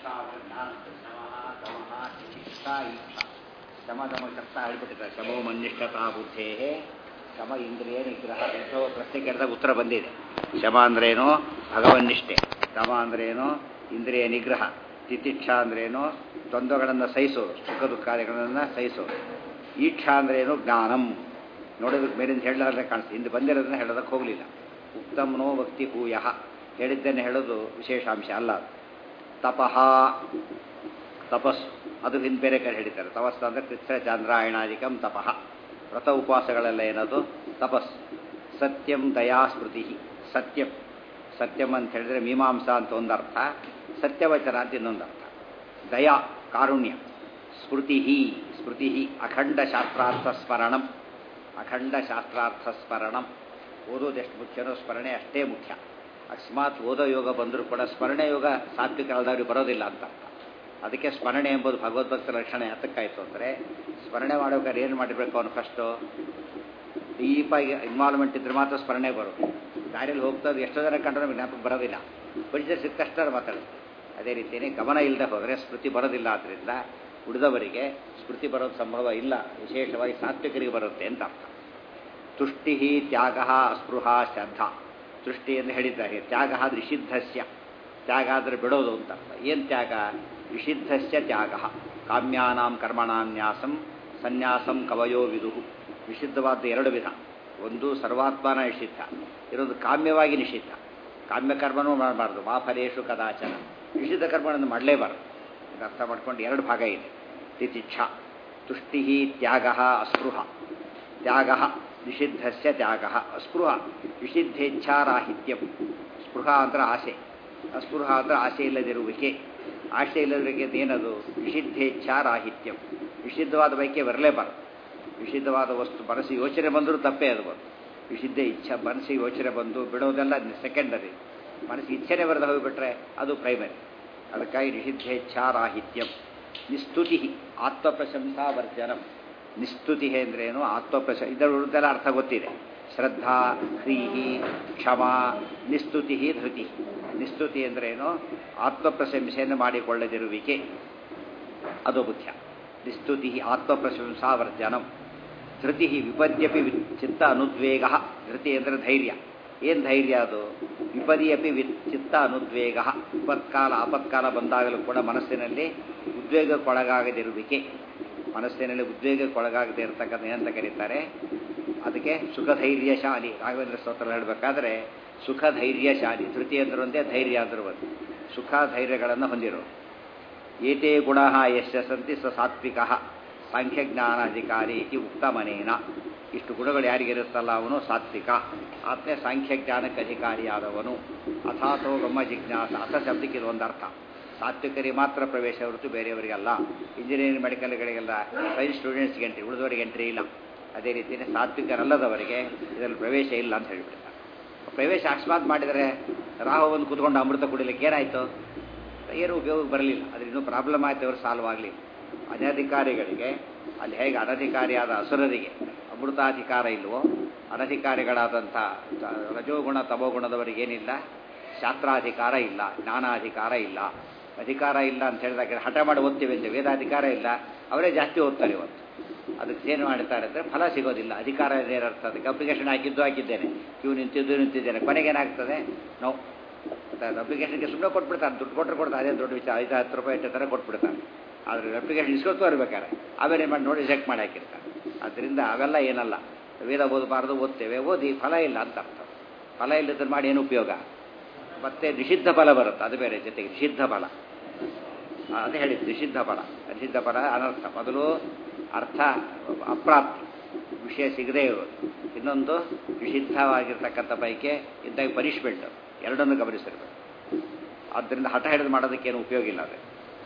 ಶಮ ದಮ ಕರ್ತ ಹೇಳ್ಬಿಟ್ಟಿದ್ದಾರೆ ಶಮೋ ಮನ್ನಿಷ್ಠತಾ ಬುದ್ಧೇ ಶಮ ಇಂದ್ರಿಯ ನಿಗ್ರಹ ಎಂಥೋ ಪ್ರಶ್ನೆ ಕೇಳಿದಾಗ ಉತ್ತರ ಬಂದಿದೆ ಶಮ ಅಂದ್ರೇನು ಭಗವನ್ನಿಷ್ಠೆ ದಮ ಅಂದ್ರೇನು ಇಂದ್ರಿಯ ನಿಗ್ರಹ ತಿತಿಕ್ಷ ಅಂದ್ರೇನು ದ್ವಂದ್ವಗಳನ್ನು ಸಹಿಸೋದು ಸುಖ ದುಃಖಾದಿಗಳನ್ನು ಸಹಿಸೋದು ಈಕ್ಷಾ ಅಂದ್ರೇನು ಜ್ಞಾನಂ ನೋಡೋದಕ್ಕೆ ಮೇಲಿಂದ ಹೇಳಲಾರ್ದೆ ಕಾಣಿಸ್ತು ಹಿಂದೆ ಬಂದಿರೋದನ್ನ ಹೇಳೋದಕ್ಕೆ ಹೋಗಲಿಲ್ಲ ಉತ್ತಮನೋ ಭಕ್ತಿ ಹೂಯ ಹೇಳಿದ್ದನ್ನು ಹೇಳೋದು ವಿಶೇಷಾಂಶ ಅಲ್ಲ ತಪಃ ತಪಸ್ಸು ಅದು ಹಿಂದೆ ಬೇರೆ ಕಡೆ ಹೇಳಿದ್ದಾರೆ ತಪಸ್ಸು ಅಂದರೆ ಕೃಷ್ಣ ಚಾಂದ್ರಾಯಣಾಧಿಕಂ ತಪಃ ವ್ರತ ಉಪವಾಸಗಳೆಲ್ಲ ಏನದು ತಪಸ್ಸು ಸತ್ಯಂ ದಯಾ ಸ್ಮೃತಿ ಸತ್ಯಂ ಸತ್ಯಂ ಅಂತ ಹೇಳಿದ್ರೆ ಮೀಮಾಂಸಾ ಅಂತ ಒಂದರ್ಥ ಸತ್ಯವಚನ ಅಂತ ಇನ್ನೊಂದು ಅರ್ಥ ದಯಾ ಕಾರುಣ್ಯ ಸ್ಮೃತಿ ಸ್ಮೃತಿ ಅಖಂಡ ಶಾಸ್ತ್ರಾರ್ಥ ಸ್ಮರಣಂ ಅಖಂಡ ಶಾಸ್ತ್ರಾರ್ಥ ಸ್ಮರಣಂ ಓದೋದೆಷ್ಟು ಮುಖ್ಯನೋ ಸ್ಮರಣೆ ಅಷ್ಟೇ ಮುಖ್ಯ ಅಕಸ್ಮಾತ್ ಓದೋ ಯೋಗ ಬಂದರೂ ಕೂಡ ಸ್ಮರಣೆ ಯೋಗ ಸಾತ್ವಿಕ ಆದವ್ರಿಗೆ ಬರೋದಿಲ್ಲ ಅಂತ ಅರ್ಥ ಅದಕ್ಕೆ ಸ್ಮರಣೆ ಎಂಬುದು ಭಗವದ್ಭಕ್ತರ ಲಕ್ಷಣ ಯಾತಕ್ಕಾಯಿತು ಅಂದರೆ ಸ್ಮರಣೆ ಮಾಡೋಕೆ ಏನು ಮಾಡಿರಬೇಕು ಅವನು ಫಸ್ಟು ಡೀಪಾಗಿ ಇನ್ವಾಲ್ವ್ಮೆಂಟ್ ಇದ್ರೆ ಮಾತ್ರ ಸ್ಮರಣೆ ಬರೋದು ದಾರಿಯಲ್ಲಿ ಹೋಗ್ತಾ ಎಷ್ಟೋ ಜನ ಕಂಡ್ರೆ ನಮಗೆ ಜ್ಞಾಪಕ ಬರೋದಿಲ್ಲ ಪರಿಚಯ ಸಿಕ್ಕಷ್ಟರ ಮಾತಾಡುತ್ತೆ ಅದೇ ರೀತಿಯೇ ಗಮನ ಇಲ್ಲದೆ ಹೋದರೆ ಸ್ಮೃತಿ ಬರೋದಿಲ್ಲ ಆದ್ದರಿಂದ ಉಳಿದವರಿಗೆ ಸ್ಮೃತಿ ಬರೋದು ಸಂಭವ ಇಲ್ಲ ವಿಶೇಷವಾಗಿ ಸಾತ್ವಿಕರಿಗೆ ಬರುತ್ತೆ ಅಂತ ಅರ್ಥ ತುಷ್ಟಿ ತ್ಯಾಗ ಅಸ್ಪೃಹ ಶ್ರದ್ಧಾ ತುಷ್ಟಿ ಎಂದು ಹೇಳಿದ್ದಾರೆ ತ್ಯಾಗ ನಿಷಿದ್ಧಸ್ಯ ತ್ಯಾಗ ಅಂದರೆ ಬಿಡೋದು ಅಂತ ಅರ್ಥ ಏನು ತ್ಯಾಗ ನಿಷಿದ್ಧಸ್ಯ ತ್ಯಾಗ ಕಾಮ್ಯಾನಾಂ ಕರ್ಮಣಾನ್ಯಾಸಂ ಸನ್ಯಾಸಂ ಕವಯೋ ವಿದು ನಿಷಿದ್ಧವಾದ ಎರಡು ವಿಧ ಒಂದು ಸರ್ವಾತ್ಮನ ನಿಷಿದ್ಧ ಇರೋದು ಕಾಮ್ಯವಾಗಿ ನಿಷಿದ್ಧ ಕಾಮ್ಯ ಕರ್ಮನೂ ಮಾಡಬಾರ್ದು ಮಾ ಫಲೇಶು ಕದಾಚನ ನಿಷಿದ್ಧ ಕರ್ಮಗಳನ್ನು ಮಾಡಲೇಬಾರ್ದು ಇದು ಅರ್ಥ ಮಾಡ್ಕೊಂಡು ಎರಡು ಭಾಗ ಇದೆ ತಿತಿಚ್ಛ ತುಷ್ಟಿ ತ್ಯಾಗ ಅಸ್ಪೃಹ ತ್ಯಾಗ ನಿಷಿದ್ಧಸ್ಯ ತ್ಯಾಗ ಅಸ್ಪೃಹ ನಿಷಿದ್ಧೇಚ್ಛಾರಾಹಿತ್ಯಂ ಸ್ಪೃಹ ಅಂದ್ರೆ ಆಸೆ ಅಸ್ಪೃಹ ಅಂದ್ರೆ ಆಸೆ ಇಲ್ಲದಿರುವಿಕೆ ಆಸೆ ಇಲ್ಲದಿರುವಿಕೆ ಏನದು ನಿಷಿದ್ಧೇಚ್ಛಾರಾಹಿತ್ಯಂ ನಿಷಿದ್ಧವಾದ ಬೈಕೆ ಬರಲೇಬಾರದು ನಿಷಿದ್ಧವಾದ ವಸ್ತು ಮನಸ್ಸು ಯೋಚನೆ ಬಂದರೂ ತಪ್ಪೇ ಅದು ಬಂದು ನಿಷಿದ್ಧ ಇಚ್ಛೆ ಮನಸ್ಸಿಗೆ ಯೋಚನೆ ಬಂದು ಬಿಡೋದೆಲ್ಲ ಸೆಕೆಂಡರಿ ಮನಸ್ಸಿಗೆ ಇಚ್ಛೆನೇ ಬರೆದು ಹೋಗಿಬಿಟ್ರೆ ಅದು ಪ್ರೈಮರಿ ಅದಕ್ಕಾಗಿ ನಿಷಿದ್ಧೇಚ್ಛಾರಾಹಿತ್ಯಂ ನಿಸ್ತುತಿ ಆತ್ಮಪ್ರಶಂಸಾ ವರ್ಜನಂ ನಿಸ್ತುತಿ ಅಂದ್ರೇನು ಆತ್ಮಪ್ರಶ ಇದರ ವಿರುದ್ಧೆಲ್ಲ ಅರ್ಥ ಗೊತ್ತಿದೆ ಶ್ರದ್ಧಾ ಹ್ರೀಹಿ ಕ್ಷಮ ನಿಸ್ತುತಿ ಧೃತಿ ನಿಸ್ತುತಿ ಅಂದ್ರೇನು ಆತ್ಮಪ್ರಶಂಸೆಯನ್ನು ಮಾಡಿಕೊಳ್ಳದಿರುವಿಕೆ ಅದು ಮುಖ್ಯ ನಿಸ್ತುತಿ ಆತ್ಮಪ್ರಶಂಸಾ ವರ್ಜನಂ ಧೃತಿ ವಿಪದ್ಯಪಿ ಚಿತ್ತ ಅನುದ್ವೇಗ ಧೃತಿ ಅಂದರೆ ಧೈರ್ಯ ಏನು ಧೈರ್ಯ ಅದು ವಿಪದಿಯಪಿ ವಿ ಚಿತ್ತ ಅನುದ್ವೇಗ ವಿಪತ್ಕಾಲ ಆಪತ್ಕಾಲ ಬಂದಾಗಲೂ ಕೂಡ ಮನಸ್ಸಿನಲ್ಲಿ ಉದ್ವೇಗಕ್ಕೊಳಗಾಗದಿರುವಿಕೆ ಮನಸ್ಸಿನಲ್ಲಿ ಉದ್ವೇಗಕ್ಕೊಳಗಾಗದೇ ಇರತಕ್ಕಂಥ ಏನಂತ ಕರೀತಾರೆ ಅದಕ್ಕೆ ಸುಖ ಧೈರ್ಯಶಾಲಿ ರಾಘವೇಂದ್ರ ಸ್ತೋತ್ರ ಹೇಳಬೇಕಾದ್ರೆ ಸುಖ ಧೈರ್ಯಶಾಲಿ ಧೃತಿ ಅಂದ್ರೆ ಒಂದೇ ಧೈರ್ಯ ಅಂದ್ರೆ ಒಂದು ಸುಖ ಧೈರ್ಯಗಳನ್ನು ಹೊಂದಿರೋ ಏತೇ ಗುಣ ಯಶ ಸಂತಿ ಸ ಸಾತ್ವಿಕ ಸಾಂಖ್ಯಜ್ಞಾನಾಧಿಕಾರಿ ಇತಿ ಉಕ್ತಮನೇನ ಇಷ್ಟು ಗುಣಗಳು ಯಾರಿಗಿರುತ್ತಲ್ಲ ಅವನು ಸಾತ್ವಿಕ ಆತ್ಮೆ ಸಾಂಖ್ಯಜ್ಞಾನಕ್ಕೆ ಅಧಿಕಾರಿಯಾದವನು ಅಥಾಥೋ ಗಮ್ಮ ಜಿಜ್ಞಾಸ ಅಥ ಶಬ್ದಕ್ಕೆ ಇದು ಒಂದು ಅರ್ಥ ಸಾತ್ವಿಕರಿಗೆ ಮಾತ್ರ ಪ್ರವೇಶ ಹೊರತು ಬೇರೆಯವರಿಗಲ್ಲ ಇಂಜಿನಿಯರಿಂಗ್ ಮೆಡಿಕಲ್ಗಳಿಗೆಲ್ಲ ಸೈನ್ಸ್ ಸ್ಟೂಡೆಂಟ್ಸ್ಗೆ ಎಂಟ್ರಿ ಉಳಿದವರಿಗೆ ಎಂಟ್ರಿ ಇಲ್ಲ ಅದೇ ರೀತಿಯೇ ಸಾತ್ವಿಕರಲ್ಲದವರಿಗೆ ಇದರಲ್ಲಿ ಪ್ರವೇಶ ಇಲ್ಲ ಅಂತ ಹೇಳಿಬಿಡ್ತಾರೆ ಪ್ರವೇಶ ಅಕಸ್ಮಾತ್ ಮಾಡಿದರೆ ರಾಹು ಒಂದು ಕೂತ್ಕೊಂಡು ಅಮೃತ ಕುಡಿಲಿಕ್ಕೆ ಏನಾಯಿತು ಏನು ಉಪಯೋಗ ಬರಲಿಲ್ಲ ಅದ್ರ ಇನ್ನೂ ಪ್ರಾಬ್ಲಮ್ ಆಯ್ತು ಅವರು ಸಾಲ್ವ್ ಆಗಲಿಲ್ಲ ಅನಧಿಕಾರಿಗಳಿಗೆ ಅಲ್ಲಿ ಹೇಗೆ ಅನಧಿಕಾರಿಯಾದ ಅಸುರರಿಗೆ ಅಮೃತಾಧಿಕಾರ ಇಲ್ವೋ ಅನಧಿಕಾರಿಗಳಾದಂಥ ರಜೋಗುಣ ತಮೋಗುಣದವರಿಗೆ ಏನಿಲ್ಲ ಶಾಸ್ತ್ರಾಧಿಕಾರ ಇಲ್ಲ ಜ್ಞಾನಾಧಿಕಾರ ಇಲ್ಲ ಅಧಿಕಾರ ಇಲ್ಲ ಅಂತ ಹೇಳಿದಾಗ ಹಠ ಮಾಡಿ ಓದ್ತೀವಿ ಅಂತ ವೇದಾಧಿಕಾರ ಇಲ್ಲ ಅವರೇ ಜಾಸ್ತಿ ಓದ್ತಾರೆ ಇವತ್ತು ಅದಕ್ಕೆ ಏನು ಮಾಡ್ತಾರೆ ಅಂದರೆ ಫಲ ಸಿಗೋದಿಲ್ಲ ಅಧಿಕಾರ ಏನರ್ಥ ಅದಕ್ಕೆ ಅಪ್ಲಿಕೇಶನ್ ಹಾಕಿದ್ದು ಹಾಕಿದ್ದೇನೆ ಕ್ಯೂ ನಿಂತಿದ್ದು ನಿಂತಿದ್ದೇನೆ ಕೊನೆಗೆ ಏನಾಗ್ತದೆ ನಾವು ಅಪ್ಲಿಕೇಶನ್ಗೆ ಸುಮ್ಮನೆ ಕೊಟ್ಬಿಡ್ತಾರೆ ದುಡ್ಡು ಕೊಟ್ಟರೆ ಕೊಡ್ತಾರೆ ಅದೇ ದೊಡ್ಡ ವಿಚಾರ ಐದು ಹತ್ತು ರೂಪಾಯಿ ಇಟ್ಟು ಥರ ಕೊಟ್ಬಿಡ್ತಾರೆ ಆದರೆ ಅಪ್ಲಿಕೇಶನ್ ಇಸ್ಕೊಳ್ತು ಇರ್ಬೇಕಾರೆ ಆಮೇಲೆ ಏನು ಮಾಡಿ ನೋಡಿ ರಿಜೆಕ್ಟ್ ಮಾಡಿ ಹಾಕಿರ್ತಾರೆ ಆದ್ದರಿಂದ ಅವೆಲ್ಲ ಏನಲ್ಲ ವೇದ ಓದಬಾರ್ದು ಓದ್ತೇವೆ ಓದಿ ಫಲ ಇಲ್ಲ ಅಂತ ಅರ್ಥ ಫಲ ಇಲ್ಲದ್ರೆ ಮಾಡಿ ಏನು ಉಪಯೋಗ ಮತ್ತೆ ನಿಷಿದ್ಧ ಫಲ ಬರುತ್ತೆ ಅದು ಬೇರೆ ಜೊತೆಗೆ ನಿಷಿದ್ಧ ಫಲ ಅದು ಹೇಳಿದ್ದು ನಿಷಿದ್ಧ ಫಲ ನಿಷಿದ್ಧ ಫಲ ಅನರ್ಥ ಮೊದಲು ಅರ್ಥ ಅಪ್ರಾಪ್ತಿ ವಿಷಯ ಸಿಗದೇ ಇರೋದು ಇನ್ನೊಂದು ನಿಷಿದ್ಧವಾಗಿರ್ತಕ್ಕಂಥ ಬೈಕೆ ಇದ್ದಾಗ ಪನಿಷ್ಮೆಂಟ್ ಎರಡನ್ನು ಗಮನಿಸಿರ್ಬೇಕು ಆದ್ದರಿಂದ ಹಠ ಹಿಡಿದು ಮಾಡೋದಕ್ಕೇನು ಉಪಯೋಗ ಇಲ್ಲ ಅದೇ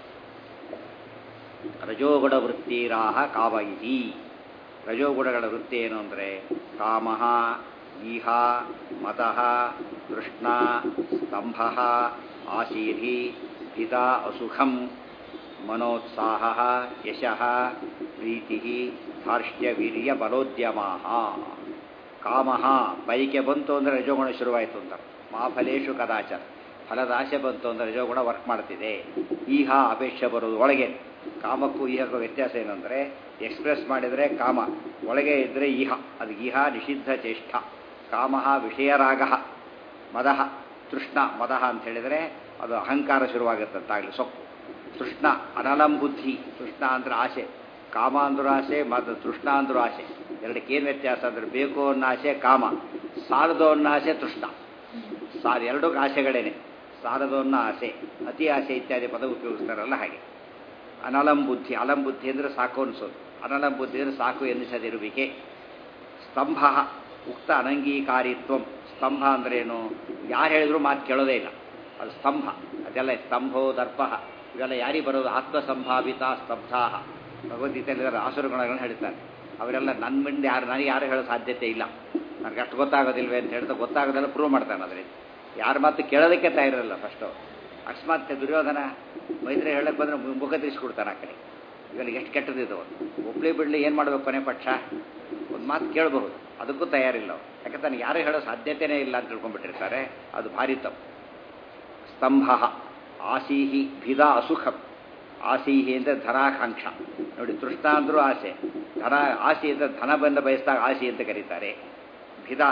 ರಜೋಗುಣ ವೃತ್ತಿರಾಹ ಕಾವಯಿತಿ ರಜೋಗುಣಗಳ ವೃತ್ತಿ ಏನು ಅಂದರೆ ಕಾಮ ಈಹ ಮತಃ ತೃಷ್ಣ ಸ್ತಂಭ ಆಶೀಧಿ ಹಿತ ಅಸುಖಂ ಮನೋತ್ಸಾಹ ಯಶಃ ಪ್ರೀತಿ ಧಾರ್ಷ್ಟ್ಯ ವೀರ್ಯ ಬಲೋದ್ಯಮ ಕಾಮ ಬೈಕೆ ಬಂತು ಅಂದರೆ ರಜೋಗುಣ ಶುರುವಾಯಿತು ಅಂತ ಮಾಫಲೇಶು ಕದಾಚ ಫಲದ ಆಸೆ ಬಂತು ಅಂದರೆ ರಜೋಗುಣ ವರ್ಕ್ ಮಾಡ್ತಿದೆ ಈಹ ಅಪೇಕ್ಷೆ ಬರೋದು ಒಳಗೆ ಕಾಮಕ್ಕೂ ಈಹಕ್ಕೂ ವ್ಯತ್ಯಾಸ ಏನು ಅಂದರೆ ಎಕ್ಸ್ಪ್ರೆಸ್ ಮಾಡಿದರೆ ಕಾಮ ಒಳಗೆ ಇದ್ದರೆ ಈಹ ಅದು ಈಹ ನಿಷಿದ್ಧ ಚೇಷ್ಟ ಕಾಮ ವಿಷಯರಾಗ ಮದಃ ತೃಷ್ಣ ಮದಃ ಅಂತ ಹೇಳಿದರೆ ಅದು ಅಹಂಕಾರ ಶುರುವಾಗುತ್ತಂತಾಗಲಿ ಸೊಕ್ಕು ತೃಷ್ಣ ಅನಲಂ ಬುದ್ಧಿ ತೃಷ್ಣ ಅಂದ್ರೆ ಆಸೆ ಕಾಮ ಅಂದ್ರೂ ಆಸೆ ಮತ್ತು ತೃಷ್ಣ ಅಂದ್ರೂ ಆಸೆ ಎರಡಕ್ಕೇನು ವ್ಯತ್ಯಾಸ ಅಂದರೆ ಬೇಕು ಅನ್ನೋ ಆಸೆ ಕಾಮ ಸಾಲದು ಅನ್ನೋ ಆಸೆ ತೃಷ್ಣ ಸಾಲ ಎರಡೂ ಆಸೆಗಳೇನೆ ಸಾಲದು ಅನ್ನೋ ಆಸೆ ಅತಿ ಆಸೆ ಇತ್ಯಾದಿ ಪದ ಉಪಯೋಗಿಸ್ತಾರಲ್ಲ ಹಾಗೆ ಅನಲಂ ಬುದ್ಧಿ ಅಲಂ ಬುದ್ಧಿ ಅಂದರೆ ಸಾಕು ಅನಿಸೋದು ಅನಲಂ ಬುದ್ಧಿ ಅಂದರೆ ಸಾಕು ಎನ್ನಿಸದಿರುವಿಕೆ ಸ್ತಂಭ ಉಕ್ತ ಅನಂಗೀಕಾರಿತ್ವ ಸ್ತಂಭ ಅಂದ್ರೇನು ಯಾರು ಹೇಳಿದ್ರು ಮಾತು ಕೇಳೋದೇ ಇಲ್ಲ ಅದು ಸ್ತಂಭ ಅದೆಲ್ಲ ಸ್ತಂಭೋ ದರ್ಪ ಇವೆಲ್ಲ ಯಾರಿಗೆ ಬರೋದು ಆತ್ಮಸಂಭಾವಿತ ಸ್ತಬ್ಧಾ ಭಗವದ್ಗೀತೆಯಲ್ಲಿ ಆಸುರಗುಣಗಳನ್ನ ಹೇಳ್ತಾರೆ ಅವರೆಲ್ಲ ನನ್ನ ಮುಂದೆ ಯಾರು ನನಗೆ ಯಾರು ಹೇಳೋ ಸಾಧ್ಯತೆ ಇಲ್ಲ ನನಗೆ ಅಷ್ಟು ಗೊತ್ತಾಗೋದಿಲ್ವೇ ಅಂತ ಹೇಳ್ತಾ ಗೊತ್ತಾಗೋದೆಲ್ಲ ಪ್ರೂವ್ ಮಾಡ್ತಾನೆ ಅದರಿಂದ ಯಾರ ಮಾತು ಕೇಳೋದಕ್ಕೆ ತಯಾರಿರಲ್ಲ ಫಸ್ಟು ಅಕಸ್ಮಾತ್ ದುರ್ಯೋಧನ ಮೈತ್ರಿ ಹೇಳಕ್ಕೆ ಬಂದರೆ ಮುಖ ತಿರ್ಸ್ಕೊಡ್ತಾನೆ ಆ ಕಡೆ ಇವೆಲ್ಲ ಎಷ್ಟು ಕೆಟ್ಟದಿದ್ದು ಒಬ್ಳಿ ಬಿಡ್ಲಿ ಏನು ಮಾಡಬೇಕು ಕೊನೆ ಪಕ್ಷ ಒಂದು ಮಾತು ಕೇಳಬಹುದು ಅದಕ್ಕೂ ತಯಾರಿಲ್ಲ ಅವ್ರು ಯಾಕಂದ್ರೆ ನನಗೆ ಯಾರು ಹೇಳೋ ಸಾಧ್ಯತೆಯೇ ಇಲ್ಲ ಅಂತ ತಿಳ್ಕೊಂಡ್ಬಿಟ್ಟಿರ್ತಾರೆ ಅದು ಭಾರಿ ತಪ್ಪು ಸ್ತಂಭ ಆಸೀಹಿ ಭಿದ ಅಸುಖಂ ಆಸೀಹಿ ಅಂದರೆ ಧನಾಕಾಂಕ್ಷ ನೋಡಿ ತೃಷ್ಣ ಅಂದರೂ ಆಸೆ ಧನ ಆಸೆ ಅಂದರೆ ಧನ ಬಂದ ಬಯಸಿದಾಗ ಆಸೆ ಅಂತ ಕರೀತಾರೆ ಭಿದ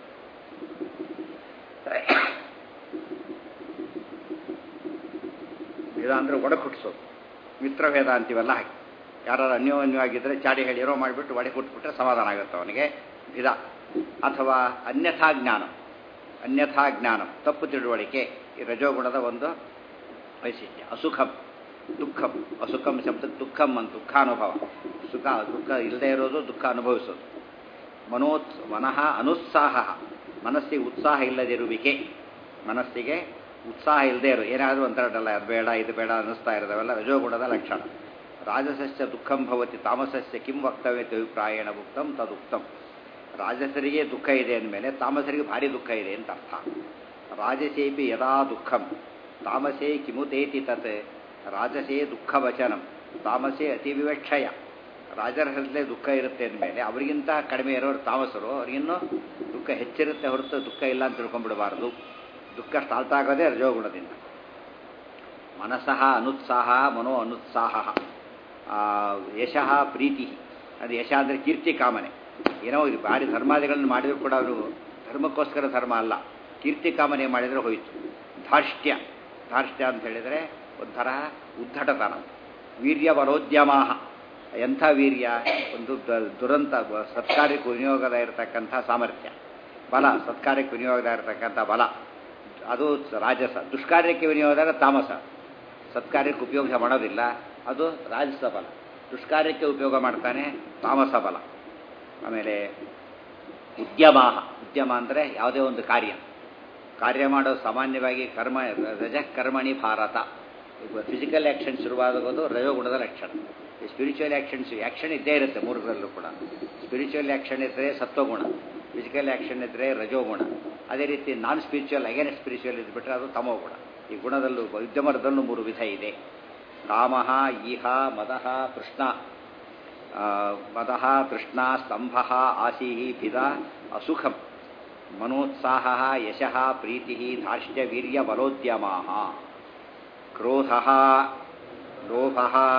ಭಿದ ಅಂದರೆ ಒಡಕು ಹುಟ್ಟಿಸೋದು ಮಿತ್ರಭೇದ ಅಂತೀವಲ್ಲ ಹಾಗೆ ಯಾರು ಅನ್ಯೋನ್ಯವಾಗಿದ್ದರೆ ಚಾಡಿ ಹೇಳಿರೋ ಮಾಡಿಬಿಟ್ಟು ಒಡೆ ಕೊಟ್ಬಿಟ್ರೆ ಸಮಾಧಾನ ಆಗುತ್ತೆ ಅವನಿಗೆ ಭಿದ ಅಥವಾ ಅನ್ಯಥಾ ಜ್ಞಾನ ಅನ್ಯಥಾ ಜ್ಞಾನ ತಪ್ಪು ತಿಳುವಳಿಕೆ ಈ ರಜೋಗುಣದ ಒಂದು ವೈಶಿಷ್ಟ್ಯ ಅಸುಖಂ ದುಃಖಂ ಅಸುಖಂ ಶಬ್ದ ದುಃಖಂ ಅಂತ ದುಃಖಾನುಭವ ಸುಖ ದುಃಖ ಇಲ್ಲದೆ ಇರೋದು ದುಃಖ ಅನುಭವಿಸೋದು ಮನೋತ್ ಮನಃ ಅನುತ್ಸಾಹ ಮನಸ್ಸಿಗೆ ಉತ್ಸಾಹ ಇಲ್ಲದಿರುವಿಕೆ ಮನಸ್ಸಿಗೆ ಉತ್ಸಾಹ ಇಲ್ಲದೆ ಇರೋ ಏನಾದರೂ ಒಂಥರಡಲ್ಲ ಅದು ಬೇಡ ಇದು ಬೇಡ ಅನ್ನಿಸ್ತಾ ಇರೋದವೆಲ್ಲ ರಜೋಗುಣದ ಲಕ್ಷಣ ರಾಜಸಸ್ಯ ದುಃಖಂ ಭವತಿ ತಾಮಸಸ್ಯ ಕಿಂ ವಕ್ತವ್ಯ ಅಭಿಪ್ರಾಯಣ ಉಕ್ತಂ ತದುಕ್ತಂ ರಾಜಸರಿಗೆ ದುಃಖ ಇದೆ ಅಂದಮೇಲೆ ತಾಮಸರಿಗೆ ಭಾರಿ ದುಃಖ ಇದೆ ಅಂತ ಅರ್ಥ ರಾಜಸೇಪಿ ಯದಾ ದುಃಖಂ ತಾಮಸೇ ಕಿಮುತೇತಿ ತತ್ ರಾಜಸೇ ದುಃಖವಚನಂ ತಾಮಸೇ ಅತಿ ವಿವಕ್ಷಯ ರಾಜರಲ್ಲೇ ದುಃಖ ಇರುತ್ತೆ ಅಂದಮೇಲೆ ಅವರಿಗಿಂತ ಕಡಿಮೆ ಇರೋರು ತಾಮಸರು ಅವ್ರಿಗಿನ್ನೂ ದುಃಖ ಹೆಚ್ಚಿರುತ್ತೆ ಹೊರತು ದುಃಖ ಇಲ್ಲ ಅಂತ ತಿಳ್ಕೊಂಡ್ಬಿಡಬಾರ್ದು ದುಃಖ ಸ್ಟಾರ್ಟ್ ಆಗೋದೇ ರಜೋಗುಣದಿಂದ ಮನಸಃ ಅನುತ್ಸಾಹ ಮನೋ ಅನುತ್ಸಾಹ ಯಶಃ ಪ್ರೀತಿ ಅದು ಯಶ ಅಂದರೆ ಕೀರ್ತಿ ಕಾಮನೆ ಏನೋ ಇದು ಭಾರಿ ಧರ್ಮಾದಿಗಳನ್ನು ಮಾಡಿದ್ರು ಕೂಡ ಅವರು ಧರ್ಮಕ್ಕೋಸ್ಕರ ಧರ್ಮ ಅಲ್ಲ ಕೀರ್ತಿ ಕಾಮನೆ ಮಾಡಿದರೆ ಹೋಯಿತು ಧಾರ್ಷ್ಟ್ಯ ಧಾರ್ಷ್ಟ್ಯ ಅಂತ ಹೇಳಿದರೆ ಒಂಥರ ಉದ್ದಟತನ ವೀರ್ಯ ಬಲೋದ್ಯಮಾಹ ಎಂಥ ವೀರ್ಯ ಒಂದು ದುರಂತ ಸತ್ಕಾರ್ಯಕ್ಕೆ ವಿನಿಯೋಗದ ಇರತಕ್ಕಂಥ ಸಾಮರ್ಥ್ಯ ಬಲ ಸತ್ಕಾರ್ಯಕ್ಕೆ ವಿನಿಯೋಗದ ಇರತಕ್ಕಂಥ ಬಲ ಅದು ರಾಜಸ ದುಷ್ಕಾರ್ಯಕ್ಕೆ ವಿನಿಯೋಗದಾಗ ತಾಮಸ ಸತ್ಕಾರ್ಯಕ್ಕೆ ಉಪಯೋಗ ಮಾಡೋದಿಲ್ಲ ಅದು ರಾಜಸ ಬಲ ದುಷ್ಕಾರ್ಯಕ್ಕೆ ಉಪಯೋಗ ಮಾಡ್ತಾನೆ ತಾಮಸ ಬಲ ಆಮೇಲೆ ಉದ್ಯಮ ಉದ್ಯಮ ಅಂದರೆ ಯಾವುದೇ ಒಂದು ಕಾರ್ಯ ಕಾರ್ಯ ಮಾಡೋ ಸಾಮಾನ್ಯವಾಗಿ ಕರ್ಮ ರಜ ಕರ್ಮಣಿ ಭಾರತ ಫಿಸಿಕಲ್ ಆ್ಯಕ್ಷನ್ ಶುರುವಾಗೋದು ರಜೋಗುಣದ ಲಕ್ಷಣ ಸ್ಪಿರಿಚುವಲ್ ಆ್ಯಕ್ಷನ್ಸ್ ಆ್ಯಕ್ಷನ್ ಇದ್ದೇ ಇರುತ್ತೆ ಮೂರರಲ್ಲೂ ಕೂಡ ಸ್ಪಿರಿಚುವಲ್ ಆ್ಯಕ್ಷನ್ ಇದ್ದರೆ ಸತ್ವಗುಣ ಫಿಸಿಕಲ್ ಆ್ಯಕ್ಷನ್ ಇದ್ದರೆ ರಜೋಗುಣ ಅದೇ ರೀತಿ ನಾನ್ ಸ್ಪಿರಿಚುವಲ್ ಅಗೇನ್ ಸ್ಪಿರಿಚುವಲ್ ಇದ್ಬಿಟ್ರೆ ಅದು ತಮೋಗುಣ ಈ ಗುಣದಲ್ಲೂ ಉದ್ಯಮದಲ್ಲೂ ಮೂರು ವಿಧ ಇದೆ ಕಾಮ ಈಹ ಮದಃ ಕೃಷ್ಣ ಮದಃ ತೃಷ್ಣ ಸ್ತಂಭ ಆಸೀ ಭಿದ ಅಸುಖಂ ಮನೋತ್ಸಾಹ ಯಶಃ ಪ್ರೀತಿ ಧಾರ್ಷ್ಟ್ಯ ವೀರ್ಯ ಬಲೋದ್ಯಮ ಕ್ರೋಧ ಲೋಭ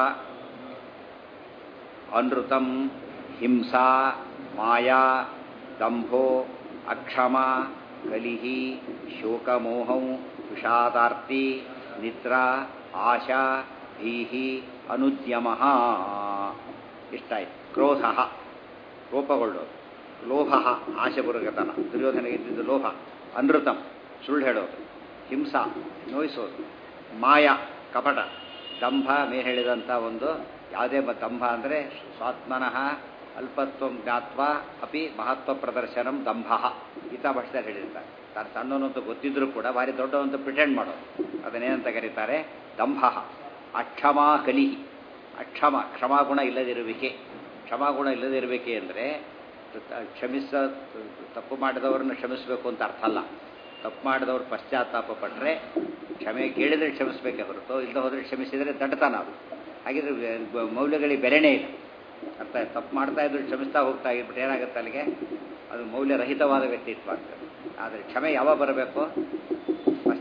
ಅನೃತಂ ಹಿಂಸಾ ಮಾಯಾ ದಂಭೋ ಅಕ್ಷಮ ಕಲಿಹಿ ಶೋಕಮೋಹಂ ವಿಷಾದಾರ್ತಿ ನಿದ್ರಾ ಆಶಾ ಭೀಹಿ ಅನುದ್ಯಮ ಇಷ್ಟಾಯ್ತು ಕ್ರೋಧ ಕೋಪಗೊಳ್ಳೋದು ಲೋಭ ಆಶೆ ಬುರುಗತನ ದುರ್ಯೋಧನೆಗೆ ಇದ್ದಿದ್ದು ಲೋಭ ಅನೃತಂ ಸುಳ್ಳು ಹೇಳೋದು ಹಿಂಸಾ ನೋಯಿಸೋದು ಮಾಯ ಕಪಟ ದಂಭ ಮೇಲೆ ಹೇಳಿದಂಥ ಒಂದು ಯಾವುದೇ ದಂಭ ಅಂದರೆ ಸ್ವಾತ್ಮನಃ ಅಲ್ಪತ್ವ ಜ್ಞಾತ್ವ ಅಪಿ ಮಹತ್ವ ಪ್ರದರ್ಶನಂ ದಂಭ ಗೀತಾ ಭಾಷೆದಲ್ಲಿ ಹೇಳಿರ್ತಾರೆ ತಾನು ಸಣ್ಣವನು ಅಂತ ಗೊತ್ತಿದ್ರೂ ಕೂಡ ಭಾರಿ ದೊಡ್ಡವಂತ ಪ್ರಿಟೆಂಡ್ ಮಾಡೋದು ಅದನ್ನೇನಂತ ಕರೀತಾರೆ ದಂಭ ಅಕ್ಷಮ ಕಲಿಹಿ ಅಕ್ಷಮ ಕ್ಷಮಾಗುಣ ಇಲ್ಲದಿರುವಿಕೆ ಕ್ಷಮಾಗುಣ ಇಲ್ಲದಿರುವಿಕೆ ಅಂದರೆ ಕ್ಷಮಿಸ ತಪ್ಪು ಮಾಡಿದವರನ್ನು ಕ್ಷಮಿಸಬೇಕು ಅಂತ ಅರ್ಥ ಅಲ್ಲ ತಪ್ಪು ಮಾಡಿದವರು ಪಶ್ಚಾತ್ತಾಪ ಪಟ್ಟರೆ ಕ್ಷಮೆ ಕೇಳಿದರೆ ಕ್ಷಮಿಸಬೇಕೇ ಹೊರತು ಇಲ್ಲದೆ ಹೋದರೆ ಕ್ಷಮಿಸಿದರೆ ದಡ್ಡತನ ಅದು ಹಾಗಿದ್ರೆ ಮೌಲ್ಯಗಳಿಗೆ ಬೆಲೆನೇ ಇಲ್ಲ ಅರ್ಥ ತಪ್ಪು ಮಾಡ್ತಾ ಇದ್ರು ಕ್ಷಮಿಸ್ತಾ ಹೋಗ್ತಾ ಇದ್ಬಿಟ್ಟು ಏನಾಗುತ್ತೆ ಅಲ್ಲಿಗೆ ಅದು ಮೌಲ್ಯರಹಿತವಾದ ವ್ಯಕ್ತಿತ್ವ ಆಗ್ತದೆ ಆದರೆ ಕ್ಷಮೆ ಯಾವಾಗ ಬರಬೇಕು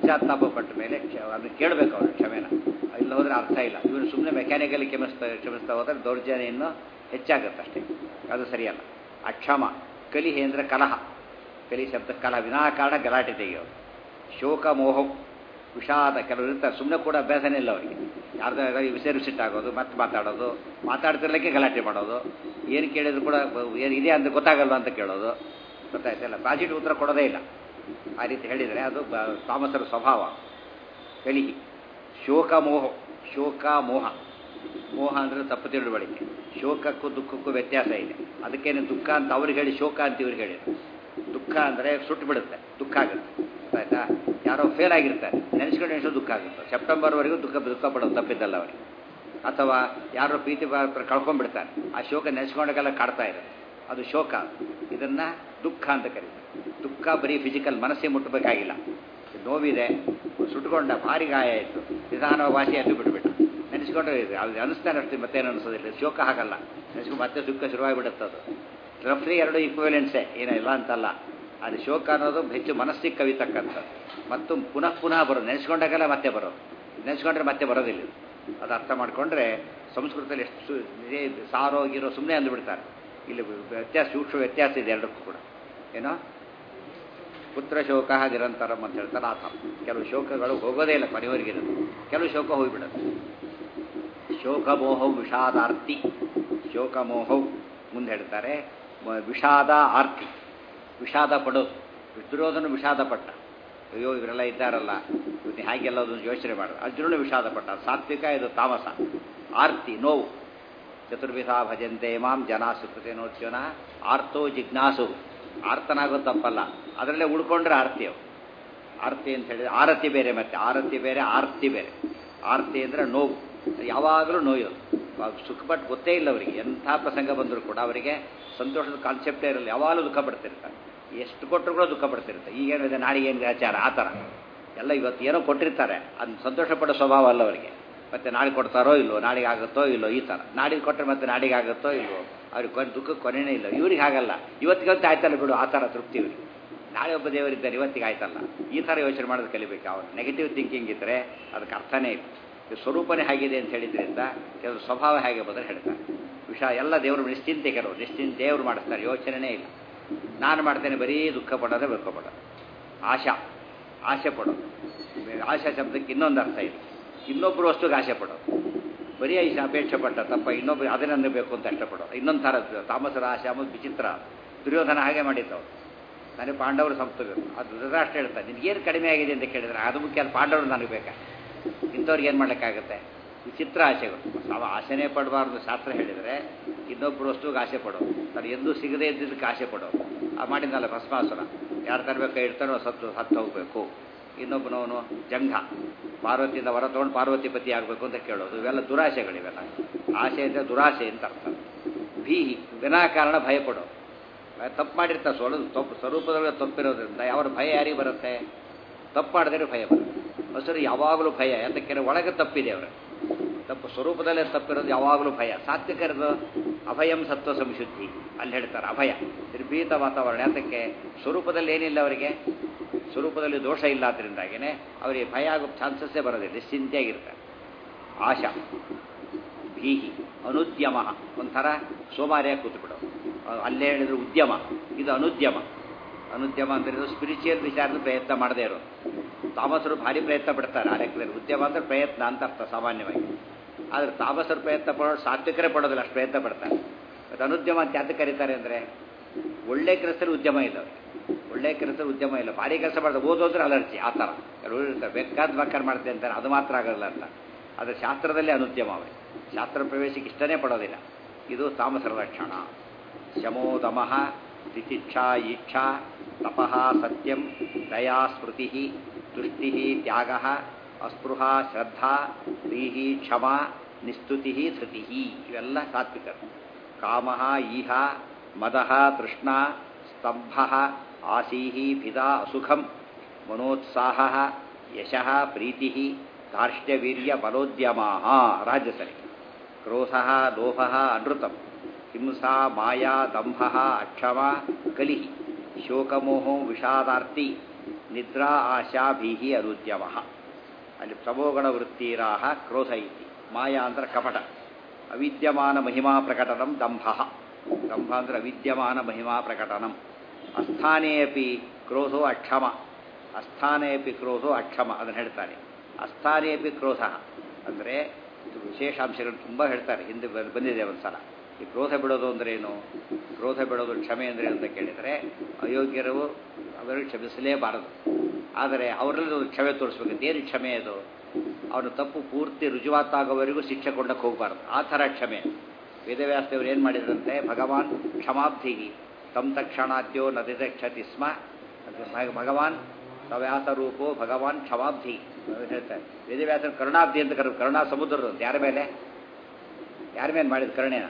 ಪಶ್ಚಾತ್ತಾಪ ಪಟ್ಟ ಮೇಲೆ ಕ್ಷ- ಅದನ್ನ ಕೇಳಬೇಕು ಅವನು ಕ್ಷಮೆನ ಇಲ್ಲ ಹೋದ್ರೆ ಅರ್ಥ ಇಲ್ಲ ಇವನು ಸುಮ್ಮನೆ ಮೆಕ್ಯಾನಿಕಲಿ ಕ್ಷಮಿಸ್ತಾ ಕ್ಷಮಿಸ್ತಾ ಹೋದ್ರೆ ದೌರ್ಜನ್ಯ ಇನ್ನೂ ಹೆಚ್ಚಾಗುತ್ತೆ ಅಷ್ಟೇ ಅದು ಸರಿಯಲ್ಲ ಅಕ್ಷಮ ಕಲಿಹೆ ಅಂದರೆ ಕಲಹ ಕಲಿ ಶಬ್ದ ಕಲಹ ವಿನಾಕಾರಣ ಗಲಾಟೆ ತೆಗೆಯೋದು ಶೋಕ ಮೋಹ ವಿಷಾದ ಕೆಲವರು ಇರ್ತಾರೆ ಸುಮ್ಮನೆ ಕೂಡ ಅಭ್ಯಾಸನೇ ಇಲ್ಲ ಅವರಿಗೆ ಯಾರ್ದಾರ ವಿಸರ್ಸಿಟ್ಟಾಗೋದು ಮತ್ತೆ ಮಾತಾಡೋದು ಮಾತಾಡ್ತಿರ್ಲಿಕ್ಕೆ ಗಲಾಟೆ ಮಾಡೋದು ಏನು ಕೇಳಿದ್ರು ಕೂಡ ಏನು ಇದೆ ಅಂತ ಗೊತ್ತಾಗಲ್ವ ಅಂತ ಕೇಳೋದು ಗೊತ್ತಾಯ್ತಲ್ಲ ಪಾಸಿಟಿವ್ ಉತ್ತರ ಕೊಡೋದೇ ಇಲ್ಲ ಆ ರೀತಿ ಹೇಳಿದರೆ ಅದು ಬ- ತಾಮಸರ ಸ್ವಭಾವ ಕಲಿಹಿ ಶೋಕ ಮೋಹ ಶೋಕ ಮೋಹ ಮೋಹ ಅಂದರೆ ತಪ್ಪು ತಿಳುವಳಿಕೆ ಶೋಕಕ್ಕೂ ದುಃಖಕ್ಕೂ ವ್ಯತ್ಯಾಸ ಇದೆ ಅದಕ್ಕೇನೆ ದುಃಖ ಅಂತ ಅವ್ರಿಗೆ ಹೇಳಿ ಶೋಕ ಅಂತ ಇವ್ರಿಗೆ ಹೇಳಿದ್ರು ದುಃಖ ಅಂದರೆ ಸುಟ್ಟು ಬಿಡುತ್ತೆ ದುಃಖ ಆಗುತ್ತೆ ಆಯ್ತಾ ಯಾರೋ ಫೇಲ್ ಆಗಿರ್ತಾರೆ ನೆನೆಸ್ಕೊಂಡು ಎಷ್ಟೋ ದುಃಖ ಆಗುತ್ತೆ ಸೆಪ್ಟೆಂಬರ್ವರೆಗೂ ದುಃಖ ದುಃಖ ಪಡೋದು ತಪ್ಪಿದ್ದಲ್ಲ ಅವರಿಗೆ ಅಥವಾ ಯಾರೋ ಪ್ರೀತಿ ಪಾತ್ರ ಕಳ್ಕೊಂಡ್ಬಿಡ್ತಾರೆ ಆ ಶೋಕ ನೆನೆಸ್ಕೊಂಡಾಗೆಲ್ಲ ಕಾಡ್ತಾ ಇರುತ್ತೆ ಅದು ಶೋಕ ಇದನ್ನ ದುಃಖ ಅಂತ ಕರೀತಾರೆ ದುಃಖ ಬರೀ ಫಿಸಿಕಲ್ ಮನಸ್ಸಿಗೆ ಮುಟ್ಟಬೇಕಾಗಿಲ್ಲ ನೋವಿದೆ ಸುಟ್ಕೊಂಡ ಭಾರಿ ಗಾಯ ಆಯಿತು ನಿಧಾನವಾಗಿ ವಾಸಿ ಅದು ಬಿಟ್ಬಿಟ್ಟ ನೆನೆಸ್ಕೊಂಡ್ರೆ ಇದು ಅದು ಅನಿಸ್ತಾನೆ ಅಷ್ಟೇ ಮತ್ತೇನು ಅನಿಸೋದಿಲ್ಲ ಶೋಕ ಹಾಗಲ್ಲ ನೆನೆಸ್ಕೊಂಡು ಮತ್ತೆ ದುಃಖ ಶುರುವಾಗಿಬಿಡುತ್ತೆ ಅದು ರಫ್ಲಿ ಎರಡು ಈಕ್ವಲೆನ್ಸೇ ಏನಿಲ್ಲ ಅಂತಲ್ಲ ಅದು ಶೋಕ ಅನ್ನೋದು ಹೆಚ್ಚು ಮನಸ್ಸಿಗೆ ಕವಿತಕ್ಕಂಥದ್ದು ಮತ್ತು ಪುನಃ ಪುನಃ ಬರೋದು ನೆನೆಸ್ಕೊಂಡಾಗೆಲ್ಲ ಮತ್ತೆ ಬರೋದು ನೆನೆಸ್ಕೊಂಡ್ರೆ ಮತ್ತೆ ಬರೋದಿಲ್ಲ ಇದು. ಅದು ಅರ್ಥ ಮಾಡಿಕೊಂಡ್ರೆ ಸಂಸ್ಕೃತದಲ್ಲಿ ಎಷ್ಟು ಸು- ಇದೇ ಸಾರೋ ಗೀರೋ ಸುಮ್ಮನೆ ಅಂದುಬಿಡ್ತಾರೆ ಇಲ್ಲಿ ವ್ಯತ್ಯಾಸ ಸೂಕ್ಷ್ಮ ವ್ಯತ್ಯಾಸ ಇದೆ ಎರಡಕ್ಕೂ ಕೂಡ ಏನೋ ಪುತ್ರ ಶೋಕ ನಿರಂತರಂ ಅಂತ ಹೇಳ್ತಾರೆ ಆತ ಕೆಲವು ಶೋಕಗಳು ಹೋಗೋದೇ ಇಲ್ಲ ಕೊನೆಯವರೆಗಿರೋದು ಕೆಲವು ಶೋಕ ಹೋಗಿಬಿಡುತ್ತೆ ಶೋಕಮೋಹವು ವಿಷಾದಾರ್ತಿ ಶೋಕಮೋಹವು ಮುಂದೆ ಹೇಳ್ತಾರೆ ಮ- ವಿಷಾದ ಆರ್ತಿ ವಿಷಾದ ಪಡೋದು ದುರ್ಯೋಧನ ವಿಷಾದ ಪಟ್ಟ ಅಯ್ಯೋ ಇವರೆಲ್ಲ ಇದ್ದಾರಲ್ಲ ಇವತ್ತು ಹಾಗೆಲ್ಲ ಅದನ್ನು ಯೋಚನೆ ಮಾಡೋದು ಅರ್ಜುನನು ವಿಷಾದ ಪಟ್ಟ ಸಾತ್ವಿಕ ಇದು ತಾಮಸ ಆರ್ತಿ ನೋವು ಚತುರ್ವಿಧ ಭಜಂತೆ ಮಾಂ ಜನ ಸುಕೃತೇನೋರ್ಜುನ ಆರ್ತೋ ಜಿಜ್ಞಾಸು ಆರ್ತನಾಗೋದು ತಪ್ಪಲ್ಲ ಅದರಲ್ಲೇ ಉಳ್ಕೊಂಡ್ರೆ ಆರ್ತಿ ಅವು ಆರ್ತಿ ಅಂತ ಹೇಳಿದ್ರೆ ಆರತಿ ಬೇರೆ ಮತ್ತೆ ಆರತಿ ಬೇರೆ ಆರ್ತಿ ಬೇರೆ ಆರ್ತಿ ಅಂದರೆ ನೋವು ಯಾವಾಗಲೂ ನೋಯೋದು ಅವಾಗ ಸುಖಪಟ್ಟು ಗೊತ್ತೇ ಇಲ್ಲ ಅವರಿಗೆ ಎಂಥ ಪ್ರಸಂಗ ಬಂದರೂ ಕೂಡ ಅವರಿಗೆ ಸಂತೋಷದ ಕಾನ್ಸೆಪ್ಟೇ ಇರಲ್ಲ ಯಾವಾಗಲೂ ದುಃಖ ಪಡ್ತಿರ್ತಾರೆ ಎಷ್ಟು ಕೊಟ್ಟರು ಕೂಡ ದುಃಖ ಪಡ್ತಿರ್ತಾರೆ ಈಗೇನಿದೆ ನಾಳೆಗೆ ಏನು ಆಚಾರ ಆ ಥರ ಎಲ್ಲ ಇವತ್ತು ಏನೋ ಕೊಟ್ಟಿರ್ತಾರೆ ಅದನ್ನ ಸಂತೋಷ ಪಡೋ ಸ್ವಭಾವ ಅಲ್ಲ ಅವರಿಗೆ ಮತ್ತೆ ನಾಳೆ ಕೊಡ್ತಾರೋ ಇಲ್ಲೋ ನಾಳೆಗೆ ಆಗುತ್ತೋ ಇಲ್ಲೋ ಈ ಥರ ನಾಳೆಗೆ ಕೊಟ್ಟರೆ ಮತ್ತೆ ನಾಳೆಗೆ ಆಗುತ್ತೋ ಇಲ್ವೋ ಅವ್ರಿಗೆ ಕೊನೆ ದುಃಖಕ್ಕೆ ಕೊನೆನೇ ಇಲ್ಲ ಇವ್ರಿಗೆ ಹಾಗಲ್ಲ ಇವತ್ತಿಗಂತೂ ಆಯ್ತಲ್ಲ ಬಿಡು ಆ ಥರ ತೃಪ್ತಿ ಇವ್ರಿಗೆ ನಾಳೆ ಒಬ್ಬ ದೇವರಿದ್ದಾರೆ ಇವತ್ತಿಗೆ ಆಯ್ತಲ್ಲ ಈ ಥರ ಯೋಚನೆ ಮಾಡೋದು ಕಲಿಬೇಕು ಅವನು ನೆಗೆಟಿವ್ ಥಿಂಕಿಂಗ್ ಇದ್ದರೆ ಅದಕ್ಕೆ ಅರ್ಥನೇ ಇಲ್ಲ ಇದು ಸ್ವರೂಪನೇ ಹೇಗಿದೆ ಅಂತ ಹೇಳಿದ್ರಿಂದ ಕೆಲವರು ಸ್ವಭಾವ ಹೇಗೆ ಬಂದರೆ ಹೇಳ್ತಾರೆ ವಿಷ ಎಲ್ಲ ದೇವರು ನಿಶ್ಚಿಂತೆ ಕೆಲವರು ನಿಶ್ಚಿಂತೆ ದೇವರು ಮಾಡಿಸ್ತಾರೆ ಯೋಚನೆನೇ ಇಲ್ಲ ನಾನು ಮಾಡ್ತೇನೆ ಬರೀ ದುಃಖ ಪಡೋದೇ ದುಃಖ ಪಡೋದು ಆಶಾ ಆಸೆ ಪಡೋದು ಆಶಾ ಶಬ್ದಕ್ಕೆ ಇನ್ನೊಂದು ಅರ್ಥ ಇದೆ ಇನ್ನೊಬ್ಬರು ವಸ್ತುಗೆ ಆಸೆ ಪಡೋದು ಬರೀ ಐಶ ಅಪೇಕ್ಷೆ ಪಟ್ಟ ತಪ್ಪ ಇನ್ನೊಬ್ಬರು ಅದನ್ನೇ ಬೇಕು ಅಂತ ಇಷ್ಟಪಡೋದು ಇನ್ನೊಂದು ಥರ ತಾಮಸರ ಆಸೆ ಅನ್ನೋದು ವಿಚಿತ್ರ ದುರ್ಯೋಧನ ಹಾಗೆ ಮಾಡಿದ್ದವು ನನಗೆ ಪಾಂಡವರು ಸಂಪತ್ತು ಅದು ಧೃತರಾಷ್ಟ್ರ ಹೇಳ್ತಾರೆ ನಿನಗೇನು ಕಡಿಮೆ ಆಗಿದೆ ಅಂತ ಕೇಳಿದ್ರೆ ಅದು ಮುಖ್ಯ ಅದು ಪಾಂಡವರು ನನಗೆ ಬೇಕಾ ಇಂಥವ್ರಿಗೆ ಏನು ಮಾಡ್ಲಿಕ್ಕಾಗುತ್ತೆ ವಿಚಿತ್ರ ಆಸೆಗಳು ಅವ ಆಸೆನೇ ಪಡಬಾರ್ದು ಶಾಸ್ತ್ರ ಹೇಳಿದರೆ ಇನ್ನೊಬ್ಬರು ವಸ್ತುವಿಗೆ ಆಸೆ ಪಡೋದು ನಾನು ಎಂದೂ ಸಿಗದೇ ಇದ್ದಿದ್ದಕ್ಕೆ ಆಸೆ ಪಡೋದು ಆ ಮಾಡಿದ್ನಲ್ಲ ಭಸ್ಮಾಸುರ ಯಾರು ತರಬೇಕು ಇಡ್ತಾನೋ ಸತ್ತು ಹತ್ತು ಹೋಗಬೇಕು ಇನ್ನೊಬ್ಬನವನು ಜಂಘ ಪಾರ್ವತಿಯಿಂದ ಹೊರ ತೊಗೊಂಡು ಪಾರ್ವತಿ ಪತಿ ಆಗಬೇಕು ಅಂತ ಕೇಳೋದು ಇವೆಲ್ಲ ದುರಾಸೆಗಳಿವೆಲ್ಲ ಆಸೆ ಅಂದರೆ ದುರಾಸೆ ಅಂತ ಅರ್ಥ ಭೀಹಿ ವಿನಾಕಾರಣ ಭಯ ಪಡೋದು ತಪ್ಪು ಮಾಡಿರ್ತಾರೆ ಸೊಲದು ತಪ್ಪು ಸ್ವರೂಪದೊಳಗೆ ತಪ್ಪಿರೋದ್ರಿಂದ ಯಾವ ಭಯ ಯಾರಿಗೆ ಬರುತ್ತೆ ತಪ್ಪು ಮಾಡಿದ್ರೆ ಭಯ ಬರುತ್ತೆ ಹಸಿರು ಯಾವಾಗಲೂ ಭಯ ಯಾತಕ್ಕೆ ಒಳಗೆ ತಪ್ಪಿದೆ ಅವರ ತಪ್ಪು ಸ್ವರೂಪದಲ್ಲೇ ತಪ್ಪಿರೋದು ಯಾವಾಗಲೂ ಭಯ ಸಾತ್ವಿಕರದು ಅಭಯಂ ಸತ್ವ ಸಂಶುದ್ಧಿ ಅಲ್ಲಿ ಹೇಳ್ತಾರೆ ಅಭಯ ನಿರ್ಭೀತ ವಾತಾವರಣ ಯಾತಕ್ಕೆ ಸ್ವರೂಪದಲ್ಲಿ ಏನಿಲ್ಲ ಅವರಿಗೆ ಸ್ವರೂಪದಲ್ಲಿ ದೋಷ ಇಲ್ಲ ಅದರಿಂದಾಗಿನೇ ಅವರಿಗೆ ಭಯ ಆಗೋ ಚಾನ್ಸಸ್ಸೇ ಬರೋದಿಲ್ಲ ನಿಶ್ಚಿಂತೆಯಾಗಿರ್ತಾರೆ ಆಶಾ ಭೀಹಿ ಅನುದ್ಯಮ ಒಂಥರ ಸೋಮಾರಿಯಾಗಿ ಕೂತ್ಬಿಡೋದು ಅಲ್ಲೇ ಹೇಳಿದ್ರು ಉದ್ಯಮ ಇದು ಅನುದ್ಯಮ ಅನುದ್ಯಮ ಅಂದರೆ ಸ್ಪಿರಿಚುವಲ್ ವಿಚಾರದ ಪ್ರಯತ್ನ ಮಾಡದೇ ಇರೋದು ತಾಮಸರು ಭಾರಿ ಪ್ರಯತ್ನ ಪಡ್ತಾರೆ ಆ ಲೆಕ್ಕದಲ್ಲಿ ಉದ್ಯಮ ಅಂದರೆ ಪ್ರಯತ್ನ ಅಂತ ಅರ್ಥ ಸಾಮಾನ್ಯವಾಗಿ ಆದರೆ ತಾಮಸರು ಪ್ರಯತ್ನ ಪಡೋದು ಸಾತ್ವಿಕರೇ ಪಡೋದಿಲ್ಲ ಅಷ್ಟು ಪ್ರಯತ್ನ ಪಡ್ತಾರೆ ಮತ್ತು ಅನುದ್ಯಮ ಅಂತ ಯಾತಕ್ಕೆ ಕರೀತಾರೆ ಅಂದರೆ ಒಳ್ಳೆ ಕೆಲಸದಲ್ಲಿ ಉದ್ಯಮ ಇಲ್ಲ ಅವ್ರಿಗೆ ಒಳ್ಳೆ ಕೆಲಸದಲ್ಲಿ ಉದ್ಯಮ ಇಲ್ಲ ಭಾರಿ ಕೆಲಸ ಮಾಡ್ತಾರೆ ಓದೋದ್ರೆ ಅಲರ್ಜಿ ಆ ಥರ ಕೆಲವರು ಇರ್ತಾರೆ ಬೇಕಾದ ಬೇಕಾದ್ರೆ ಮಾಡ್ತೆ ಅಂತಾರೆ ಅದು ಮಾತ್ರ ಆಗಲ್ಲ ಅಂತ ಆದರೆ ಶಾಸ್ತ್ರದಲ್ಲೇ ಅನುದ್ಯಮ ಅವರಿಗೆ ಶಾಸ್ತ್ರ ಪ್ರವೇಶಕ್ಕೆ ಇಷ್ಟನೇ ಪಡೋದಿಲ್ಲ ಇದು ತಾಮಸರ ಲಕ್ಷಣ ಶಮೋದಮಃ ತಿತಿಚ್ಛಾ ಈಚ್ಛಾ ತಪಃ ಸತ್ಯಂ ದಯಾ ಸ್ಮೃತಿ ತುಷ್ಟಿ ತ್ಯಾಗ ಅಸ್ಪೃಹ ಶ್ರದ್ಧಾ ಪ್ರೀಹಿ ಕ್ಷಮಾ ನಿಸ್ತುತಿ ಧೃತಿ ಇವೆಲ್ಲ ಸಾತ್ವಿಕರು ಕಾಮ ಈಹ ಮದ ತೃಷ್ಣ ಸ್ತಂಭ ಆಸೀಹಿ ಭಿದಾ ಅಸುಖಂ ಮನೋತ್ಸಾಹ ಯಶಃ ಪ್ರೀತಿ ಧಾರ್ಷ್ಟ್ಯವೀರ್ಯ ಬಲೋದ್ಯಮಾ ರಾಜಸರಿ ಕ್ರೋಧ ಲೋಭ ಅನೃತಂ ಹಿಂಸಾ ಮಾಯಾ ದಂಭ ಅಕ್ಷಮ ಕಲಿ ಶೋಕಮೋಹೋ ವಿಷಾದಾರ್ತಿ ನಿದ್ರಾ ಆಶಾ ಭೀಹಿ ಅನುದ್ಯಮ ಅಲ್ಲಿ ತಮೋಗಣ ವೃತ್ತಿರಾಹ ಕ್ರೋಧ ಇತಿ ಮಾಯಾ ಅಂದ್ರೆ ಕಪಟ ಅವಿದ್ಯಮಾನ ಮಹಿಮಾ ಪ್ರಕಟನಂ ದಂಭ ದಂಭ ಅಂದ್ರೆ ಅವಿದ್ಯಮಾನ ಮಹಿಮಾ ಪ್ರಕಟನಂ ಅಸ್ಥಾನೇ ಅಪಿ ಕ್ರೋಧೋ ಅಕ್ಷಮ ಅಸ್ಥಾನೇ ಅಪಿ ಕ್ರೋಧೋ ಅಕ್ಷಮ ಅದನ್ನು ಹೇಳ್ತಾನೆ ಅಸ್ಥಾನೇ ಅಪಿ ಕ್ರೋಧ ಅಂದರೆ ಇದು ವಿಶೇಷಾಂಶಗಳು ತುಂಬ ಹೇಳ್ತಾರೆ ಹಿಂದೆ ಬ- ಬಂದಿದೆ ಒಂದು ಸಲ ಈ ಕ್ರೋಧ ಬಿಡೋದು ಅಂದ್ರೆ ಏನು ಕ್ರೋಧ ಬಿಡೋದು ಕ್ಷಮೆ ಅಂದ್ರೆ ಏನು ಅಂತ ಕೇಳಿದರೆ ಅಯೋಗ್ಯರು ಅವರಿಗೆ ಕ್ಷಮಿಸಲೇಬಾರದು ಆದರೆ ಅವರಲ್ಲಿ ಒಂದು ಕ್ಷಮೆ ತೋರಿಸ್ಬೇಕು ಏನು ಕ್ಷಮೆ ಅದು ಅವನು ತಪ್ಪು ಪೂರ್ತಿ ರುಜುವಾತಾಗೋವರೆಗೂ ಶಿಕ್ಷೆ ಕೊಂಡಕ್ಕೆ ಹೋಗಬಾರ್ದು ಆ ಥರ ಕ್ಷಮೆ ವೇದವ್ಯಾಸದೇವರು ಏನು ಮಾಡಿದ್ರಂತೆ ಭಗವಾನ್ ಕ್ಷಮಾಬ್ಧಿ ತಂ ತಕ್ಷಣಾದ್ಯೋ ನದಿದಕ್ಷತಿ ಸ್ಮ ಅಂತ ಭಗ- ಭಗವಾನ್ ಸವ್ಯಾಸ ರೂಪೋ ಭಗವಾನ್ ಕ್ಷಮಾಬ್ಧಿ ಅಂತ ಹೇಳ್ತಾರೆ ವೇದವ್ಯಾಸನ ಕರುಣಾಬ್ಧಿ ಅಂತ ಕರು ಕರುಣಾ ಸಮುದ್ರರು ಅಂತ ಯಾರ ಮೇಲೆ ಯಾರ ಮೇಲೆ ಮಾಡಿದ ಕರುಣೆನ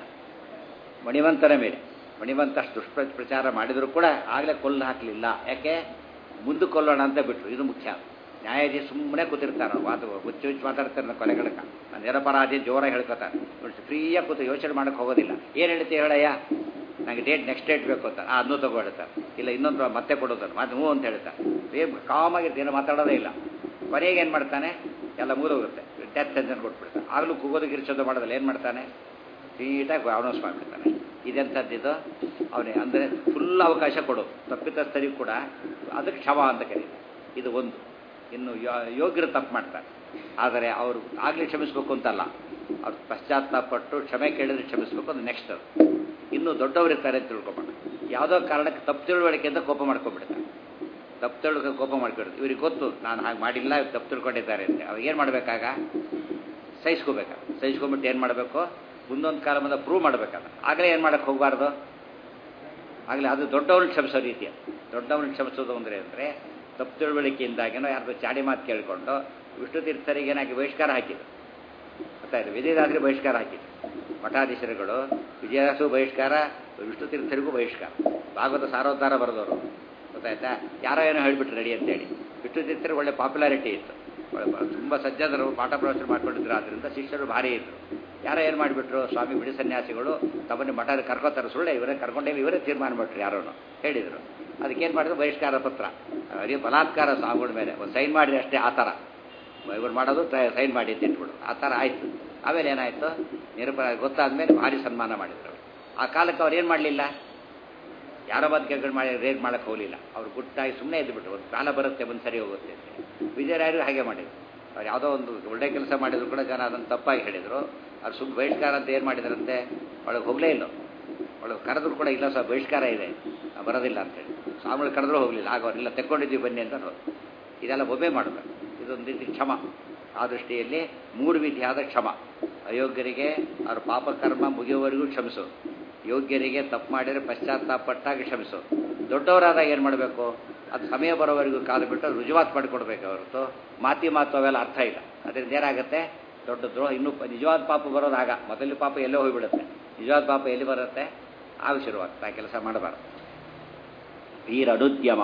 ಮಣಿವಂತನ ಮೇಲೆ ಮಣಿವಂತ ಅಷ್ಟು ದುಷ್ಪ್ರ ಪ್ರಚಾರ ಮಾಡಿದರೂ ಕೂಡ ಆಗಲೇ ಕೊಲ್ಲು ಹಾಕಲಿಲ್ಲ ಯಾಕೆ ಮುಂದೆ ಕೊಲ್ಲೋಣ ಅಂತ ಬಿಟ್ರು ಇದು ಮುಖ್ಯ ನ್ಯಾಯಾಧೀಶ ಸುಮ್ಮನೆ ಕೂತಿರ್ತಾರೆ ವಾದ ಹುಚ್ಚು ಹುಚ್ಚು ಮಾತಾಡ್ತಾರೆ ನನ್ನ ಕೊಲೆಗಳಕ್ಕ ನಾನು ನಿರಪರಾಧಿ ಜೋರಾಗಿ ಹೇಳ್ಕೊತಾರೆ ಫ್ರೀಯಾಗಿ ಕೂತು ಯೋಚನೆ ಮಾಡೋಕ್ಕೆ ಹೋಗೋದಿಲ್ಲ ಏನು ಹೇಳ್ತೀವಿ ಹೇಳಯ್ಯ ನನಗೆ ಡೇಟ್ ನೆಕ್ಸ್ಟ್ ಡೇಟ್ ಬೇಕು ಅಂತ ಆ ಅದನ್ನು ತಗೋ ಹೇಳ್ತಾರೆ ಇಲ್ಲ ಇನ್ನೊಂದು ಮತ್ತೆ ಕೊಡೋದನ್ನು ಮತ್ತೆ ಹ್ಞೂ ಅಂತ ಹೇಳ್ತಾರೆ ಏ ಕಾಮಾಗಿರ್ತೀನಿ ಏನು ಮಾತಾಡೋದೇ ಇಲ್ಲ ಕೊನೆಗೆ ಏನು ಮಾಡ್ತಾನೆ ಎಲ್ಲ ಮುಗಿದೋಗುತ್ತೆ ಡೆತ್ ಸೆಂಟೆನ್ಸ್ ಕೊಟ್ಬಿಡ್ತಾನೆ ಆಗಲೂ ಕೂಗೋದು ಗಿರಿಸೋದು ಮಾಡೋದಿಲ್ಲ ಏನು ಮಾಡ್ತಾನೆ ನೀಟಾಗಿ ಅನೌನ್ಸ್ ಮಾಡಿಬಿಡ್ತಾನೆ ಇದೆಂಥದ್ದಿದು ಅವನೇ ಅಂದರೆ ಫುಲ್ ಅವಕಾಶ ಕೊಡು ತಪ್ಪಿತಸ್ಥರಿಗೂ ಕೂಡ ಅದಕ್ಕೆ ಕ್ಷಮ ಅಂತ ಕರೀತಾರೆ ಇದು ಒಂದು ಇನ್ನು ಯೋ- ಯೋಗ್ಯರು ತಪ್ಪು ಮಾಡ್ತಾರೆ ಆದರೆ ಅವರು ಆಗಲೇ ಕ್ಷಮಿಸ್ಬೇಕು ಅಂತಲ್ಲ ಅವ್ರು ಪಶ್ಚಾತ್ತಾಪಟ್ಟು ಕ್ಷಮೆ ಕೇಳಿದ್ರೆ ಕ್ಷಮಿಸ್ಬೇಕು ಅದು ನೆಕ್ಸ್ಟ್ ಅದು ಇನ್ನು ದೊಡ್ಡವರು ಇರ್ತಾರೆ ಅಂತ ತಿಳ್ಕೊಬೇಡ ಯಾವುದೋ ಕಾರಣಕ್ಕೆ ತಪ್ಪು ತಿಳುವಳಿಕೆ ಅಂತ ಕೋಪ ಮಾಡ್ಕೊಂಡ್ಬಿಡ್ತಾರೆ ತಪ್ಪು ತಿಳುವಳಿಕೆ ಕೋಪ ಮಾಡ್ಕೊಡ್ತಾರೆ ಇವ್ರಿಗೆ ಗೊತ್ತು ನಾನು ಹಾಗೆ ಮಾಡಿಲ್ಲ ಇವ್ರು ತಪ್ಪು ತಿಳ್ಕೊಂಡಿದ್ದಾರೆ ಅಂತ ಅವಾಗ ಏನು ಮಾಡಬೇಕಾಗ ಸಹಿಸ್ಕೋಬೇಕಾಗ ಸಹಿಸ್ಕೊಂಬಿಟ್ಟು ಏನು ಮಾಡಬೇಕು ಮುಂದೊಂದು ಕಾಲ ಮುಂದೆ ಪ್ರೂವ್ ಮಾಡಬೇಕಲ್ಲ ಆಗಲೇ ಏನು ಮಾಡಕ್ಕೆ ಹೋಗಬಾರ್ದು ಆಗಲೇ ಅದು ದೊಡ್ಡವ್ರನ್ನ ಕ್ಷಮಿಸೋ ರೀತಿಯ ದೊಡ್ಡವ್ರನ್ನ ಕ್ಷಮಿಸೋದು ಅಂದರೆ ಅಂದರೆ ತಪ್ಪು ತಿಳುವಳಿಕೆಯಿಂದಾಗೇನೋ ಯಾರ್ದೋ ಚಾಡಿ ಮಾತು ಕೇಳಿಕೊಂಡು ವಿಷ್ಣು ತೀರ್ಥರಿಗೆ ಏನಾಗಿ ಬಹಿಷ್ಕಾರ ಹಾಕಿದ್ರು ಗೊತ್ತಾಯ್ತು ವಿಜಯದಾಸರಿಗೆ ಬಹಿಷ್ಕಾರ ಹಾಕಿದ್ರು ಮಠಾಧೀಶರುಗಳು ವಿಜಯದಾಸು ಬಹಿಷ್ಕಾರ ವಿಷ್ಣು ತೀರ್ಥರಿಗೂ ಬಹಿಷ್ಕಾರ ಭಾಗವತ ಸಾರೋದ್ಧಾರ ಬರೆದವರು ಗೊತ್ತಾಯ್ತಾ ಯಾರೋ ಏನೋ ಹೇಳಿಬಿಟ್ರು ರೆಡಿ ಅಂತೇಳಿ ವಿಷ್ಣು ತೀರ್ಥರಿಗೆ ಒಳ್ಳೆ ಪಾಪ್ಯುಲಾರಿಟಿ ಇತ್ತು ಒಳ್ಳೆ ಬ- ತುಂಬ ಸಜ್ಜನರು ಪಾಠ ಪ್ರವಚನ ಮಾಡ್ಕೊಂಡಿದ್ರು ಆದ್ದರಿಂದ ಶಿಷ್ಯರು ಭಾರಿ ಇದ್ರು ಯಾರೋ ಏನು ಮಾಡಿಬಿಟ್ರು ಸ್ವಾಮಿ ಬಿಡಿ ಸನ್ಯಾಸಿಗಳು ತಮ್ಮನ್ನು ಮಠ ಕರ್ಕೋತಾರೆ ಸುಳ್ಳೆ ಇವರೇ ಕರ್ಕೊಂಡೇ ಇವರೇ ತೀರ್ಮಾನ ಬಿಟ್ರು ಯಾರೋ ಹೇಳಿದರು ಅದಕ್ಕೇನು ಮಾಡಿದ್ರು ಬಹಿಷ್ಕಾರ ಪತ್ರ ಅವರಿಗೆ ಬಲಾತ್ಕಾರ ಸ್ವಾಮಿಗಳ ಮೇಲೆ ಒಂದು ಸೈನ್ ಮಾಡಿದ್ರೆ ಅಷ್ಟೇ ಆ ಥರ ಇವ್ರು ಮಾಡೋದು ಸೈನ್ ಮಾಡಿ ಅಂತ ಇಟ್ಬಿಡು ಆ ಥರ ಆಯಿತು ಆಮೇಲೆ ಏನಾಯಿತು ನಿರಪರಾಧ ಗೊತ್ತಾದ ಮೇಲೆ ಭಾರಿ ಸನ್ಮಾನ ಮಾಡಿದ್ರು ಅವ್ರು. ಆ ಕಾಲಕ್ಕೆ ಅವ್ರು ಏನು ಮಾಡಲಿಲ್ಲ ಯಾರೋ ಬಂದು ಕೆಲ್ಗಳು ಮಾಡಿ ರೇಟ್ ಮಾಡೋಕ್ಕೆ ಹೋಗಲಿಲ್ಲ ಅವ್ರು ಗುಟ್ಟಾಗಿ ಸುಮ್ಮನೆ ಇದ್ದುಬಿಟ್ರು ಒಂದು ಕಾಲ ಬರುತ್ತೆ ಬಂದು ಸರಿ ಹೋಗುತ್ತೆ ಅಂತ ವಿಜಯರಾಯರು ಹಾಗೆ ಮಾಡಿದ್ರು ಅವ್ರು ಯಾವುದೋ ಒಂದು ಒಳ್ಳೆ ಕೆಲಸ ಮಾಡಿದ್ರು ಕೂಡ ಜನ ಅದನ್ನು ತಪ್ಪಾಗಿ ಹೇಳಿದರು ಅವ್ರು ಸುಮ್ಮನೆ ಬಹಿಷ್ಕಾರ ಅಂತ ಏನು ಮಾಡಿದ್ರಂತೆ ಒಳಗೆ ಹೋಗಲೇ ಇಲ್ಲ ಒಳಗೆ ಕರೆದ್ರು ಕೂಡ ಇಲ್ಲ ಸರ್ ಬಹಿಷ್ಕಾರ ಇದೆ ನಾವ್ ಬರೋದಿಲ್ಲ ಅಂತೇಳಿ ಸ್ವಾಮಿಗಳು ಕರೆದ್ರೂ ಹೋಗಲಿಲ್ಲ ಆಗ ಅವ್ರಿಲ್ಲ ತೆಕ್ಕೊಂಡಿದ್ದೀವಿ ಬನ್ನಿ ಅಂತ ಹೋದ್ರು ಇದೆಲ್ಲ ಒಬ್ಬೇ ಮಾಡಬೇಕು ಇದೊಂದು ರೀತಿ ಕ್ಷಮ ಆ ದೃಷ್ಟಿಯಲ್ಲಿ ಮೂರು ವಿಧಿಯಾದ ಕ್ಷಮ ಅಯೋಗ್ಯರಿಗೆ ಅವ್ರ ಪಾಪಕರ್ಮ ಮುಗಿಯುವವರೆಗೂ ಕ್ಷಮಿಸು ಯೋಗ್ಯರಿಗೆ ತಪ್ಪು ಮಾಡಿದರೆ ಪಶ್ಚಾತ್ತಾಪಟ್ಟಾಗಿ ಕ್ಷಮಿಸು ದೊಡ್ಡವರಾದಾಗ ಏನು ಮಾಡಬೇಕು ಅದು ಸಮಯ ಬರೋವರೆಗೂ ಕಾದು ಬಿಟ್ಟು ರುಜುವಾತ್ ಮಾಡಿಕೊಡ್ಬೇಕು ಹೊರತು ಮಾತಿ ಮಾತು ಅವೆಲ್ಲ ಅರ್ಥ ಇಲ್ಲ ಅದರಿಂದ ಏನಾಗುತ್ತೆ ದೊಡ್ಡ ದ್ರೋಹ ಇನ್ನೂ ಪ- ನಿಜವಾದ ಪಾಪ ಬರೋದು ಆಗ ಮೊದಲು ಪಾಪ ಎಲ್ಲೋ ಹೋಗಿಬಿಡುತ್ತೆ ನಿಜವಾದ ಪಾಪ ಎಲ್ಲಿ ಬರುತ್ತೆ ಆಗ ಶುರುವಾಗ್ತಾ ಕೆಲಸ ಮಾಡಬಾರ್ದು ವೀರಡುದ್ಯಮ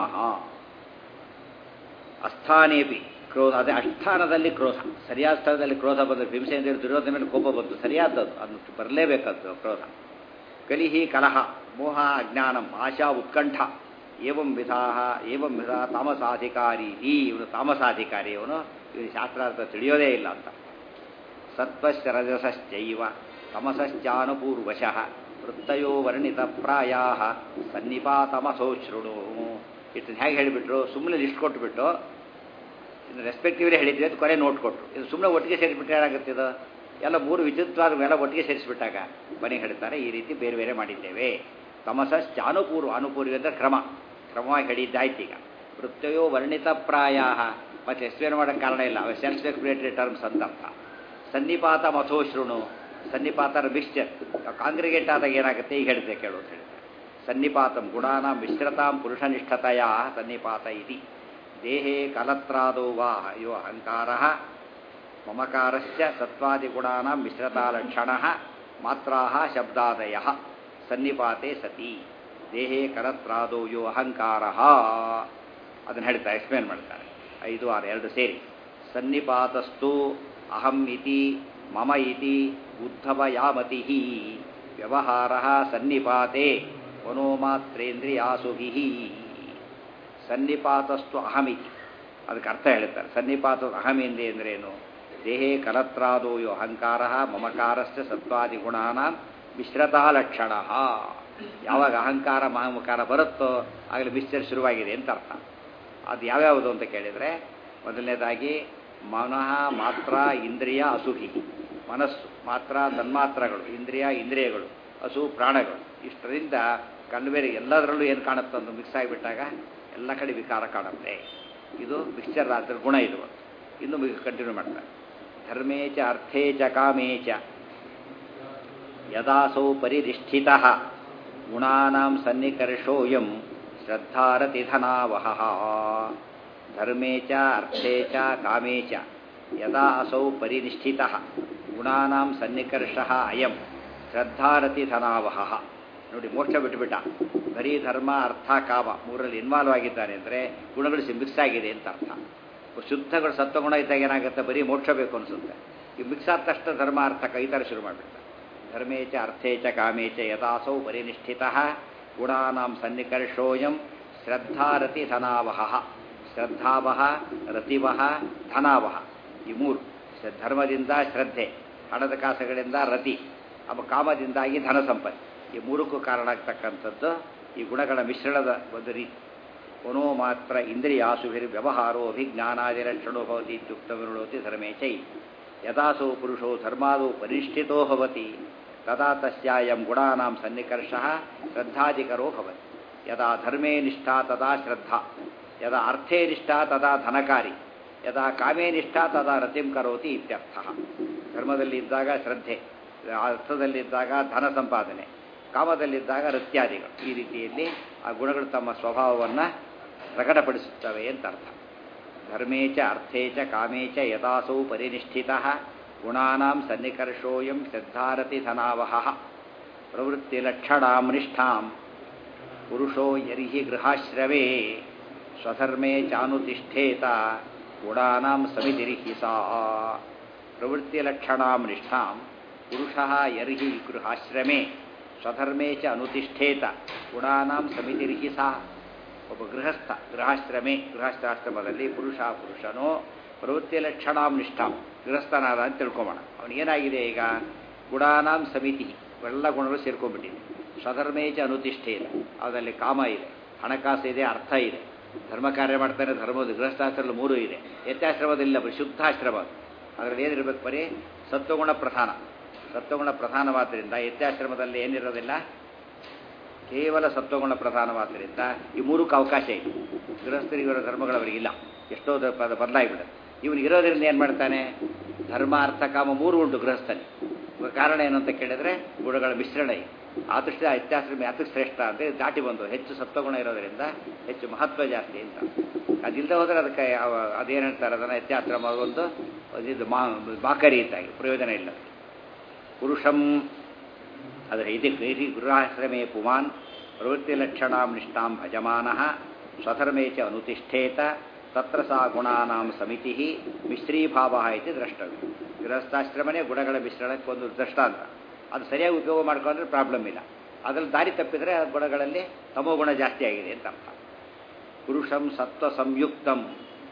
ಅಸ್ಥಾನೇಪಿ ಕ್ರೋಧ ಅದೇ ಅಷ್ಠಾನದಲ್ಲಿ ಕ್ರೋಧ ಸರಿಯಾದ ಸ್ಥಳದಲ್ಲಿ ಕ್ರೋಧ ಬಂದರೆ ಭೀಮಸೇಂದ್ರ ದುರ್ಯೋಧನ ಮೇಲೆ ಕೋಪ ಬಂತು ಸರಿಯಾದದ್ದು ಅದನ್ನು ಬರಲೇಬೇಕಾದ್ದು ಕ್ರೋಧ ಕಲಿಹಿ ಕಲಹ ಮೋಹ ಅಜ್ಞಾನಂ ಆಶಾ ಉತ್ಕಂಠ ಏವಂ ವಿಧಾ ಏವಂ ವಿಧ ತಾಮಸಾಧಿಕಾರಿ ಈ ಇವನು ತಾಮಸಾಧಿಕಾರಿ ಇವನು ಇವನು ಶಾಸ್ತ್ರಾರ್ಥ ತಿಳಿಯೋದೇ ಇಲ್ಲ ಅಂತ ಸತ್ವಶ್ಚ ರಜಸಶ್ಚೈವ ತಮಸಶ್ಚಾನುಪೂರ್ವಶಃ ವೃತ್ತಯೋ ವರ್ಣಿತ ಪ್ರಾಯಾ ಸನ್ನಿಪಾತಮಸೋ ಶೃಣು ಇಷ್ಟನ್ನು ಹೇಗೆ ಹೇಳಿಬಿಟ್ರು ಸುಮ್ಮನೆ ಲಿಸ್ಟ್ ಕೊಟ್ಬಿಟ್ಟು ಇನ್ನು ರೆಸ್ಪೆಕ್ಟಿವ್ಲಿ ಹೇಳಿದ್ವಿ ಅಂತ ಕೊನೆ ನೋಟ್ ಕೊಟ್ಟರು ಇದು ಸುಮ್ಮನೆ ಒಟ್ಟಿಗೆ ಸೇರಿಸ್ಬಿಟ್ರೆ ಏನಾಗುತ್ತೆ ಇದು ಎಲ್ಲ ಮೂರು ವಿಚಿತ್ರವಾದ ಎಲ್ಲ ಒಟ್ಟಿಗೆ ಸೇರಿಸ್ಬಿಟ್ಟಾಗ ಮನೆಗೆ ಹೇಳ್ತಾರೆ ಈ ರೀತಿ ಬೇರೆ ಬೇರೆ ಮಾಡಿದ್ದೇವೆ ತಮಸಶ್ಚ ಅನುಪೂರ್ವ ಅನುಪೂರ್ವ ಅಂದರೆ ಕ್ರಮ ಕ್ರಮವಾಗಿ ಹೇಳಿದ್ದಾಯ್ತು ಈಗ ವೃತ್ತಯೋ ವರ್ಣಿತ ಪ್ರಾಯ ಮತ್ತು ಎಕ್ಸ್ಪ್ಲೇನ್ ಮಾಡೋಕ್ಕೆ ಕಾರಣ ಇಲ್ಲ ಅವು ಸೆಲ್ಫ್ ಎಕ್ಸ್ಪ್ಲೇಟರಿ ಟರ್ಮ್ಸ್ ಅಂತ ಅರ್ಥ ಸನ್ನಿಪಾತ ಮಥೋ ಶೃಣು ಸನ್ನಿಪಾತರ ಮಿಕ್ಸ್ಚರ್ ಕಾಂಗ್ರಿಗೇಟ್ ಆದಾಗ ಏನಾಗುತ್ತೆ ಈಗ ಹೇಳಿದೆ ಕೇಳು ಅಂತ ಹೇಳಿದ್ದಾರೆ ಸನ್ನಿಪಾತಂ ಗುಣಾನ ಮಿಶ್ರತಾಂ ಪುರುಷನಿಷ್ಠತೆಯ ಸನ್ನಿಪಾತ ಇತಿ ದೇಹೇ ಕಲತ್ರಾದೋ ವಾ ಯೋ ಅಹಂಕಾರ ಮಮಕಾರಸ್ಯ ಸತ್ವಾದಿಗುಣಾನ ಮಿಶ್ರತಾಲಕ್ಷಣ ಮಾತ್ರಾ ಶಬ್ದಾದಯ ಸನ್ನಿಪಾತೆ ಸತಿ ದೇಹೇ ಕರತ್ರಾದೋ ಯೋ ಅಹಂಕಾರ ಅದನ್ನು ಹೇಳ್ತಾರೆ ಎಕ್ಸ್ಪ್ಲೇನ್ ಮಾಡ್ತಾರೆ ಐದು ಆರು ಎರಡು ಸೇರಿ ಸನ್ನಿಪಾತಸ್ತು ಅಹಂ ಇತಿ ಮಮ ಇತಿ ಉದ್ಧವ ಯಾಮತಿ ವ್ಯವಹಾರ ಸನ್ನಿಪಾತೆ ಮನೋಮಾತ್ರೇಂದ್ರಿಯಾಸುಭಿ ಸನ್ನಿಪಾತಸ್ತು ಅಹಮಿತಿ ಅದಕ್ಕೆ ಅರ್ಥ ಹೇಳ್ತಾರೆ ಸನ್ನಿಪಾತ ಅಹಮಿಂದೆ ಅಂದ್ರೇನು ದೇಹೇ ಕಲತ್ರಾದೋಯೋ ಅಹಂಕಾರ ಮಮಕಾರಸ್ಯ ಸತ್ವಾದಿ ಗುಣಾನ ಮಿಶ್ರತಾ ಲಕ್ಷಣ ಯಾವಾಗ ಅಹಂಕಾರ ಮಹಮಕಾರ ಬರುತ್ತೋ ಆಗಲೇ ಮಿಶ್ರ ಶುರುವಾಗಿದೆ ಅಂತ ಅರ್ಥ ಅದು ಯಾವ್ಯಾವುದು ಅಂತ ಕೇಳಿದರೆ ಮೊದಲನೇದಾಗಿ ಮನಃ ಮಾತ್ರ ಇಂದ್ರಿಯ ಅಸುಹಿ ಮನಸ್ಸು ಮಾತ್ರ ತನ್ಮಾತ್ರಗಳು ಇಂದ್ರಿಯ ಇಂದ್ರಿಯಗಳು ಹಸು ಪ್ರಾಣಗಳು ಇಷ್ಟರಿಂದ ಕಣ್ಬೇರೆ ಎಲ್ಲದರಲ್ಲೂ ಏನು ಕಾಣುತ್ತೆ ಅಂತ ಮಿಕ್ಸ್ ಆಗಿಬಿಟ್ಟಾಗ ಎಲ್ಲ ಕಡೆ ವಿಕಾರ ಕಾಣುತ್ತೆ ಇದು ಮಿಕ್ಸ್ಚರ್ ಅದ್ರ ಗುಣ ಇದು ಇನ್ನು ಕಂಟಿನ್ಯೂ ಮಾಡ್ತಾರೆ ಧರ್ಮೇ ಚ ಅರ್ಥೇ ಚ ಕಾಮೇ ಚ ಯದಾಸೌ ಪರಿನಿಷ್ಠಿತ ಗುಣಾನಾಂ ಸನ್ನಿಕರ್ಷೋಯಂ ಶ್ರದ್ಧಾರತಿಧನಾವಹ ಧರ್ಮೇ ಚ ಅರ್ಥೇ ಚ ಕಾಮೇ ಚ ಯದಾ ಅಸೌ ಪರಿನಿಷ್ಠಿತ ಗುಣಾನಾಂ ಸನ್ನಿಕರ್ಷ ಅಯಂ ಶ್ರದ್ಧಾರತಿಧನಾವಹ ನೋಡಿ ಮೋಕ್ಷ ಬಿಟ್ಟುಬಿಟ್ಟ ಬರೀ ಧರ್ಮ ಅರ್ಥ ಕಾಮ ಮೂರಲ್ಲಿ ಇನ್ವಾಲ್ವ್ ಆಗಿದ್ದಾನೆ ಅಂದರೆ ಗುಣಗಳು ಮಿಕ್ಸ್ ಆಗಿದೆ ಅಂತ ಅರ್ಥ ಶುದ್ಧಗಳು ಸತ್ವಗುಣ ಇದ್ದಾಗ ಏನಾಗುತ್ತೆ ಬರೀ ಮೋಕ್ಷ ಬೇಕು ಅನಿಸುತ್ತೆ ಈ ಮಿಕ್ಸ್ ಆದ ತಕ್ಷಣ ಧರ್ಮ ಅರ್ಥ ಕೈ ಥರ ಶುರು ಮಾಡಿಬಿಡ್ತಾರೆ ಧರ್ಮೇ ಚ ಅರ್ಥೇ ಚ ಕಾಮೇ ಚ ಯಥಾಸೌ ಪರಿನಿಷ್ಠಿತ ಗುಣಾನಾಂ ಸನ್ನಿಕರ್ಷೋಯಂ ಶ್ರದ್ಧಾರತಿ ಧನಾವಹ ಶ್ರದ್ಧಾವಹ ರತಿವಹ ಧನಾವಹ ಈ ಮೂರು ಧರ್ಮದಿಂದ ಶ್ರದ್ಧೆ ಹಣದ ಕಾಸುಗಳಿಂದ ರತಿ ಅವ ಕಾಮದಿಂದಾಗಿ ಧನ ಸಂಪತ್ತಿ ಈ ಮೂರಕ್ಕೂ ಕಾರಣ ಆಗ್ತಕ್ಕಂಥದ್ದು ಈ ಗುಣಗಳ ಮಿಶ್ರಣದ ಒಂದು ರೀತಿ ಮನೋ ಮಾತ್ರ ಇಂದ್ರಿಯಾಸುಭಿರ್ ವ್ಯವಹಾರೋ ಅಭಿಜ್ಞಾನಾದಿರಕ್ಷಣೋ ಭವತಿ ಇತ್ಯುಕ್ತ ವಿರುಳೋತಿ ಧರ್ಮೇ ಚೈ ಯಥಾಸೋ ಪುರುಷೋ ಧರ್ಮಾದೋ ಪರಿಷ್ಠಿತೋ ಭವತಿ ತದಾ ತಸ್ಯಾಯಂ ಗುಣಾನಾಂ ಸನ್ನಿಕರ್ಷ ಶ್ರದ್ಧಾಧಿಕರೋ ಭವತಿ ಯದಾ ಧರ್ಮೇ ನಿಷ್ಠಾ ತದಾ ಶ್ರದ್ಧಾ ಯದಾ ಅರ್ಥೇ ನಿಷ್ಠಾ ತದಾ ಧನಕಾರಿ ಯದಾ ಕಾಮೇ ನಿಷ್ಠಾ ತದಾ ರತಿಂ ಕರೋತಿ ಇತ್ಯರ್ಥ ಧರ್ಮದಲ್ಲಿ ಇದ್ದಾಗ ಶ್ರದ್ಧೆ ಅರ್ಥದಲ್ಲಿದ್ದಾಗ ಧನ ಸಂಪಾದನೆ ಕಾಮದಲ್ಲಿದ್ದಾಗ ರತ್ಯಾದಿಗಳು ಈ ರೀತಿಯಲ್ಲಿ ಆ ಗುಣಗಳು ತಮ್ಮ ಸ್ವಭಾವವನ್ನು ಪ್ರಕಟಪಡಿಸುತ್ತವೆ ಅಂತ ಅರ್ಥ ಧರ್ಮೇ ಚ ಅರ್ಥೇ ಚ ಕಾಮೇ ಚ ಯಥಾಸೌ ಪರಿನಿಷ್ಠಿತ ಗುಣಾನಾಂ ಸನ್ನಿಕರ್ಷೋಯಂ ಶ್ರದ್ಧಾರತಿ ಧನಾವಹ ಪ್ರವೃತ್ತಿಲಕ್ಷಣಾಂ ನಿಷ್ಠಾಂ ಪುರುಷೋ ಯರ್ಹಿ ಗೃಹಾಶ್ರವೇ ಸ್ವಧರ್ಮೇ ಚಾನುತಿಷ್ಠೇತ ಗುಣಾನಾಂ ಸಮಿತಿರಿಹಿ ಸಾ ಪ್ರವೃತ್ತಿಲಕ್ಷಣಾಂ ನಿಷ್ಠಾಂ ಪುರುಷಃ ಯರ್ಹಿ ಗೃಹಾಶ್ರಮೇ ಸ್ವಧರ್ಮೇ ಚ ಅನುತಿಷ್ಠೇತ ಗುಣಾನಾಂ ಸಮಿತಿರಿಹಿ ಸಾ ಒಬ್ಬ ಗೃಹಸ್ಥ ಗೃಹಾಶ್ರಮೆ ಗೃಹಸ್ಥಾಶ್ರಮದಲ್ಲಿ ಪುರುಷ ಪುರುಷನೋ ಪ್ರವೃತ್ತಿ ಲಕ್ಷಣಾಂ ನಿಷ್ಠಾಂ ಗೃಹಸ್ಥನಾದ ಅಂತ ತಿಳ್ಕೊಬೋಣ ಅವನಿಗೇನಾಗಿದೆ ಈಗ ಗುಣಾನಾಂ ಸಮಿತಿ ಎಲ್ಲ ಗುಣಗಳು ಸೇರ್ಕೊಂಡ್ಬಿಟ್ಟಿದೆ ಸ್ವಧರ್ಮೇಚ ಅನುತಿಷ್ಠೇತ ಅದರಲ್ಲಿ ಕಾಮ ಇದೆ ಹಣಕಾಸು ಇದೆ ಅರ್ಥ ಇದೆ ಧರ್ಮ ಕಾರ್ಯ ಮಾಡ್ತಾನೆ ಧರ್ಮದ ಗೃಹಸ್ಥಾಶ್ರಮದಲ್ಲಿ ಮೂರು ಇದೆ ಯತ್ಯಾಶ್ರಮದಲ್ಲಿಲ್ಲ ಶುದ್ಧಾಶ್ರಮ ಅದರಲ್ಲಿ ಏನಿರಬೇಕು ಬರೀ ಸತ್ವಗುಣ ಪ್ರಧಾನ ಸತ್ವಗುಣ ಪ್ರಧಾನವಾದ್ದರಿಂದ ಯತ್ಯಾಶ್ರಮದಲ್ಲಿ ಏನಿರೋದಿಲ್ಲ ಕೇವಲ ಸತ್ವಗುಣ ಪ್ರಧಾನವಾದ್ದರಿಂದ ಈ ಮೂರಕ್ಕೆ ಅವಕಾಶ ಇದೆ ಗೃಹಸ್ಥರಿಗಿರೋ ಧರ್ಮಗಳು ಅವರಿಗಿಲ್ಲ ಎಷ್ಟೋ ಬದಲಾಗಿಬಿಡುತ್ತೆ ಇವನಿಗಿರೋದ್ರಿಂದ ಏನು ಮಾಡ್ತಾನೆ ಧರ್ಮ ಅರ್ಥ ಕಾಮ ಮೂರು ಉಂಟು ಗೃಹಸ್ಥನಿ ಕಾರಣ ಏನು ಅಂತ ಕೇಳಿದ್ರೆ ಗುಣಗಳ ಮಿಶ್ರಣ ಇದೆ ಆದೃಷ್ಟ ಅತ್ಯಾಶ್ರಮ ಯಾತಕ್ಕೆ ಶ್ರೇಷ್ಠ ಅಂದರೆ ದಾಟಿ ಬಂದು ಹೆಚ್ಚು ಸತ್ವಗುಣ ಇರೋದರಿಂದ ಹೆಚ್ಚು ಮಹತ್ವ ಜಾಸ್ತಿ ಅಂತ ಅದಿಲ್ಲದೆ ಹೋದರೆ ಅದಕ್ಕೆ ಅದೇನು ಹೇಳ್ತಾರೆ ಅದನ್ನು ವ್ಯತ್ಯಾಶ್ರಮ ಒಂದು ಇದು ಮಾ ಮಾಕರಿ ಇದ್ದಾಗಿ ಪ್ರಯೋಜನ ಇಲ್ಲ ಪುರುಷಂ ಅದರ ಇದಕ್ಕೆ ಇತಿ ಗೃಹಾಶ್ರಮೇ ಪುಮಾನ್ ಪ್ರವೃತ್ತಿಲಕ್ಷಣಾಂ ನಿಷ್ಠಾಂ ಭಜಮಾನಃ ಸ್ವಧರ್ಮೇ ಚ ಅನುತಿಷ್ಠೇತ ತತ್ರ ಸಾ ಗುಣಾನಾಂ ಸಮಿತಿ ಮಿಶ್ರೀಭಾವ ಇತಿ ದ್ರಷ್ಟವ್ಯ ಗೃಹಸ್ಥಾಶ್ರಮನೇ ಗುಣಗಳ ಮಿಶ್ರಣಕ್ಕೆ ಒಂದು ದೃಷ್ಟಾಂತ ಅದು ಸರಿಯಾಗಿ ಉಪಯೋಗ ಮಾಡ್ಕೊಂಡ್ರೆ ಪ್ರಾಬ್ಲಮ್ ಇಲ್ಲ ಅದರಲ್ಲಿ ದಾರಿ ತಪ್ಪಿದರೆ ಆ ಗುಣಗಳಲ್ಲಿ ತಮೋ ಗುಣ ಜಾಸ್ತಿ ಆಗಿದೆ ಅಂತ ಅರ್ಥ ಪುರುಷಂ ಸತ್ವ ಸಂಯುಕ್ತಂ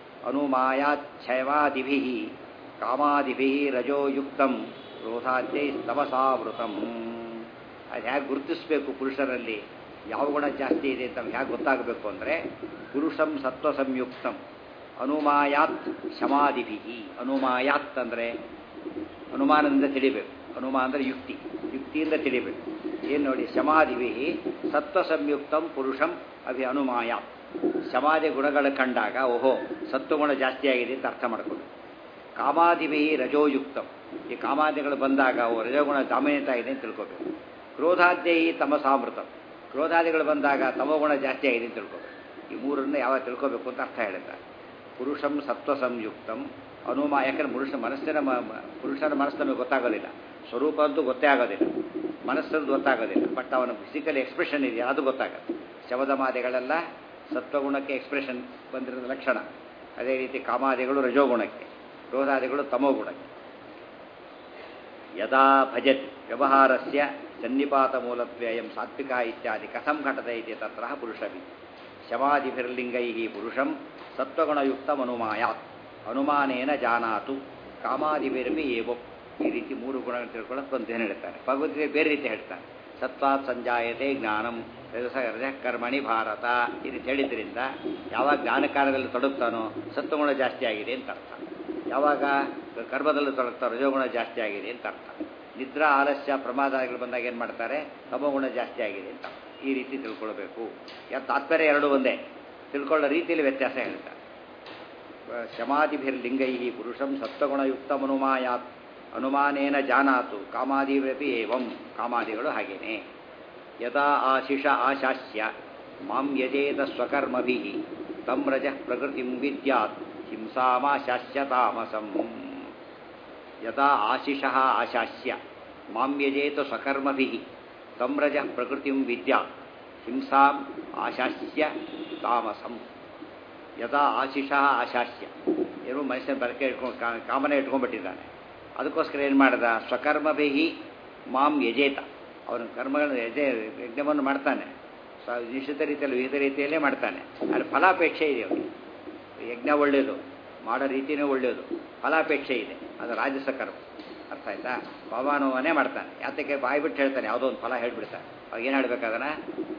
ಅನುಮಾಯಾಚ್ಛಯವಾದಿಭಿ ಕಾಮಾದಿಭಿ ರಜೋಯುಕ್ತಂ ಕ್ರೋಧಾದ್ಯೈ ತಮಸಾವೃತಂ ಅದು ಹೇಗೆ ಗುರುತಿಸಬೇಕು ಪುರುಷರಲ್ಲಿ ಯಾವ ಗುಣ ಜಾಸ್ತಿ ಇದೆ ಅಂತ ಹೇಗೆ ಗೊತ್ತಾಗಬೇಕು ಅಂದರೆ ಪುರುಷಂ ಸತ್ವ ಸಂಯುಕ್ತಂ ಅನುಮಾಯಾತ್ ಶಮಾದಿಭಿ ಅನುಮಾಯಾತ್ ಅಂದರೆ ಅನುಮಾನದಿಂದ ತಿಳಿಬೇಕು ಅನುಮಾನ ಅಂದರೆ ಯುಕ್ತಿ ಯುಕ್ತಿಯಿಂದ ತಿಳಿಬೇಕು ಏನು ನೋಡಿ ಶಮಾದಿಭಿ ಸತ್ವ ಸಂಯುಕ್ತಂ ಪುರುಷಂ ಅಭಿ ಅನುಮಾಯಾತ್ ಶಮಾದಿ ಗುಣಗಳು ಕಂಡಾಗ ಓಹೋ ಸತ್ವಗುಣ ಜಾಸ್ತಿ ಆಗಿದೆ ಅಂತ ಅರ್ಥ ಮಾಡ್ಕೊಂಡು ಕಾಮಾದಿಭಿ ರಜೋಯುಕ್ತಂ ಈ ಕಾಮಾದಿಗಳು ಬಂದಾಗ ಓ ರಜೋಗುಣ ಡಾಮಿನೇಟ್ ಆಗಿದೆ ಅಂತ ತಿಳ್ಕೊಬೇಕು ಕ್ರೋಧಾದ್ಯೈ ತಮಸಾಮೃತಂ ಕ್ರೋಧಾದಿಗಳು ಬಂದಾಗ ತಮೋಗುಣ ಜಾಸ್ತಿ ಆಗಿದೆ ಅಂತ ತಿಳ್ಕೊಬೇಕು ಈ ಮೂರನ್ನು ಯಾವಾಗ ತಿಳ್ಕೊಬೇಕು ಅಂತ ಅರ್ಥ ಹೇಳಿದ್ದಾರೆ ಪುರುಷಂ ಸತ್ವ ಸಂಯುಕ್ತಂ ಅನುಮ ಯಾಕಂದ್ರೆ ಪುರುಷ ಮನಸ್ಸಿನ ಪುರುಷನ ಮನಸ್ಸು ನಮಗೆ ಗೊತ್ತಾಗೋದಿಲ್ಲ ಸ್ವರೂಪ ಅಂತೂ ಗೊತ್ತೇ ಆಗೋದಿಲ್ಲ ಮನಸ್ಸನ್ನು ಗೊತ್ತಾಗೋದಿಲ್ಲ ಬಟ್ ಅವನ ಫಿಸಿಕಲ್ ಎಕ್ಸ್ಪ್ರೆಷನ್ ಇದೆಯಾ ಅದು ಗೊತ್ತಾಗುತ್ತೆ ಶವದ ಮಾದೆಗಳೆಲ್ಲ ಸತ್ವಗುಣಕ್ಕೆ ಎಕ್ಸ್ಪ್ರೆಷನ್ ಬಂದಿರೋದು ಲಕ್ಷಣ ಅದೇ ರೀತಿ ಕಾಮಾದಿಗಳು ರಜೋಗುಣಕ್ಕೆ ಕ್ರೋಧಾದಿಗಳು ತಮೋಗುಣಕ್ಕೆ ಯದಾ ಭಜತಿ ವ್ಯವಹಾರಸ್ಯ ಸನ್ನಿಪಾತ ಮೂಲತ್ವಯಂ ಸಾತ್ವಿಕ ಇತ್ಯಾದಿ ಕಥಂ ಘಟತೆ ಇದೆ ತತ್ರ ಪುರುಷವಿ ಶಮಾದಿಭಿರ್ಲಿಂಗೈ ಪುರುಷಂ ಸತ್ವಗುಣಯುಕ್ತಮನುಮಾಯಾತ್ ಅನುಮಾನೇನ ಜಾನಾತು ಕಾಮಾದಿಭಿರ್ಮಿ ಏವಂ ಈ ರೀತಿ ಮೂರು ಗುಣಗಳು ತಿಳ್ಕೊಳ್ಳೋಕೆ ಒಂದು ಏನು ಹೇಳ್ತಾರೆ ಭಗವದ್ಗೀತೆ ಬೇರೆ ರೀತಿ ಹೇಳ್ತಾರೆ ಸತ್ವಾತ್ ಸಂಜಾಯತೆ ಜ್ಞಾನಂ ರಜಸ ರಜ ಕರ್ಮಣಿ ಭಾರತ ಈ ರೀತಿ ಹೇಳಿದ್ರಿಂದ ಯಾವಾಗ ಜ್ಞಾನ ಕಾರ್ಯದಲ್ಲಿ ತೊಡಗ್ತಾನೋ ಸತ್ವಗುಣ ಜಾಸ್ತಿ ಆಗಿದೆ ಅಂತ ಅರ್ಥ ಯಾವಾಗ ಕರ್ಮದಲ್ಲಿ ತೊಡಗ್ತಾರೋ ರಜೋಗುಣ ಜಾಸ್ತಿ ಆಗಿದೆ ಅಂತ ಅರ್ಥ ನಿದ್ರಾ ಆಲಸ್ಯ ಪ್ರಮಾದಗಳು ಬಂದಾಗ ಏನು ಮಾಡ್ತಾರೆ ತಮಗುಣ ಜಾಸ್ತಿ ಆಗಿದೆ ಅಂತ ಈ ರೀತಿ ತಿಳ್ಕೊಳ್ಬೇಕು ಯಾ ತಾತ್ಪರ್ಯ ಎರಡು ಒಂದೇ ತಿಳ್ಕೊಳ್ಳೋ ರೀತಿಯಲ್ಲಿ ವ್ಯತ್ಯಾಸ ಹೇಳ್ತಾರೆ ಶಮಾದಿಭಿರ್ಲಿಂಗೈ ಪುರುಷಂ ಸತ್ವಗುಣಯುಕ್ತಮನುಮಾಯಾತ್ ಅನುಮಾನೇನ ಜಾನಾತು ಕಾಮಾದಿವ್ರಪಿ ಏವಂ ಕಾಮಾದಿಗಳು ಹಾಗೇನೆ ಯದಾ ಆಶಿಷ ಆಶಾಸ್ಯ ಮಾಂ ಯಜೇತ ಸ್ವಕರ್ಮಭಿ ತಂ ರಜಃ ಪ್ರಕೃತಿಂ ವಿದ್ಯಾತ್ ಹಿಂಸಾಮಾಶಾಸ್ಯ ತಾಮಸಂ ಯದಾ ಆಶಿಷಃ ಆಶಾಸ್ಯ ಮಾಂ ಯಜೇತ ಸ್ವಕರ್ಮಭಿ ತಂ ರಜಃ ಪ್ರಕೃತಿಂ ವಿದ್ಯಾತ್ ಹಿಂಸಾಂ ಆಶಾಸ್ಯ ತಾಮಸಂ ಯದಾ ಆಶಿಷಃ ಆಶಾಸ್ಯ ಏನು ಮನುಷ್ಯನ ಬರಕೆ ಇಟ್ಕೊಂಡು ಕಾಮನೆ ಇಟ್ಕೊಂಡ್ಬಿಟ್ಟಿದ್ದಾನೆ ಅದಕ್ಕೋಸ್ಕರ ಏನು ಮಾಡ್ದ ಸ್ವಕರ್ಮಭಿಹಿ ಮಾಂ ಯಜೇತ ಅವನ ಕರ್ಮಗಳನ್ನು ಯಜೆ ಯಜ್ಞವನ್ನು ಮಾಡ್ತಾನೆ ಸ ನಿಶ್ಚಿತ ರೀತಿಯಲ್ಲಿ ವಿವಿಧ ರೀತಿಯಲ್ಲೇ ಮಾಡ್ತಾನೆ ಅಲ್ಲಿ ಫಲಾಪೇಕ್ಷೆ ಇದೆ ಅವನಿಗೆ ಯಜ್ಞ ಒಳ್ಳೆಯದು ಮಾಡೋ ರೀತಿಯೇ ಒಳ್ಳೆಯದು ಫಲಾಪೇಕ್ಷೆ ಇದೆ ಅದು ರಾಜಸ ಕರ್ಮ ಅರ್ಥ ಆಯ್ತಾ ಪವಾನವನ್ನೇ ಮಾಡ್ತಾನೆ ಯಾತಕ್ಕೆ ಬಾಯಿ ಬಿಟ್ಟು ಹೇಳ್ತಾನೆ ಯಾವುದೋ ಒಂದು ಫಲ ಹೇಳ್ಬಿಡ್ತಾನೆ ಅವಾಗ ಏನು ಹೇಳ್ಬೇಕಾದನ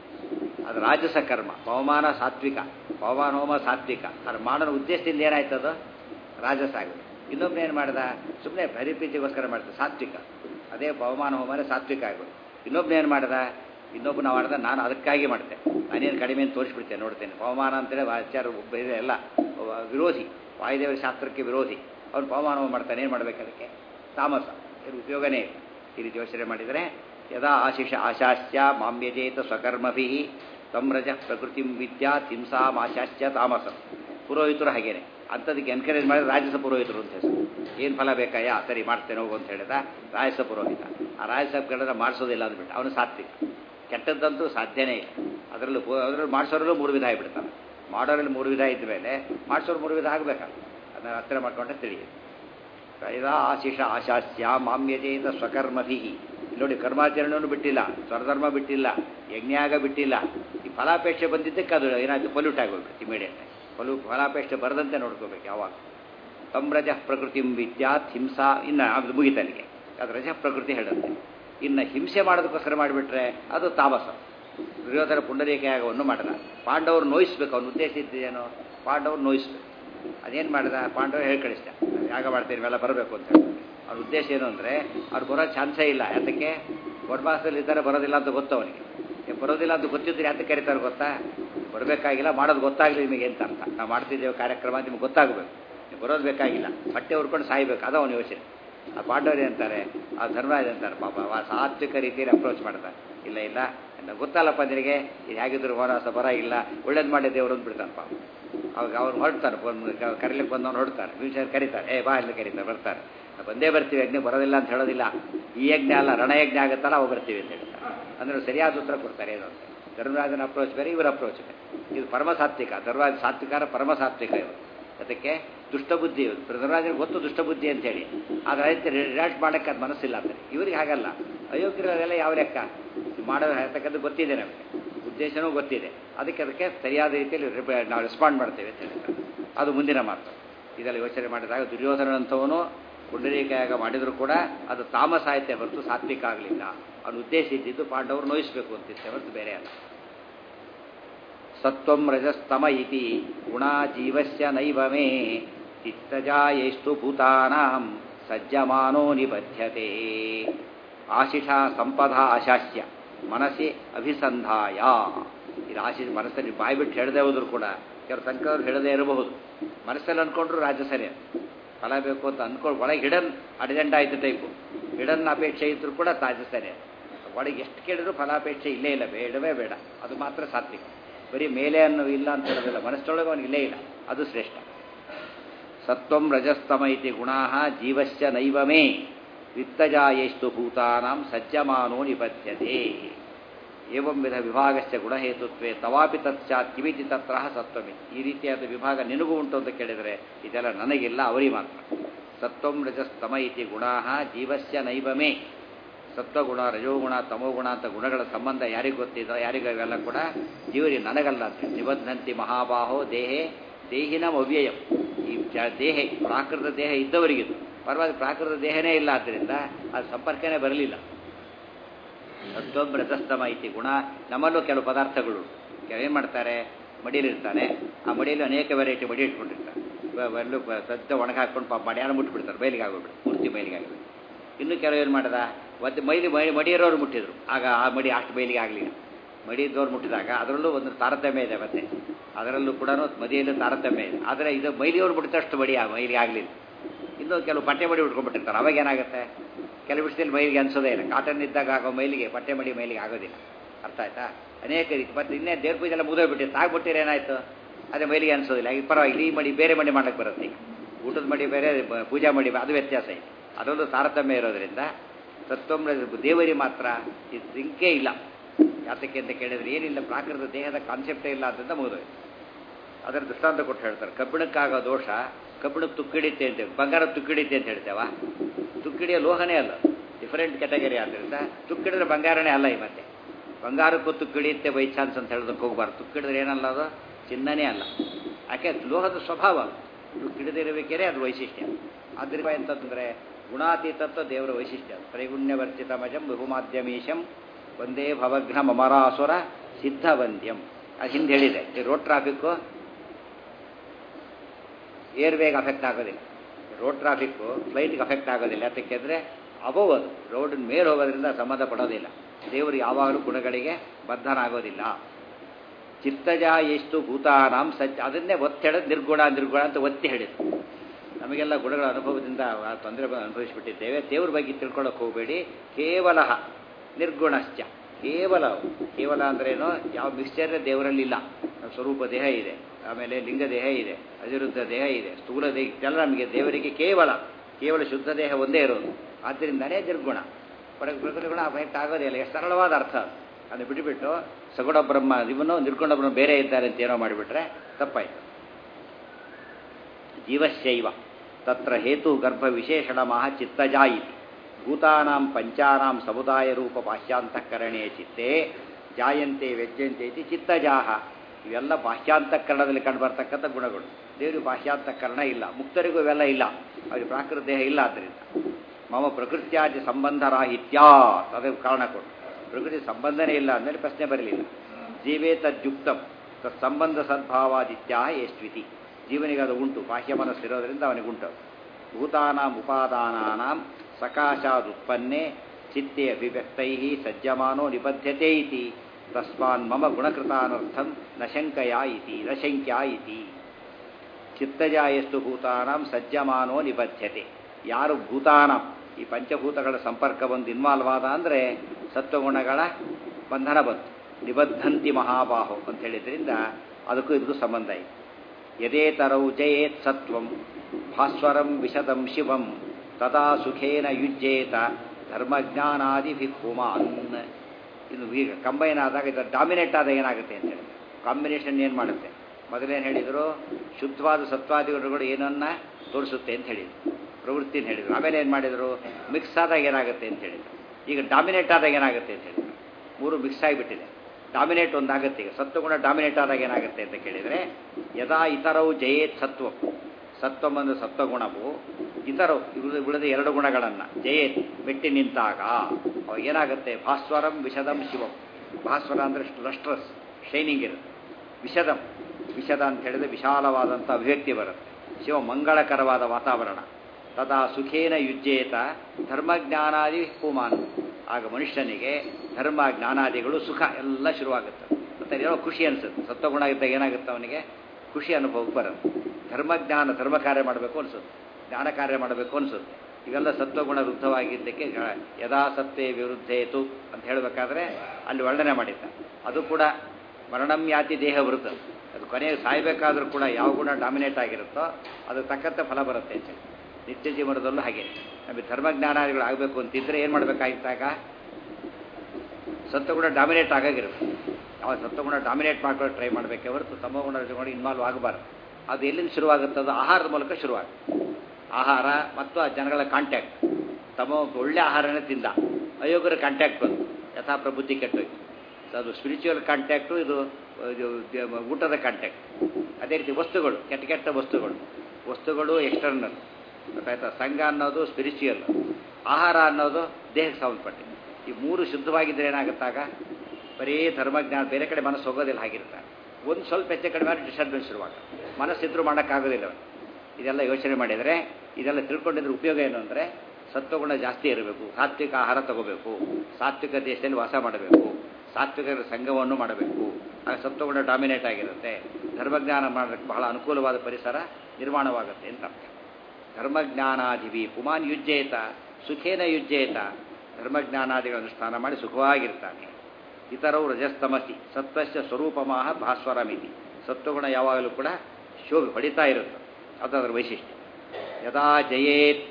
ಅದು ರಾಜಸ ಕರ್ಮ ಪವಮಾನ ಸಾತ್ವಿಕ ಪವಮಾನ ಹೋಮ ಸಾತ್ವಿಕ ಅದು ಮಾಡೋ ಉದ್ದೇಶದಿಂದ ಏನಾಯ್ತದು ರಾಜಸ ಆಗುತ್ತೆ ಇನ್ನೊಬ್ಬನ ಏನು ಮಾಡ್ದ ಸುಮ್ಮನೆ ಬರಿ ಪ್ರೀತಿಗೋಸ್ಕರ ಮಾಡ್ದ ಸಾತ್ವಿಕ ಅದೇ ಪವಮಾನ ಹೋಮನೇ ಸಾತ್ವಿಕ ಆಗೋದು ಇನ್ನೊಬ್ಬನ ಏನು ಮಾಡ್ದ ಇನ್ನೊಬ್ಬನ ಮಾಡ್ದ ನಾನು ಅದಕ್ಕಾಗಿ ಮಾಡ್ತೆ ನಾನೇನು ಕಡಿಮೆ ಅಂತ ತೋರಿಸ್ಬಿಡ್ತೇನೆ ನೋಡ್ತೇನೆ ಪವಮಾನ ಅಂತೇಳಿ ಆಚಾರ ಒಬ್ಬ ಇದೆ ಎಲ್ಲ ವಿರೋಧಿ ವಾಯುದೇವರ ಶಾಸ್ತ್ರಕ್ಕೆ ವಿರೋಧಿ ಅವನು ಪವಮಾನ ಹೋಮ ಮಾಡ್ತಾನೆ ಏನು ಮಾಡ್ಬೇಕು ಅದಕ್ಕೆ ತಾಮಸ ಏನು ಉಪಯೋಗನೇ ಇಲ್ಲ ಈ ರೀತಿ ಯೋಚನೆ ಮಾಡಿದರೆ ಯದಾ ಆಶಿಷ ಆಶಾಸ್ಯ ಮಾಮ್ಯಜೇತ ಸ್ವಕರ್ಮಭಿ ತಮ್ರಜ ಪ್ರಕೃತಿ ವಿದ್ಯಾ ಹಿಂಸಾಂ ಆಶಾಸ್ಯ ತಾಮಸಂ ಪುರೋಹಿತರು ಹಾಗೇನೆ ಅಂಥದಕ್ಕೆ ಎನ್ಕರೇಜ್ ಮಾಡಿದ್ರೆ ರಾಜಸ ಪುರೋಹಿತರು ಅಂತ ಹೆಸರು ಏನು ಫಲ ಬೇಕಾಯಾ ಸರಿ ಮಾಡ್ತೇನೆ ಹೋಗು ಅಂತ ಹೇಳಿದ ರಾಜಸ ಪುರೋಹಿತ ಆ ರಾಜಸ ಕೇಳಿದ್ರೆ ಮಾಡಿಸೋದಿಲ್ಲ ಅಂದ್ಬಿಟ್ಟು ಅವನು ಸಾತ್ವಿಕ ಕೆಟ್ಟದ್ದಂತೂ ಸಾಧ್ಯನೇ ಇಲ್ಲ ಅದರಲ್ಲೂ ಅದರಲ್ಲಿ ಮಾಡಿಸೋರಲ್ಲೂ ಮೂರು ವಿಧ ಆಗಿಬಿಡ್ತಾನೆ ಮಾಡೋರಲ್ಲಿ ಮೂರು ವಿಧ ಇದ್ದ ಮೇಲೆ ಮಾಡಿಸೋರು ಮೂರು ವಿಧ ಆಗಬೇಕಲ್ಲ ಅದನ್ನ ಹತ್ತಿರ ಮಾಡ್ಕೊಂಡ್ರೆ ತಿಳಿಯುತ್ತೆ ಯದಾ ಆಶಿಷ ಆಶಾಸ್ಯ ಮಾಮ್ಯಜೇತ ಸ್ವಕರ್ಮಭಿ ನೋಡಿ ಕರ್ಮಾಚರಣೆಯನ್ನು ಬಿಟ್ಟಿಲ್ಲ ಸ್ವರಧರ್ಮ ಬಿಟ್ಟಿಲ್ಲ ಯಜ್ಞಾಗ ಬಿಟ್ಟಿಲ್ಲ ಈ ಫಲಾಪೇಕ್ಷೆ ಬಂದಿದ್ದಕ್ಕೆ ಅದು ಏನಾಯ್ತು ಪೊಲ್ಯೂಟ್ ಆಗೋಗ್ಬಿಟ್ಟು ಇಮಿಡಿಯೇಟ್ ಫಲು ಫಲಾಪೇಕ್ಷೆ ಬರದಂತೆ ನೋಡ್ಕೋಬೇಕು ಯಾವಾಗ ತಮ್ ರಜ ಪ್ರಕೃತಿ ವಿದ್ಯಾತ್ ಹಿಂಸಾ ಇನ್ನು ಅದು ಮುಗಿತಲ್ಲಿಗೆ ಅದು ರಜ ಪ್ರಕೃತಿ ಹೇಳುತ್ತೆ ಇನ್ನು ಹಿಂಸೆ ಮಾಡೋದಕ್ಕೋಸ್ಕರ ಮಾಡಿಬಿಟ್ರೆ ಅದು ತಾಮಸ ದುರ್ಯೋಧನ ಪುಂಡರೀಕಯಾಗವನ್ನು ಮಾಡಿದ ಪಾಂಡವರು ನೋಯಿಸ್ಬೇಕು ಅವನ ಉದ್ದೇಶ ಇದ್ದೇನೋ ಪಾಂಡವರು ನೋಯಿಸ್ಬೇಕು ಅದೇನು ಮಾಡಿದ ಪಾಂಡವರು ಹೇಳಿ ಕಳಿಸ್ದ ಯಾಗ ಮಾಡ್ತೀನಿ ಇವೆಲ್ಲ ಬರಬೇಕು ಅಂತ ಹೇಳಿ ಅವ್ರ ಉದ್ದೇಶ ಏನು ಅಂದರೆ ಅವ್ರು ಬರೋ ಚಾನ್ಸೇ ಇಲ್ಲ ಯಾತಕ್ಕೆ ವಡ್ಮಾಸದಲ್ಲಿ ಇದ್ದಾರೆ ಬರೋದಿಲ್ಲ ಅಂತ ಗೊತ್ತು ಅವನಿಗೆ ಬರೋದಿಲ್ಲ ಅಂತ ಗೊತ್ತಿದ್ರೆ ಯಾತಕ್ಕೆ ಕರೀತಾರೆ ಗೊತ್ತಾ ಬರಬೇಕಾಗಿಲ್ಲ ಮಾಡೋದು ಗೊತ್ತಾಗಲಿ ನಿಮಗೆ ಅಂತ ಅರ್ಥ ನಾವು ಮಾಡ್ತಿದ್ದೇವೆ ಕಾರ್ಯಕ್ರಮ ಅಂತ ನಿಮ್ಗೆ ಗೊತ್ತಾಗಬೇಕು ನೀವು ಬರೋದು ಬೇಕಾಗಿಲ್ಲ ಬಟ್ಟೆ ಹುರ್ಕೊಂಡು ಸಾಯ್ಬೇಕು ಅದು ಅವನ ಯೋಚನೆ ಆ ಪಾಂಡವರು ಅಂತಾರೆ ಆ ಧರ್ಮರಾಜ ಅಂತಾರೆ ಪಾಪ ಆ ಸಾತ್ವಿಕ ರೀತಿಯಲ್ಲಿ ಅಪ್ರೋಚ್ ಮಾಡ್ತಾರೆ ಇಲ್ಲ ಇಲ್ಲ ಗೊತ್ತಲ್ಲಪ್ಪ ನಿನಗೆ ಇದು ಹೇಗಿದ್ರು ವನವಾಸ ಬರ ಇಲ್ಲ ಒಳ್ಳೇದು ಮಾಡಿ ದೇವರು ಅಂದ್ಬಿಡ್ತಾನೆ ಪಾಪ ಅವಾಗ ಅವ್ರು ಹೊರಡ್ತಾರೆ ಕರೀಲಿಕ್ಕೆ ಬಂದವ್ನು ಹೊರಡ್ತಾರೆ ವಿಷಯ ಕರೀತಾರೆ ಏ ಬಾ ಎಲ್ಲ ಕರೀತಾರೆ ಬರ್ತಾರೆ ಬಂದೇ ಬರ್ತೀವಿ ಯಜ್ಞ ಬರೋದಿಲ್ಲ ಅಂತ ಹೇಳೋದಿಲ್ಲ ಈ ಯಜ್ಞ ಅಲ್ಲ ರಣಯಜ್ಞ ಆಗುತ್ತಲ್ಲ ಅವು ಬರ್ತೀವಿ ಅಂತ ಹೇಳ್ತಾರೆ ಅಂದ್ರೆ ಸರಿಯಾದ ಉತ್ತರ ಕೊಡ್ತಾರೆ ಏನು ಅಂತ ಧರ್ಮರಾಜನ ಅಪ್ರೋಚ್ ಬೇರೆ ಇವರ ಅಪ್ರೋಚ್ ಬೇರೆ ಇದು ಪರಮ ಸಾತ್ವಿಕ ಧರ್ಮರಾಜ ಸಾತ್ವಿಕಾರ ಪರಮ ಸಾತ್ವಿಕ ಇವರು ಅದಕ್ಕೆ ದುಷ್ಟಬುದ್ಧಿ ಇವರು ಧರ್ಮರಾಜನಿಗೆ ಗೊತ್ತು ದುಷ್ಟಬುದ್ಧಿ ಅಂತೇಳಿ ಆದರೆ ಅದಕ್ಕೆ ರಿಯಾಕ್ಟ್ ಮಾಡೋಕ್ಕೆ ಅದು ಮನಸ್ಸಿಲ್ಲ ಅಂತಾರೆ ಇವರಿಗೆ ಹಾಗಲ್ಲ ಅಯೋಗ್ಯರೆಲ್ಲ ಯಾವ ಲೆಕ್ಕ ಮಾಡೋ ಹೇಳ್ತಕ್ಕಂಥ ಗೊತ್ತಿದೆ ನಮಗೆ ಉದ್ದೇಶನೂ ಗೊತ್ತಿದೆ ಅದಕ್ಕೆ ಅದಕ್ಕೆ ಸರಿಯಾದ ರೀತಿಯಲ್ಲಿ ನಾವು ರೆಸ್ಪಾಂಡ್ ಮಾಡ್ತೇವೆ ಅಂತ ಹೇಳ್ತಾರೆ ಅದು ಮುಂದಿನ ಮಾತು ಇದೆಲ್ಲ ಯೋಚನೆ ಮಾಡಿದಾಗ ದುರ್ಯೋಧನಂಥವನು ಪುಂಡರೀಕಾಯಾಗ ಮಾಡಿದರೂ ಕೂಡ ಅದು ತಾಮಸ ಆಯ್ತೆ ಹೊರತು ಸಾತ್ವಿಕ ಆಗಲಿಲ್ಲ ಅವನು ಉದ್ದೇಶ ಇದ್ದಿದ್ದು ಪಾಂಡವರು ನೋಯಿಸಬೇಕು ಅಂತಿತ್ತೆ ಹೊರತು ಬೇರೆ ಅಲ್ಲ ಸತ್ವಂ ರಜಸ್ತಮ ಇತಿ ಗುಣಾ ಜೀವಸ್ಯ ನೈವ ಮೇ ಚಿತ್ತಜಾಯೈಸ್ತು ಭೂತಾನಾಂ ಸಜ್ಜಮಾನೋ ನಿಬಧ್ಯತೆ ಆಶಿಷ ಸಂಪದ ಆಶಾಸ್ಯ ಮನಸ್ಸಿ ಅಭಿಸಂಧಾಯ ಇದು ಆಶಿ ಮನಸ್ಸಲ್ಲಿ ಬಾಯಿ ಬಿಟ್ಟು ಹೇಳದೆ ಹೋದ್ರು ಕೂಡ ಕೆಲವು ತನಕ ಅವ್ರು ಹೇಳದೇ ಇರಬಹುದು ಮನಸ್ಸಲ್ಲಿ ಅಂದ್ಕೊಂಡ್ರು ರಾಜಸನೇ ಫಲ ಬೇಕು ಅಂತ ಅಂದ್ಕೊಂಡು ಒಳಗೆ ಹಿಡನ್ ಅರ್ಜೆಂಟ್ ಆಯ್ತು ಟೈಪು ಹಿಡನ್ ಅಪೇಕ್ಷೆ ಇದ್ರೂ ಕೂಡ ರಾಜಸನೇ ಒಳಗೆ ಎಷ್ಟು ಕೇಳಿದ್ರು ಫಲಾಪೇಕ್ಷೆ ಇಲ್ಲೇ ಇಲ್ಲ ಬೇಡವೇ ಬೇಡ ಅದು ಮಾತ್ರ ಸಾತ್ವಿಕ ಬರೀ ಮೇಲೆ ಅನ್ನೋ ಇಲ್ಲ ಅಂತ ಹೇಳೋದಿಲ್ಲ ಮನಸ್ಸೊಳಗೆ ಅವನು ಇಲ್ಲೇ ಇಲ್ಲ ಅದು ಶ್ರೇಷ್ಠ ಸತ್ವಂ ರಜಸ್ತಮ ಇತಿ ಗುಣಾ ಜೀವಸ್ಯ ನೈವಮೇ ವಿತ್ತಜಾಯೈಸ್ತು ಭೂತಾನಾಂ ಸಜ್ಜಮಾನೋ ನಿಬಧ್ಯತೆ ಏವಂ ವಿಧ ವಿಭಾಗಸ್ಯ ಗುಣಹೇತುತ್ವೇ ತವಾಪಿ ತತ್ಸಾತ್ ಕಿವಿತಿ ತತ್ರ ಸತ್ವಮಿ ಈ ರೀತಿಯಾದ ವಿಭಾಗ ನಿನಗೂ ಉಂಟು ಅಂತ ಕೇಳಿದರೆ ಇದೆಲ್ಲ ನನಗಿಲ್ಲ ಅವರಿಗೆ ಮಾತ್ರ ಸತ್ವಂ ರಜಸ್ತಮ ಇತಿ ಗುಣಾ ಜೀವಸ್ಯ ನೈವಮೇ ಸತ್ವಗುಣ ರಜೋಗುಣ ತಮೋಗುಣ ಅಂತ ಗುಣಗಳ ಸಂಬಂಧ ಯಾರಿಗೆ ಗೊತ್ತಿದೋ ಯಾರಿಗೂ ಅವೆಲ್ಲ ಕೂಡ ಜೀವರಿಗೆ ನನಗಲ್ಲ ಅಂತ ನಿಬದ್ಧಂತಿ ಮಹಾಬಾಹೋ ದೇಹೇ ದೇಹಿನಂ ಅವ್ಯಯಂ ಈ ಜ- ದೇಹ ಪ್ರಾಕೃತ ದೇಹ ಇದ್ದವರಿಗಿದು ಪರವಾಗಿ ಪ್ರಾಕೃತ ದೇಹನೇ ಇಲ್ಲ ಆದ್ದರಿಂದ ಅದು ಸಂಪರ್ಕನೇ ಬರಲಿಲ್ಲ ಸತ್ವಂ ರಜಸ್ತಮ ಇತಿ ಗುಣ ನಮ್ಮಲ್ಲೂ ಕೆಲವು ಪದಾರ್ಥಗಳು ಏನು ಮಾಡ್ತಾರೆ ಮಡಿಯಲ್ಲಿರ್ತಾನೆ ಆ ಮಡಿಯಲ್ಲಿ ಅನೇಕ ವೆರೈಟಿ ಮಡಿ ಇಟ್ಕೊಂಡಿರ್ತಾರೆ ಬ- ಎಲ್ಲೂ ಬ- ಸದ್ದ ಒಣಗ ಹಾಕ್ಕೊಂಡು ಪಾಪ ಮಡಿಯಾನ ಮುಟ್ಬಿಡ್ತಾರೆ ಬಯಲಿಗೆ ಆಗೋಗ್ಬಿಡು ಪೂರ್ತಿ ಬಯಲಿಗೆ ಆಗಬೇಕು ಇನ್ನು ಕೆಲವು ಏನು ಮಾಡ್ದ ಮತ್ತೆ ಮೈಲಿ ಮೈ ಮಡಿಯರೋರು ಮುಟ್ಟಿದ್ರು ಆಗ ಆ ಮಡಿ ಅಷ್ಟು ಬಯಲಿಗೆ ಆಗಲಿಲ್ಲ ಮಡಿ ಇದ್ದವ್ರು ಮುಟ್ಟಿದಾಗ ಅದರಲ್ಲೂ ಒಂದು ತಾರತಮ್ಯ ಇದೆ ಮತ್ತೆ ಅದರಲ್ಲೂ ಕೂಡ ಮದಿಯಲ್ಲೂ ತಾರತಮ್ಯ ಇದೆ ಆದರೆ ಇದು ಮೈಲಿಯವ್ರು ಮುಟ್ಟಿದಷ್ಟು ಮಡಿ ಆ ಮೈಲಿಗೆ ಆಗಲಿಲ್ಲ ಇನ್ನು ಕೆಲವು ಪಟ್ಟೆ ಮಡಿ ಉಟ್ಕೊಂಡ್ಬಿಟ್ಟಿರ್ತಾರೆ ಅವಾಗ ಏನಾಗುತ್ತೆ ಕೆಲವು ವಿಷಯದಲ್ಲಿ ಮೈಲಿಗೆ ಅನ್ಸೋದೇ ಇಲ್ಲ ಕಾಟನ್ ಇದ್ದಾಗ ಆಗೋ ಮೈಲಿಗೆ ಪಟ್ಟೆ ಮಡಿ ಮೈಲಿಗೆ ಆಗೋದಿಲ್ಲ ಅರ್ಥ ಆಯ್ತಾ ಅನೇಕ ರೀತಿ ಮತ್ತೆ ಇನ್ನೇ ದೇವ್ರ ಪೂಜೆ ಎಲ್ಲ ಮುಗಿದೋಗ್ಬಿಟ್ಟಿತ್ತು ಆಗ್ಬಿಟ್ಟಿರ ಏನಾಯ್ತು ಅದೇ ಮೈಲಿಗೆ ಅನ್ಸೋದಿಲ್ಲ ಈಗ ಪರವಾಗಿಲ್ಲ ಈ ಮಡಿ ಬೇರೆ ಮಡಿ ಮಾಡಕ್ಕೆ ಬರುತ್ತೆ ಈಗ ಊಟದ ಮಡಿ ಬೇರೆ ಬ- ಪೂಜಾ ಮಡಿ ಬೇ- ಅದು ವ್ಯತ್ಯಾಸ ಇದೆ ಅದರಲ್ಲೂ ತಾರತಮ್ಯ ಇರೋದ್ರಿಂದ ತತ್ವಂ ದೇವರಿ ಮಾತ್ರ ಇದು ಸಿಂಕೇ ಇಲ್ಲ ಯಾತಕ್ಕೆ ಅಂತ ಕೇಳಿದ್ರೆ ಏನಿಲ್ಲ ಪ್ರಾಕೃತ ದೇಹದ ಕಾನ್ಸೆಪ್ಟೇ ಇಲ್ಲ ಅಂತ ಮುಗಿದೋಯ್ತು ಅದರ ದೃಷ್ಟಾಂತ ಕೊಟ್ಟು ಹೇಳ್ತಾರೆ ಕಬ್ಬಿಣಕ್ಕಾಗೋ ದೋಷ ಕಬ್ಬಿಣಕ್ಕೆ ತುಕ್ಕಿಡಿತೆ ಅಂತೇಳಿ ಬಂಗಾರ ತುಕ್ಕಿಡಿತೆ ಅಂತ ಹೇಳ್ತೇವ ತುಕ್ಕಿಡಿಯ ಲೋಹನೇ ಅಲ್ಲ ಡಿಫರೆಂಟ್ ಕ್ಯಾಟಗರಿ ಆದ್ದರಿಂದ ತುಕ್ಕಿಡಿದ್ರೆ ಬಂಗಾರನೇ ಅಲ್ಲ ಈ ಮತ್ತೆ ಬಂಗಾರಕ್ಕೂ ತುಕ್ಕಿಡಿಯುತ್ತೆ ಬೈ ಚಾನ್ಸ್ ಅಂತ ಹೇಳೋದಕ್ಕೆ ಹೋಗ್ಬಾರ್ದು ತುಕ್ಕಿಡಿದ್ರೆ ಏನಲ್ಲ ಅದು ಚಿನ್ನನೇ ಅಲ್ಲ ಯಾಕೆ ಲೋಹದ ಸ್ವಭಾವ ತುಕ್ಕಿಡದಿರಬೇಕೇ ಅದು ವೈಶಿಷ್ಟ್ಯ ಆದ್ದರಿಂದ ಎಂತಂದರೆ ಗುಣಾತೀತತ್ವ ದೇವರ ವೈಶಿಷ್ಟ್ಯ ತ್ರೈಗುಣ್ಯವರ್ಜಿತ ಮಜಂ ಬಹುಮಾಧ್ಯಮೀಶಂ ಒಂದೇ ಭವಘ್ನ ಮಮರಾಸುರ ಸಿದ್ಧವಂದ್ಯಂ ಅದು ಹಿಂದೆ ಹೇಳಿದೆ ಈ road traffic air way affect ಆಗೋದಿಲ್ಲ ರೋಡ್ ಟ್ರಾಫಿಕ್ಕು ಫ್ಲೈಟ್ಗೆ ಅಫೆಕ್ಟ್ ಆಗೋದಿಲ್ಲ ಯಾತಕ್ಕೆ ಅಂದರೆ ಅಬೋವ್ ಅದು ರೋಡಿನ ಮೇಲೆ ಹೋಗೋದ್ರಿಂದ ಸಂಬಂಧ ಪಡೋದಿಲ್ಲ ದೇವರು ಯಾವಾಗಲೂ ಗುಣಗಳಿಗೆ ಬದ್ಧನಾಗೋದಿಲ್ಲ ಚಿತ್ತಜ ಎಷ್ಟು ಭೂತಾನಾಂ ಸಜ್ಜ ಅದನ್ನೇ ಒತ್ತಿ ಹೇಳೋದು ನಿರ್ಗುಣ ನಿರ್ಗುಣ ಅಂತ ಒತ್ತಿ ಹೇಳಿದ್ರು ನಮಗೆಲ್ಲ ಗುಣಗಳ ಅನುಭವದಿಂದ ಆ ತೊಂದರೆ ಅನುಭವಿಸಿಬಿಟ್ಟಿದ್ದೇವೆ ದೇವ್ರ ಬಗ್ಗೆ ತಿಳ್ಕೊಳ್ಳೋಕೆ ಹೋಗಬೇಡಿ ಕೇವಲ ನಿರ್ಗುಣಶ್ಚ ಕೇವಲ ಕೇವಲ ಅಂದ್ರೇನು ಯಾವ ಮಿಕ್ಸ್ಚರ್ ದೇವರಲ್ಲಿಲ್ಲ ನಮ್ಮ ಸ್ವರೂಪ ದೇಹ ಇದೆ ಆಮೇಲೆ ಲಿಂಗ ದೇಹ ಇದೆ ಅನಿರುದ್ಧ ದೇಹ ಇದೆ ಸ್ಥೂಲ ದೇಹ ಇದೆಲ್ಲ ನಮಗೆ ದೇವರಿಗೆ ಕೇವಲ ಕೇವಲ ಶುದ್ಧ ದೇಹ ಒಂದೇ ಇರೋದು ಆದ್ದರಿಂದನೇ ನಿರ್ಗುಣ ಪ್ರಕೃತಿ ಪ್ರಕೃತಿ ಗುಣ ಅಫೆಕ್ಟ್ ಆಗೋದಿಲ್ಲ ಎಷ್ಟು ಸರಳವಾದ ಅರ್ಥ ಅದು. ಅದನ್ನು ಬಿಟ್ಟುಬಿಟ್ಟು ಸಗುಣ ಬ್ರಹ್ಮ ಇವನು ನಿರ್ಗುಣ ಬ್ರಹ್ಮ ಬೇರೆ ಇದ್ದಾರೆ ಅಂತ ಏನೋ ಮಾಡಿಬಿಟ್ರೆ ತಪ್ಪಾಯ್ತು ಜೀವಶೈವ ತತ್ರ ಹೇತು ಗರ್ಭ ವಿಶೇಷಣ ಮಹ ಚಿತ್ತಜಾ ಇತಿ ಭೂತಾನಾಂ ಪಂಚಾನಾಂ ಸಮುದಾಯ ರೂಪ ಬಾಹ್ಯಾಂತಃಕರಣೆ ಚಿತ್ತೆ ಜಾಯಂತೆ ವ್ಯಜ್ಯಂತೆ ಇತಿ ಚಿತ್ತಜಾಹ ಇವೆಲ್ಲ ಬಾಹ್ಯಾಂತಃಕರಣದಲ್ಲಿ ಕಂಡುಬರ್ತಕ್ಕಂಥ ಗುಣಗಳು ದೇವರಿಗೆ ಬಾಹ್ಯಾಂತಃಕರಣ ಇಲ್ಲ ಮುಕ್ತರಿಗೂ ಇವೆಲ್ಲ ಇಲ್ಲ ಅವರಿಗೆ ಪ್ರಾಕೃತ ದೇಹ ಇಲ್ಲ ಆದ್ದರಿಂದ ಮಮ ಪ್ರಕೃತ್ಯಾದಿ ಸಂಬಂಧ ರಾಹಿತ್ಯಾ ಅದಕ್ಕೆ ಕಾರಣ ಕೊಡು ಪ್ರಕೃತಿ ಸಂಬಂಧನೇ ಇಲ್ಲ ಅಂದಮೇಲೆ ಪ್ರಶ್ನೆ ಬರಲಿಲ್ಲ ಜೀವೇ ತದ್ಯುಕ್ತಂ ತತ್ಸಂಬಂಧ ಸದ್ಭಾವಾದಿತ್ಯಾ ಎಷ್ಟ್ವಿತಿ ಜೀವನಿಗೆ ಅದು ಉಂಟು ಬಾಹ್ಯ ಮನಸ್ಸಿರೋದ್ರಿಂದ ಅವನಿಗುಂಟು ಭೂತಾನಾಂ ಉಪಾದಾನಾನಾಂ ಸಕಾಶಾದುತ್ಪನ್ನೆ ಚಿತ್ತೆ ಅಭಿವ್ಯಕ್ತೈ ಸಜ್ಜಮಾನೋ ನಿಬದ್ಧತೆ ಇತಿ ತಸ್ಮಾನ್ ಮಮ ಗುಣಕೃತಾನರ್ಥಂ ನ ಶಂಕಯ ಇತಿ ನ ಶಂಕ್ಯ ಇತಿ ಚಿತ್ತಜಾಯಸ್ತು ಭೂತಾನಾಂ ಸಜ್ಜಮಾನೋ ನಿಬದ್ಧತೆ ಯಾರು ಭೂತಾನಾಂ ಈ ಪಂಚಭೂತಗಳ ಸಂಪರ್ಕ ಬಂದು ಇನ್ವಾಲ್ವ್ ಆದ ಅಂದರೆ ಸತ್ವಗುಣಗಳ ಬಂಧನ ಬಂತು ನಿಬದ್ಧಂತಿ ಮಹಾಬಾಹು ಅಂತ ಹೇಳಿದ್ರಿಂದ ಅದಕ್ಕೂ ಇದಕ್ಕೂ ಸಂಬಂಧ ಇದೆ ಯದೇತರೌ ಜಯೇತ್ ಸತ್ವಂ ಭಾಸ್ವರಂ ವಿಶದಂ ಶಿವಂ ತದಾ ಸುಖೇನ ಯುಜ್ಯೇತ ಧರ್ಮಜ್ಞಾನಾದಿಭಿ ಪುಮಾನ್ ಇದು ಈಗ ಕಂಬೈನ್ ಆದಾಗ ಇದು ಡಾಮಿನೇಟ್ ಆದಾಗ ಏನಾಗುತ್ತೆ ಅಂತ ಹೇಳಿ ಕಾಂಬಿನೇಷನ್ ಏನು ಮಾಡುತ್ತೆ ಮೊದಲೇನು ಹೇಳಿದರು ಶುದ್ಧವಾದ ಸತ್ವಾದಿಗಳು ಏನನ್ನ ತೋರಿಸುತ್ತೆ ಅಂತ ಹೇಳಿದರು ಪ್ರವೃತ್ತಿನ ಹೇಳಿದರು ಆಮೇಲೆ ಏನು ಮಾಡಿದರು ಮಿಕ್ಸ್ ಆದಾಗ ಏನಾಗುತ್ತೆ ಅಂತ ಹೇಳಿದರು ಈಗ ಡಾಮಿನೇಟ್ ಆದಾಗ ಏನಾಗುತ್ತೆ ಅಂತ ಹೇಳಿದರು ಮೂರು ಮಿಕ್ಸ್ ಆಗಿಬಿಟ್ಟಿದೆ ಡಾಮಿನೇಟ್ ಒಂದಾಗುತ್ತೆ ಈಗ ಸತ್ವಗುಣ ಡಾಮಿನೇಟ್ ಆದಾಗ ಏನಾಗುತ್ತೆ ಅಂತ ಕೇಳಿದರೆ ಯದಾ ಇತರವು ಜಯೇತ್ ಸತ್ವಂ ಸತ್ವಂ ಅಂದರೆ ಸತ್ವಗುಣವು ಇತರು ಉಳಿದ ಉಳಿದ ಎರಡು ಗುಣಗಳನ್ನು ಜಯೇತ್ ಮೆಟ್ಟಿ ನಿಂತಾಗ ಅವಾಗ ಏನಾಗುತ್ತೆ ಭಾಸ್ವರಂ ವಿಷದಂ ಶಿವಂ ಭಾಸ್ವರ ಅಂದರೆ ಲಸ್ಟ್ರಸ್ ಶೈನಿಂಗ್ ಇರುತ್ತೆ ವಿಷದಂ ವಿಷದ ಅಂತ ಹೇಳಿದ್ರೆ ವಿಶಾಲವಾದಂಥ ಅಭಿವ್ಯಕ್ತಿ ಬರುತ್ತೆ ಶಿವ ಮಂಗಳಕರವಾದ ವಾತಾವರಣ ತದಾ ಸುಖೇನ ಯುಜ್ಯೇತ ಧರ್ಮಜ್ಞಾನಾದಿ ಪುಮಾನ್ ಆಗ ಮನುಷ್ಯನಿಗೆ ಧರ್ಮ ಜ್ಞಾನಾದಿಗಳು ಸುಖ ಎಲ್ಲ ಶುರುವಾಗುತ್ತೆ ಮತ್ತೆ ಏನೋ ಖುಷಿ ಅನಿಸುತ್ತೆ ಸತ್ವಗುಣ ಇದ್ದಾಗ ಏನಾಗುತ್ತೆ ಅವನಿಗೆ ಖುಷಿ ಅನುಭವಕ್ಕೆ ಬರುತ್ತೆ ಧರ್ಮಜ್ಞಾನ ಧರ್ಮ ಕಾರ್ಯ ಮಾಡಬೇಕು ಅನಿಸುತ್ತೆ ಜ್ಞಾನ ಕಾರ್ಯ ಮಾಡಬೇಕು ಅನಿಸುತ್ತೆ ಇವೆಲ್ಲ ಸತ್ವಗುಣ ವೃದ್ಧವಾಗಿದ್ದಕ್ಕೆ ಯಥಾ ಸತ್ವೇ ವಿರುದ್ಧೇತು ಅಂತ ಹೇಳಬೇಕಾದ್ರೆ ಅಲ್ಲಿ ವರ್ಣನೆ ಮಾಡಿದ್ದ ಅದು ಕೂಡ ಮರಣಂ ಯಾತಿ ದೇಹ ವೃತ್ತ ಅದು ಕೊನೆಗೆ ಸಾಯಬೇಕಾದ್ರೂ ಕೂಡ ಯಾವ ಗುಣ ಡಾಮಿನೇಟ್ ಆಗಿರುತ್ತೋ ಅದು ತಕ್ಕಂತೆ ಫಲ ಬರುತ್ತೆ ಅಂತ ಹೇಳಿ. ನಿತ್ಯ ಜೀವನದಲ್ಲೂ ಹಾಗೆ ನಮಗೆ ಧರ್ಮಜ್ಞಾನಾದಿಗಳು ಆಗಬೇಕು ಅಂತಿದ್ರೆ ಏನು ಮಾಡಬೇಕಾಗಿತ್ತಾಗ ಸತ್ವಗುಣ ಡಾಮಿನೇಟ್ ಆಗಾಗಿರುತ್ತೆ ಯಾವ ಸತ್ವಗುಣ ಡಾಮಿನೇಟ್ ಮಾಡ್ಕೊಂಡು ಟ್ರೈ ಮಾಡಬೇಕೆ ಹೊರತು ತಮಗುಣ ರಜಗುಣ ಇನ್ವಾಲ್ವ್ ಆಗಬಾರ್ದು ಅದು ಎಲ್ಲಿಂದ ಶುರುವಾಗುತ್ತೆ ಅದು ಆಹಾರದ ಮೂಲಕ ಶುರುವಾಗುತ್ತೆ ಆಹಾರ ಮತ್ತು ಆ ಜನಗಳ ಕಾಂಟ್ಯಾಕ್ಟ್ ತಮ್ಮ ಒಳ್ಳೆ ಆಹಾರನೇ ತಿಂದ ಅಯೋಗ್ಯರ ಕಾಂಟ್ಯಾಕ್ಟ್ ಬಂತು ಯಥಾ ಪ್ರಬುದ್ಧಿ ಕೆಟ್ಟೋಯ್ತು ಸೊ ಅದು ಸ್ಪಿರಿಚುವಲ್ ಕಾಂಟ್ಯಾಕ್ಟು ಇದು ಇದು ದ- ಊಟದ ಕಾಂಟ್ಯಾಕ್ಟ್ ಅದೇ ರೀತಿ ವಸ್ತುಗಳು ಕೆಟ್ಟ ಕೆಟ್ಟ ವಸ್ತುಗಳು ವಸ್ತುಗಳು ಎಕ್ಸ್ಟರ್ನಲ್ ಗೊತ್ತಾಯ್ತಾ ಸಂಘ ಅನ್ನೋದು ಸ್ಪಿರಿಚುವಲ್ ಆಹಾರ ಅನ್ನೋದು ದೇಹಕ್ಕೆ ಸಂಬಂಧಪಟ್ಟಿದೆ ಈ ಮೂರು ಶುದ್ಧವಾಗಿದ್ದರೆ ಏನಾಗುತ್ತಾಗ ಬರೀ ಧರ್ಮಜ್ಞಾನ ಬೇರೆ ಕಡೆ ಮನಸ್ಸು ಹೋಗೋದಿಲ್ಲ ಹಾಗಿರ್ತಾರೆ ಒಂದು ಸ್ವಲ್ಪ ಹೆಚ್ಚು ಕಡಿಮೆ ಆದರೆ ಡಿಸ್ಟರ್ಬೆನ್ಸ್ ಶುರುವಾಗ ಮನಸ್ಸಿದ್ರೂ ಮಾಡೋಕ್ಕಾಗೋದಿಲ್ಲ ಅವ್ನು. ಇದೆಲ್ಲ ಯೋಚನೆ ಮಾಡಿದರೆ ಇದೆಲ್ಲ ತಿಳ್ಕೊಂಡಿದ್ರೆ ಉಪಯೋಗ ಏನು ಅಂದರೆ ಸತ್ವಗುಣ ಜಾಸ್ತಿ ಇರಬೇಕು ಸಾತ್ವಿಕ ಆಹಾರ ತಗೋಬೇಕು ಸಾತ್ವಿಕ ದೇಶದಲ್ಲಿ ವಾಸ ಮಾಡಬೇಕು ಸಾತ್ವಿಕರ ಸಂಘವನ್ನು ಮಾಡಬೇಕು ಆಗ ಸತ್ವಗುಣ ಡಾಮಿನೇಟ್ ಆಗಿರುತ್ತೆ ಧರ್ಮಜ್ಞಾನ ಮಾಡೋಕ್ಕೆ ಬಹಳ ಅನುಕೂಲವಾದ ಪರಿಸರ ನಿರ್ಮಾಣವಾಗುತ್ತೆ ಅಂತ ಅರ್ಥ ಧರ್ಮಜ್ಞಾನಾದಿವಿ ಪುಮಾನ್ ಯುಜ್ಯೇತ ಸುಖೇನ ಯುಜ್ಯೇತ ಧರ್ಮಜ್ಞಾನಾದಿಗಳ ಅನುಷ್ಠಾನ ಮಾಡಿ ಸುಖವಾಗಿರ್ತಾನೆ ಇತರವು ರಜಸ್ತಮಸಿ ಸತ್ವಸ್ಯ ಸ್ವರೂಪಮಾಹ ಭಾಸ್ವರಮಿತಿ ಸತ್ವಗುಣ ಯಾವಾಗಲೂ ಕೂಡ ಶೋಭೆ ಹೊಡಿತಾ ಇರುತ್ತೆ ಅದು ಅದರ ವೈಶಿಷ್ಟ್ಯ ಯದಾ ಜಯೇತ್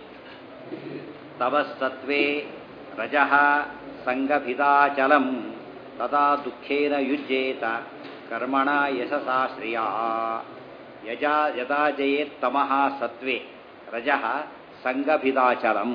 ತವ ಸತ್ವೇ ರಜಃ ಸಂಗಭಿದಾಚಲಂ ತದಾ ದುಃಖೇನ ಯುಜ್ಯೇತ ಕರ್ಮಣ ಯಶಸಾ ಶ್ರಿಯಾ ಯಜಾ ಯದಾ ಜಯೇತ್ ತಮಃ ಸತ್ವೇ ರಜಃ ಸಂಗಭಿದಾಚಲಂ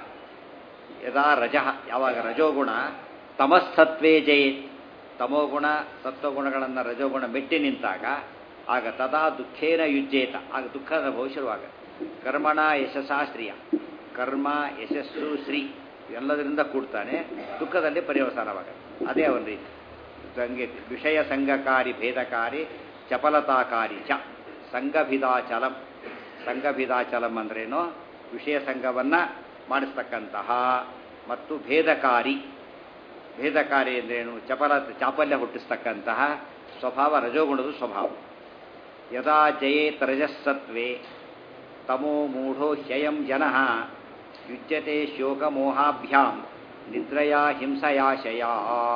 ಯದಾ ರಜಃ ಯಾವಾಗ ರಜೋಗುಣ ತಮಸ್ಸತ್ವೇ ಜಯೇತ್ ತಮೋಗುಣ ಸತ್ವಗುಣಗಳನ್ನು ರಜೋಗುಣ ಮೆಟ್ಟಿ ನಿಂತಾಗ ಆಗ ತದಾ ದುಃಖೇನ ಯುಜ್ಯೇತ ಆಗ ದುಃಖದ ಭವಿಷ್ಯವಾಗ ಕರ್ಮಣ ಯಶಸ್ಸಾಶ್ರಿಯ ಕರ್ಮ ಯಶಸ್ಸು ಶ್ರೀ ಎಲ್ಲದರಿಂದ ಕೂಡ್ತಾನೆ ದುಃಖದಲ್ಲಿ ಪರ್ಯವಸಾನವಾಗುತ್ತೆ ಅದೇ ಅವನ ರೀತಿ ಸಂಗೆ ವಿಷಯ ಸಂಘಕಾರಿ ಭೇದಕಾರಿ ಚಪಲತಾಕಾರಿ ಚ ಸಂಘಭಿದಾಚಲಂ ಸಂಘಭಿದಾಚಲಂ ಅಂದ್ರೇನು ವಿಷಯ ಸಂಘವನ್ನು ಮಾಡಿಸ್ತಕ್ಕಂತಹ ಮತ್ತು ಭೇದಕಾರಿ ಭೇದಕಾರಿ ಅಂದ್ರೇನು ಚಪಲ ಚಾಪಲ್ಯ ಹುಟ್ಟಿಸ್ತಕ್ಕಂತಹ ಸ್ವಭಾವ ರಜೋಗುಣದ ಸ್ವಭಾವ ಯದಾ ಜಯೇತ್ ರಜಸ್ಸತ್ವೇ ತಮೋ ಮೂಢೋ ಹ್ಯಯಂ ಜನಃ ಯುಜ್ಯತೆ ಶೋಕಮೋಹಾಭ್ಯಾಂ ನಿದ್ರಯಾ ಹಿಂಸಯಾಶಯ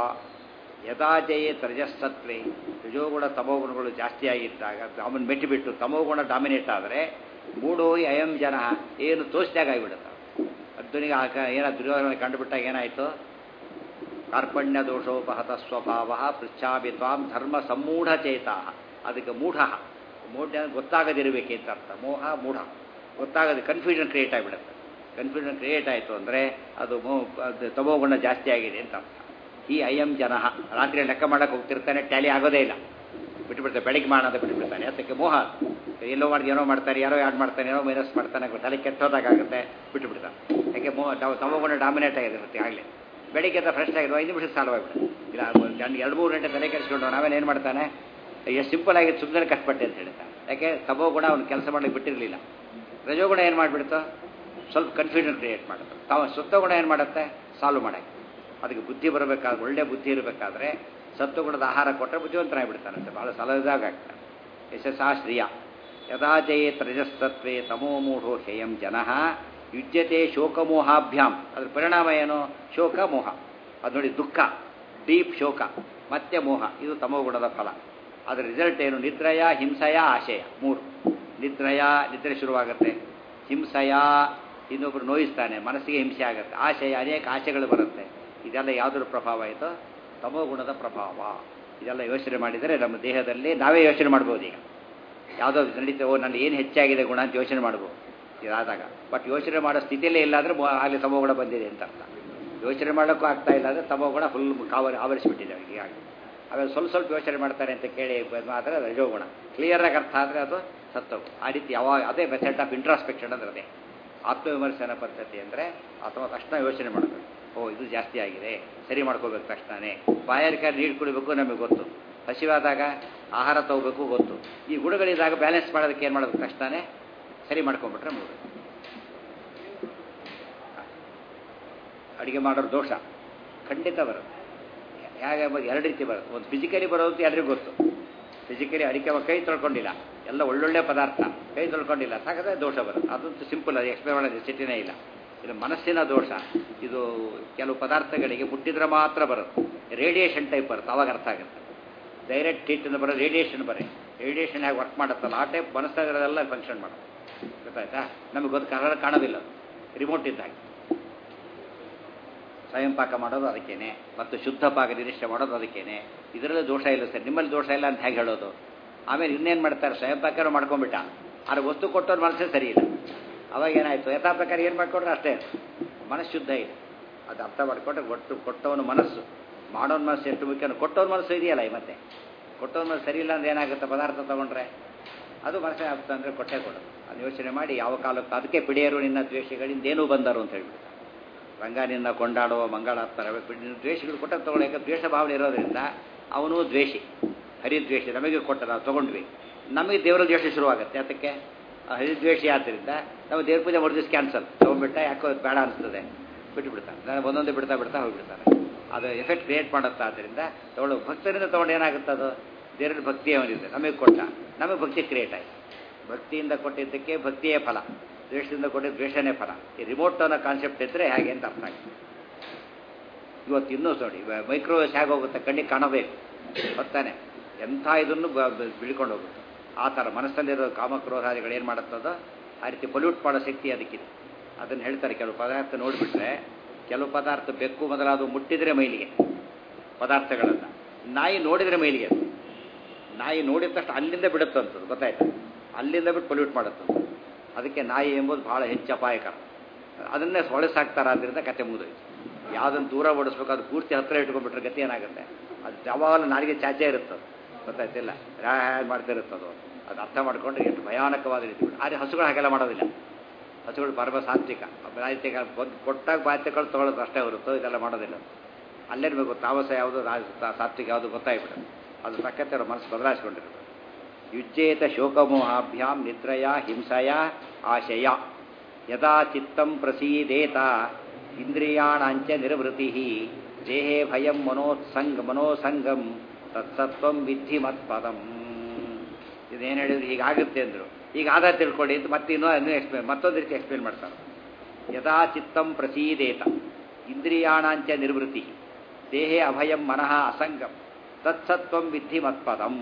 ಯದಾ ಜಯೇತ್ ರಜಸ್ಸತ್ವೇ ರಜೋಗುಣ ತಮೋಗುಣಗಳು ಜಾಸ್ತಿಯಾಗಿದ್ದಾಗ ಅವನು ಮೆಟ್ಟಿಬಿಟ್ಟು ತಮೋಗುಣ ಡಾಮಿನೇಟ್ ಆದರೆ ಮೂಢೋ ಅಯಂ ಜನ ಏನು ತೋಚಿದಾಗ ಆಗಿಬಿಡುತ್ತೆ ಅರ್ಜುನಿಗೆ ಆಗ ಏನ ದುರ್ಯೋಧನ ಕಂಡುಬಿಟ್ಟಾಗ ಏನಾಯಿತು ಕಾರ್ಪಣ್ಯ ದೋಷೋಪಹತ ಸ್ವಭಾವ ಪೃಚ್ಛಾಭಿ ತ್ವಾಂ ಧರ್ಮ ಸಮ್ಮೂಢ ಚೇತಾ ಅದಕ್ಕೆ ಮೂಢ ಮೂಢ ಗೊತ್ತಾಗದಿರಬೇಕೆ ಅಂತ ಅರ್ಥ ಮೋಹ ಮೂಢ ಗೊತ್ತಾಗದೆ ಕನ್ಫ್ಯೂಷನ್ ಕ್ರಿಯೇಟ್ ಆಗಿಬಿಡುತ್ತೆ ಕನ್ಫ್ಯೂಷನ್ ಕ್ರಿಯೇಟ್ ಆಯಿತು ಅಂದರೆ ಅದು ಮೋ ಅದು ತಮೋಗುಣ ಜಾಸ್ತಿ ಆಗಿದೆ ಅಂತ ಅರ್ಥ ಈ ಅಯಂ ಜನ ರಾತ್ರಿ ಲೆಕ್ಕ ಮಾಡಕ್ಕೆ ಹೋಗ್ತಿರ್ತಾನೆ ಟ್ಯಾಲಿ ಆಗೋದೇ ಇಲ್ಲ ಬಿಟ್ಟುಬಿಡ್ತಾರೆ ಬೆಳಗ್ಗೆ ಮಾಡೋದು ಬಿಟ್ಟುಬಿಡ್ತಾನೆ ಅದಕ್ಕೆ ಮೋಹ ಎಲ್ಲೋ ಮಾಡಿ ಏನೋ ಮಾಡ್ತಾರೆ ಯಾರೋ ಯಾಡ್ ಮಾಡ್ತಾನೆ ಏನೋ ಮೈನಸ್ ಮಾಡ್ತಾನೆ ತಲೆ ಕೆಟ್ಟೋದಾಗುತ್ತೆ ಬಿಟ್ಟುಬಿಡ್ತಾನೆ ಯಾಕೆ ಮೋ ತಾವು ತಮೋಗುಣ ಡಾಮಿನೇಟ್ ಆಗಿರುತ್ತೆ ಆಗಲೇ ಬೆಳಿಗ್ಗೆ ಎದ್ದ ಫ್ರೆಶ್ ಆಗಿರುವ ಐದು ನಿಮಿಷ ಸಾಲವಾಗ್ಬಿಡುತ್ತೆ ಇಲ್ಲ ಒಂದು ಎರಡು ಮೂರು ಗಂಟೆ ತಲೆ ಕೆಡಿಸ್ಕೊಂಡು ನಾವೇನು ಏನು ಮಾಡ್ತಾನೆ ಎಷ್ಟು ಸಿಂಪಲ್ ಆಗಿ ಸುಮ್ಮನೆ ಕಷ್ಟಪಟ್ಟೆ ಅಂತ ಹೇಳ್ತಾನೆ ಯಾಕೆ ತಮೋಗುಣ ಅವ್ನು ಕೆಲಸ ಮಾಡಲಿಕ್ಕೆ ಬಿಟ್ಟಿರಲಿಲ್ಲ ರಜೋಗುಣ ಏನು ಮಾಡಿಬಿಡ್ತು ಸ್ವಲ್ಪ ಕನ್ಫ್ಯೂಷನ್ ಕ್ರಿಯೇಟ್ ಮಾಡುತ್ತೆ ತಾವು ಸತ್ವಗುಣ ಏನು ಮಾಡುತ್ತೆ ಸಾಲ್ವ್ ಮಾಡಕ್ಕೆ ಅದಕ್ಕೆ ಬುದ್ಧಿ ಬರಬೇಕಾದ್ರೆ ಒಳ್ಳೆ ಬುದ್ಧಿ ಇರಬೇಕಾದ್ರೆ ಸತ್ವಗುಣದ ಆಹಾರ ಕೊಟ್ಟರೆ ಬುದ್ಧಿವಂತನಾಗ್ಬಿಡ್ತಾನಂತೆ ಭಾಳ ಸಲಹದಾಗ ಆಗ್ತಾನೆ ಯಶಸ್ಸಾ ಶ್ರಿಯ ಯದಾ ಜಯೇತ್ ರಜಸ್ತತ್ವೇ ತಮೋ ಮೂಢೋ ಹೇಯಂ ಜನಃ ಯುಜ್ಯತೆ ಶೋಕಮೋಹಾಭ್ಯಾಂ ಅದ್ರ ಪರಿಣಾಮ ಏನು ಶೋಕ ಮೋಹ ಅದು ನೋಡಿ ದುಃಖ ಡೀಪ್ ಶೋಕ ಮತ್ತೆ ಮೋಹ ಇದು ತಮೋಗುಣದ ಫಲ ಅದರ ರಿಸಲ್ಟ್ ಏನು ನಿದ್ರಯ ಹಿಂಸಯ ಆಶಯ ಮೂರು ನಿದ್ರಯ ನಿದ್ರೆ ಶುರುವಾಗುತ್ತೆ ಹಿಂಸಯ ಇನ್ನೊಬ್ಬರು ನೋಯಿಸ್ತಾನೆ ಮನಸ್ಸಿಗೆ ಹಿಂಸೆ ಆಗುತ್ತೆ ಆಶಯ ಅನೇಕ ಆಶೆಗಳು ಬರುತ್ತೆ ಇದೆಲ್ಲ ಯಾವುದರ ಪ್ರಭಾವ ಆಯಿತು ತಮೋಗುಣದ ಪ್ರಭಾವ ಇದೆಲ್ಲ ಯೋಚನೆ ಮಾಡಿದರೆ ನಮ್ಮ ದೇಹದಲ್ಲಿ ನಾವೇ ಯೋಚನೆ ಮಾಡ್ಬೋದು ಈಗ ಯಾವುದೋ ನಡೀತೆ ಓ ನನ್ನ ಏನು ಹೆಚ್ಚಾಗಿದೆ ಗುಣ ಅಂತ ಯೋಚನೆ ಮಾಡ್ಬೋದು ಇದಾದಾಗ ಬಟ್ ಯೋಚನೆ ಮಾಡೋ ಸ್ಥಿತಿಯಲ್ಲೇ ಇಲ್ಲ ಅಂದರೆ ಅಲ್ಲಿ ತಮೋಗುಣ ಬಂದಿದೆ ಅಂತ ಅರ್ಥ ಯೋಚನೆ ಮಾಡೋಕ್ಕೂ ಆಗ್ತಾ ಇಲ್ಲ ಅಂದರೆ ತಮೋಗುಣ ಫುಲ್ ಕಾವರಿ ಆವರಿಸಿಬಿಟ್ಟಿದೆ ಅವರಿಗೆ ಹೀಗಾಗಿ ಆಮೇಲೆ ಸ್ವಲ್ಪ ಸ್ವಲ್ಪ ಯೋಚನೆ ಮಾಡ್ತಾರೆ ಅಂತ ಕೇಳಿ ಮಾತ್ರ ರಜೋಗುಣ ಕ್ಲಿಯರಾಗಿ ಅರ್ಥ ಆದರೆ ಅದು ಸತ್ತವು ಆ ರೀತಿ ಯಾವಾಗ ಅದೇ ಮೆಥಡ್ ಆಫ್ ಇಂಟ್ರಾಸ್ಪೆಕ್ಷನ್ ಅಂದ್ರೆ ಅದೇ ಆತ್ಮವಿಮರ್ಶನ ಪದ್ಧತಿ ಅಂದರೆ ಅಥವಾ ತಕ್ಷಣ ಯೋಚನೆ ಮಾಡಬೇಕು ಓ ಇದು ಜಾಸ್ತಿ ಆಗಿದೆ ಸರಿ ಮಾಡ್ಕೋಬೇಕು ತಕ್ಷಣನೇ ಬಾಯಾರಿಕೆ ನೀರು ಕುಡಿಬೇಕು ನಮಗೆ ಗೊತ್ತು ಹಸಿವಾದಾಗ ಆಹಾರ ತಗೋಬೇಕು ಗೊತ್ತು ಈ ಗುಣಗಳಿದ್ದಾಗ ಬ್ಯಾಲೆನ್ಸ್ ಮಾಡೋದಕ್ಕೆ ಏನು ಮಾಡಬೇಕು ತಕ್ಷಣನೇ ಸರಿ ಮಾಡ್ಕೊಂಡ್ಬಿಟ್ರೆ ಮುಗಿದು ಅಡುಗೆ ಮಾಡೋರು ದೋಷ ಖಂಡಿತ ಬರುತ್ತೆ ಹೇಗೆ ಎರಡು ರೀತಿ ಬರುತ್ತೆ ಒಂದು ಫಿಸಿಕಲಿ ಬರೋದು ಎಲ್ರಿಗೂ ಗೊತ್ತು ಫಿಸಿಕಲಿ ಅಡಿಕೆ ಕೈ ತೊಳ್ಕೊಂಡಿಲ್ಲ ಎಲ್ಲ ಒಳ್ಳೊಳ್ಳೆ ಪದಾರ್ಥ ಕೈ ತೊಳ್ಕೊಂಡಿಲ್ಲ ಸಾಕಾದ್ರೆ ದೋಷ ಬರುತ್ತೆ ಅದಂತೂ ಸಿಂಪಲ್ ಅದು ಎಕ್ಸ್ಪ್ಲೇನ್ ಮಾಡೋದು ಸಿಟಿನೇ ಇಲ್ಲ ಇದು ಮನಸ್ಸಿನ ದೋಷ ಇದು ಕೆಲವು ಪದಾರ್ಥಗಳಿಗೆ ಮುಟ್ಟಿದ್ರೆ ಮಾತ್ರ ಬರುತ್ತೆ ರೇಡಿಯೇಷನ್ ಟೈಪ್ ಬರುತ್ತೆ ಅವಾಗ ಅರ್ಥ ಆಗುತ್ತೆ ಡೈರೆಕ್ಟ್ ಹೀಟಿಂದ ಬರೋ ರೇಡಿಯೇಷನ್ ಬರೀ ರೇಡಿಯೇಷನ್ ಹೇಗೆ ವರ್ಕ್ ಮಾಡುತ್ತಲ್ಲ ಆ ಟೈಪ್ ಮನಸ್ಸಾಗಿರೋದೆಲ್ಲ ಫಂಕ್ಷನ್ ಮಾಡೋದು ಗೊತ್ತಾಯ್ತಾ ನಮಗೆ ಗೊತ್ತು ಕನ್ನಡ ಕಾಣೋದಿಲ್ಲ ರಿಮೋಟ್ ಇದ್ದಾಗ ಸ್ವಯಂ ಪಾಕ ಮಾಡೋದು ಅದಕ್ಕೇನೆ ಮತ್ತು ಶುದ್ಧ ಪಾಕ ನಿರೀಕ್ಷೆ ಮಾಡೋದು ಅದಕ್ಕೇನೆ ಇದರಲ್ಲಿ ದೋಷ ಇಲ್ಲ ಸರ್ ನಿಮ್ಮಲ್ಲಿ ದೋಷ ಇಲ್ಲ ಅಂತ ಹೇಗೆ ಹೇಳೋದು ಆಮೇಲೆ ಇನ್ನೇನು ಮಾಡ್ತಾರೆ ಸ್ವಯಂ ಪಾಕನೂ ಮಾಡ್ಕೊಂಡ್ಬಿಟ್ಟ ಆದ್ರೆ ವಸ್ತು ಕೊಟ್ಟವ್ರ ಮನಸ್ಸೇ ಸರಿ ಇಲ್ಲ ಅವಾಗ ಏನಾಯಿತು ಯಥಾ ಪ್ರಕಾರ ಏನು ಮಾಡ್ಕೊಂಡ್ರೆ ಅಷ್ಟೇ ಮನಸ್ಸು ಶುದ್ಧ ಇದೆ ಅದು ಅರ್ಥ ಮಾಡಿಕೊಂಡ್ರೆ ಒಟ್ಟು ಕೊಟ್ಟವನ ಮನಸ್ಸು ಮಾಡೋನ ಮನಸ್ಸು ಎಷ್ಟು ಮುಖ್ಯ ಕೊಟ್ಟವನ ಮನಸ್ಸು ಇದೆಯಲ್ಲ ಈ ಮತ್ತೆ ಕೊಟ್ಟವನ ಮನಸ್ಸು ಸರಿ ಇಲ್ಲ ಅಂದ್ರೆ ಏನಾಗುತ್ತೆ ಪದಾರ್ಥ ತಗೊಂಡ್ರೆ ಅದು ಮನಸ್ಸೇ ಆಗ್ತದೆ ಅಂದರೆ ಕೊಟ್ಟೆ ಕೊಡೋದು ಅದು ಯೋಚನೆ ಮಾಡಿ ಯಾವ ಕಾಲಕ್ಕೆ ಅದಕ್ಕೆ ಪಿಡಿಯರು ನಿನ್ನ ದ್ವೇಷಗಳಿಂದ ಏನೂ ಬಂದರು ಅಂತ ಹೇಳ್ಬಿಡ್ತಾರೆ ರಂಗ ನಿನ್ನ ಕೊಂಡಾಡುವ ಮಂಗಳಾತ್ತರ ದ್ವೇಷಗಳು ಕೊಟ್ಟ ತಗೊಳ್ಳಿ ಯಾಕೆ ದ್ವೇಷ ಭಾವನೆ ಇರೋದ್ರಿಂದ ಅವನು ದ್ವೇಷಿ ಹರಿದ್ವೇಷಿ ನಮಗೆ ಕೊಟ್ಟ ನಾವು ತೊಗೊಂಡ್ವಿ ನಮಗೆ ದೇವರ ದ್ವೇಷ ಶುರುವಾಗುತ್ತೆ ಅದಕ್ಕೆ ಹರಿದ್ವೇಷಿ ಆದ್ದರಿಂದ ನಾವು ದೇವ್ರ ಪೂಜೆ ಮೂರು ದಿವಸ ಕ್ಯಾನ್ಸಲ್ ತೊಗೊಂಡ್ಬಿಟ್ಟ ಯಾಕೋ ಬೇಡ ಅನಿಸ್ತದೆ ಬಿಟ್ಟು ಬಿಡ್ತಾನೆ ನಾನು ಒಂದೊಂದು ಬಿಡ್ತಾ ಬಿಡ್ತಾ ಹೋಗ್ಬಿಡ್ತಾನೆ ಅದು ಎಫೆಕ್ಟ್ ಕ್ರಿಯೇಟ್ ಮಾಡುತ್ತೆ ಆದ್ದರಿಂದ ತಗೊಳ್ಳೋ ಭಕ್ತರಿಂದ ತೊಗೊಂಡು ಏನಾಗುತ್ತೆ ಅದು ದೇವರ ಭಕ್ತಿ ಅವನಿದೆ ನಮಗೆ ಕೊಟ್ಟ ನಮಗೆ ಭಕ್ತಿ ಕ್ರಿಯೇಟ್ ಆಯಿತು ಭಕ್ತಿಯಿಂದ ಕೊಟ್ಟಿದ್ದಕ್ಕೆ ಭಕ್ತಿಯೇ ಫಲ ದ್ವೇಷದಿಂದ ಕೊಟ್ಟಿದ್ದು ದ್ವೇಷನೇ ಫಲ ಈ ರಿಮೋಟ್ ಅನ್ನೋ ಕಾನ್ಸೆಪ್ಟ್ ಇದ್ದರೆ ಹೇಗೆ ಅಂತ ಅರ್ಥ ಆಗುತ್ತೆ ಇವತ್ತು ಇನ್ನೂ ನೋಡಿ ಮೈಕ್ರೋವೇವ್ಸ್ ಹೇಗೆ ಹೋಗುತ್ತೆ ಕಣ್ಣಿಗೆ ಕಾಣಬೇಕು ಗೊತ್ತಾನೆ ಎಂಥ ಇದನ್ನು ಬಿಳ್ಕೊಂಡು ಹೋಗುತ್ತೆ ಆ ಥರ ಮನಸ್ಸಲ್ಲಿರೋ ಕಾಮಕ್ರೋಧಾದಿಗಳು ಏನು ಮಾಡುತ್ತದೋ ಆ ರೀತಿ ಪೊಲ್ಯೂಟ್ ಮಾಡೋ ಶಕ್ತಿ ಅದಕ್ಕಿದೆ ಅದನ್ನು ಹೇಳ್ತಾರೆ ಕೆಲವು ಪದಾರ್ಥ ನೋಡಿಬಿಟ್ರೆ ಕೆಲವು ಪದಾರ್ಥ ಬೆಕ್ಕು ಮೊದಲಾದ ಮುಟ್ಟಿದರೆ ಮೈಲಿಗೆ ಪದಾರ್ಥಗಳನ್ನು ನಾಯಿ ನೋಡಿದರೆ ಮೈಲಿಗೆ ಅದು ನಾಯಿ ನೋಡಿದ ತಕ್ಷಣ ಅಲ್ಲಿಂದ ಬಿಡುತ್ತಂಥದ್ದು ಗೊತ್ತಾಯ್ತು ಅಲ್ಲಿಂದ ಬಿಟ್ಟು ಪೊಲ್ಯೂಟ್ ಮಾಡುತ್ತಂತ ಅದಕ್ಕೆ ನಾಯಿ ಎಂಬುದು ಭಾಳ ಹೆಚ್ಚು ಅಪಾಯಕರ ಅದನ್ನೇ ಹೊಳಸಾಕ್ತಾರ ಅದರಿಂದ ಕತೆ ಮುಗಿದೋಯ್ತು ಯಾವುದನ್ನು ದೂರ ಓಡಿಸ್ಬೇಕು ಅದು ಪೂರ್ತಿ ಹತ್ತಿರ ಇಟ್ಕೊಂಡ್ಬಿಟ್ರೆ ಗತಿ ಏನಾಗುತ್ತೆ ಅದು ಯಾವಾಗಲೂ ನಾಲಿಗೆ ಚಾಚೆ ಇರುತ್ತದು ಗೊತ್ತಾಯ್ತಿಲ್ಲ ಹ್ಯಾಗ್ ಮಾಡ್ತಾ ಇರುತ್ತದು ಅದು ಅರ್ಥ ಮಾಡ್ಕೊಂಡ್ರೆ ಎಷ್ಟು ಭಯಾನಕವಾದ ರೀತಿ ಬಿಟ್ಟು ಆದರೆ ಹಸುಗಳು ಹಾಗೆಲ್ಲ ಮಾಡೋದಿಲ್ಲ ಹಸುಗಳು ಪರಮ ಸಾತ್ವಿಕ ಬಾಧ್ಯತೆ ಕೊಟ್ಟಾಗ ಬಾಧ್ಯತೆಗಳು ತೊಗೊಳ್ಳೋದು ಅಷ್ಟೇ ಹೊರತು ಇದೆಲ್ಲ ಮಾಡೋದಿಲ್ಲ ಅಲ್ಲೇನ್ಬೇಕು ತಾಮಸ ಯಾವುದು ಸಾತ್ವಿಕ ಯಾವುದು ಗೊತ್ತಾಗ್ಬಿಡುತ್ತೆ ಅದು ತಕ್ಕಂತೆ ಅವ್ರ ಮನಸ್ಸು ಬದಲಾಯಿಸ್ಕೊಂಡಿರ್ಬೇಕು ಯುಜ್ಜೇತ ಶೋಕಮೋಹಾಭ್ಯಾಂ ನಿದ್ರಯ ಹಿಂಸಯ ಆಶಯ ಯದಾ ಚಿತ್ತಂ ಪ್ರಸೀದೇತ ಇಂದ್ರಿಯಾಣಾಂಚ ನಿರ್ವೃತಿ ದೇಹೇ ಭಯಂ ಮನೋತ್ಸಂಗ ಮನೋಸಂಗಂ ತತ್ಸತ್ವಂ ವಿಧಿ ಮತ್ಪದಂ ಇದೇನು ಹೇಳಿದ್ರು ಹೀಗಾಗುತ್ತೆ ಅಂದರು ಈಗ ಆದ ತಿಳ್ಕೊಳ್ಳಿ ಅಂತ ಮತ್ತೆ ಇನ್ನೂ ಇನ್ನೂ ಎಕ್ಸ್ಪ್ಲೇನ್ ಮತ್ತೊಂದು ರೀತಿ ಎಕ್ಸ್ಪ್ಲೇನ್ ಮಾಡ್ತಾರೆ ಯದಾ ಚಿತ್ತಂ ಪ್ರಸೀದೇತ ಇಂದ್ರಿಯಾಣಾಂಚ ನಿರ್ವೃತಿ ದೇಹೇ ಅಭಯಂ ಮನಃ ಅಸಂಗಂ ತತ್ಸತ್ವಂ ವಿಧಿ ಮತ್ಪದಂ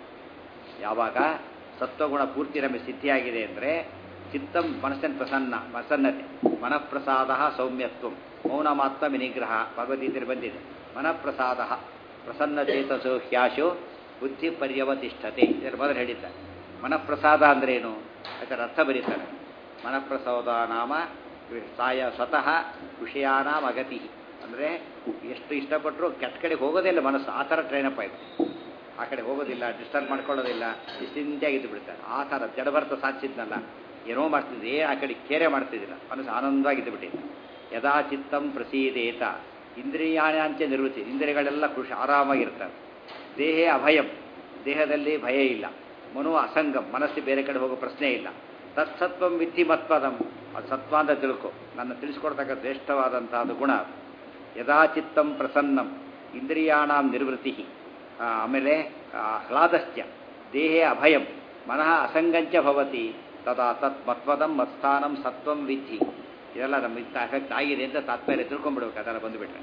ಯಾವಾಗ ಸತ್ವಗುಣ ಪೂರ್ತಿ ನಮಗೆ ಸಿದ್ಧಿಯಾಗಿದೆ ಅಂದರೆ ಚಿತ್ತಂ ಮನಸ್ಸಿನ ಪ್ರಸನ್ನ ಪ್ರಸನ್ನತೆ ಮನಃಪ್ರಸಾದ ಸೌಮ್ಯತ್ವ ಮೌನಮಾತ್ಮ ವಿನಿಗ್ರಹ ಭಗವದ್ಗೀತೆಯಲ್ಲಿ ಬಂದಿದೆ ಮನಃಪ್ರಸಾದ ಪ್ರಸನ್ನಚೇತಸೋ ಹ್ಯಾಶೋ ಬುದ್ಧಿ ಪರ್ಯವತಿಷ್ಠತೆ ಇದರ ಮೊದಲು ಹೇಳಿದ್ದ ಮನಃಪ್ರಸಾದ ಅಂದ್ರೇನು ಅದರ ಅರ್ಥ ಬರೀತಾರೆ ಮನಃಪ್ರಸಾದ ನಾಮ ಸಾಯ ಸ್ವತಃ ವಿಷಯಾನಾಮ ಅಗತಿ ಅಂದರೆ ಎಷ್ಟು ಇಷ್ಟಪಟ್ಟರು ಕೆಟ್ಟ ಕಡೆಗೆ ಹೋಗೋದಿಲ್ಲ ಮನಸ್ಸು ಆ ಥರ ಟ್ರೈನಪ್ ಆಯಿತು ಆ ಕಡೆ ಹೋಗೋದಿಲ್ಲ ಡಿಸ್ಟರ್ಬ್ ಮಾಡ್ಕೊಳ್ಳೋದಿಲ್ಲ ನಿಶ್ಚಿಂತೆಯಾಗಿದ್ದು ಬಿಡ್ತಾರೆ ಆ ಥರ ಜಡಭರ್ತ ಸಾಧಿಸಿದ್ನಲ್ಲ ಏನೋ ಮಾಡ್ತಿದ್ದೆ ಆ ಕಡೆ ಕೇರೆ ಮಾಡ್ತಿದ್ದಿಲ್ಲ ಮನಸ್ಸು ಆನಂದವಾಗಿದ್ದು ಬಿಟ್ಟಿದ್ದ ಯದಾ ಚಿತ್ತಂ ಪ್ರಸೀದೇತ ಇಂದ್ರಿಯಾಣಾಂಚ ನಿರ್ವೃತಿ ಇಂದ್ರಿಯಗಳೆಲ್ಲ ಖುಷಿ ಆರಾಮಾಗಿರ್ತಾರೆ ದೇಹೇ ಅಭಯಂ ದೇಹದಲ್ಲಿ ಭಯ ಇಲ್ಲ ಮನೋ ಅಸಂಗಂ ಮನಸ್ಸು ಬೇರೆ ಕಡೆ ಹೋಗೋ ಪ್ರಶ್ನೆ ಇಲ್ಲ ತತ್ಸತ್ವಂ ವಿಧಿ ಮತ್ಪದಂ ಅದು ಸತ್ವ ಅಂತ ತಿಳ್ಕೊ ನನ್ನ ತಿಳಿಸ್ಕೊಡ್ತಕ್ಕ ಶ್ರೇಷ್ಠವಾದಂಥದ್ದು ಗುಣ ಯದಾ ಚಿತ್ತಂ ಪ್ರಸನ್ನಂ ಇಂದ್ರಿಯಾಣಾಂ ನಿರ್ವೃತಿ ಆಮೇಲೆ ಆಹ್ಲಾದಶ್ಚ ದೇಹೇ ಅಭಯಂ ಮನಃ ಅಸಂಗಂಚ ಭವತಿ ತದಾ ತತ್ ಮತ್ಪದಂ ಮತ್ಸ್ಥಾನಂ ಸತ್ವಂ ವಿಧಿ ಇದೆಲ್ಲ ನಮ್ಮ ಇಂಥ ಎಫೆಕ್ಟ್ ಆಗಿದೆ ಅಂತ ತಾತ್ಪರ್ಯ ತಿಳ್ಕೊಂಡ್ಬಿಡ್ಬೇಕು ಅದೆಲ್ಲ ಬಂದುಬಿಟ್ರೆ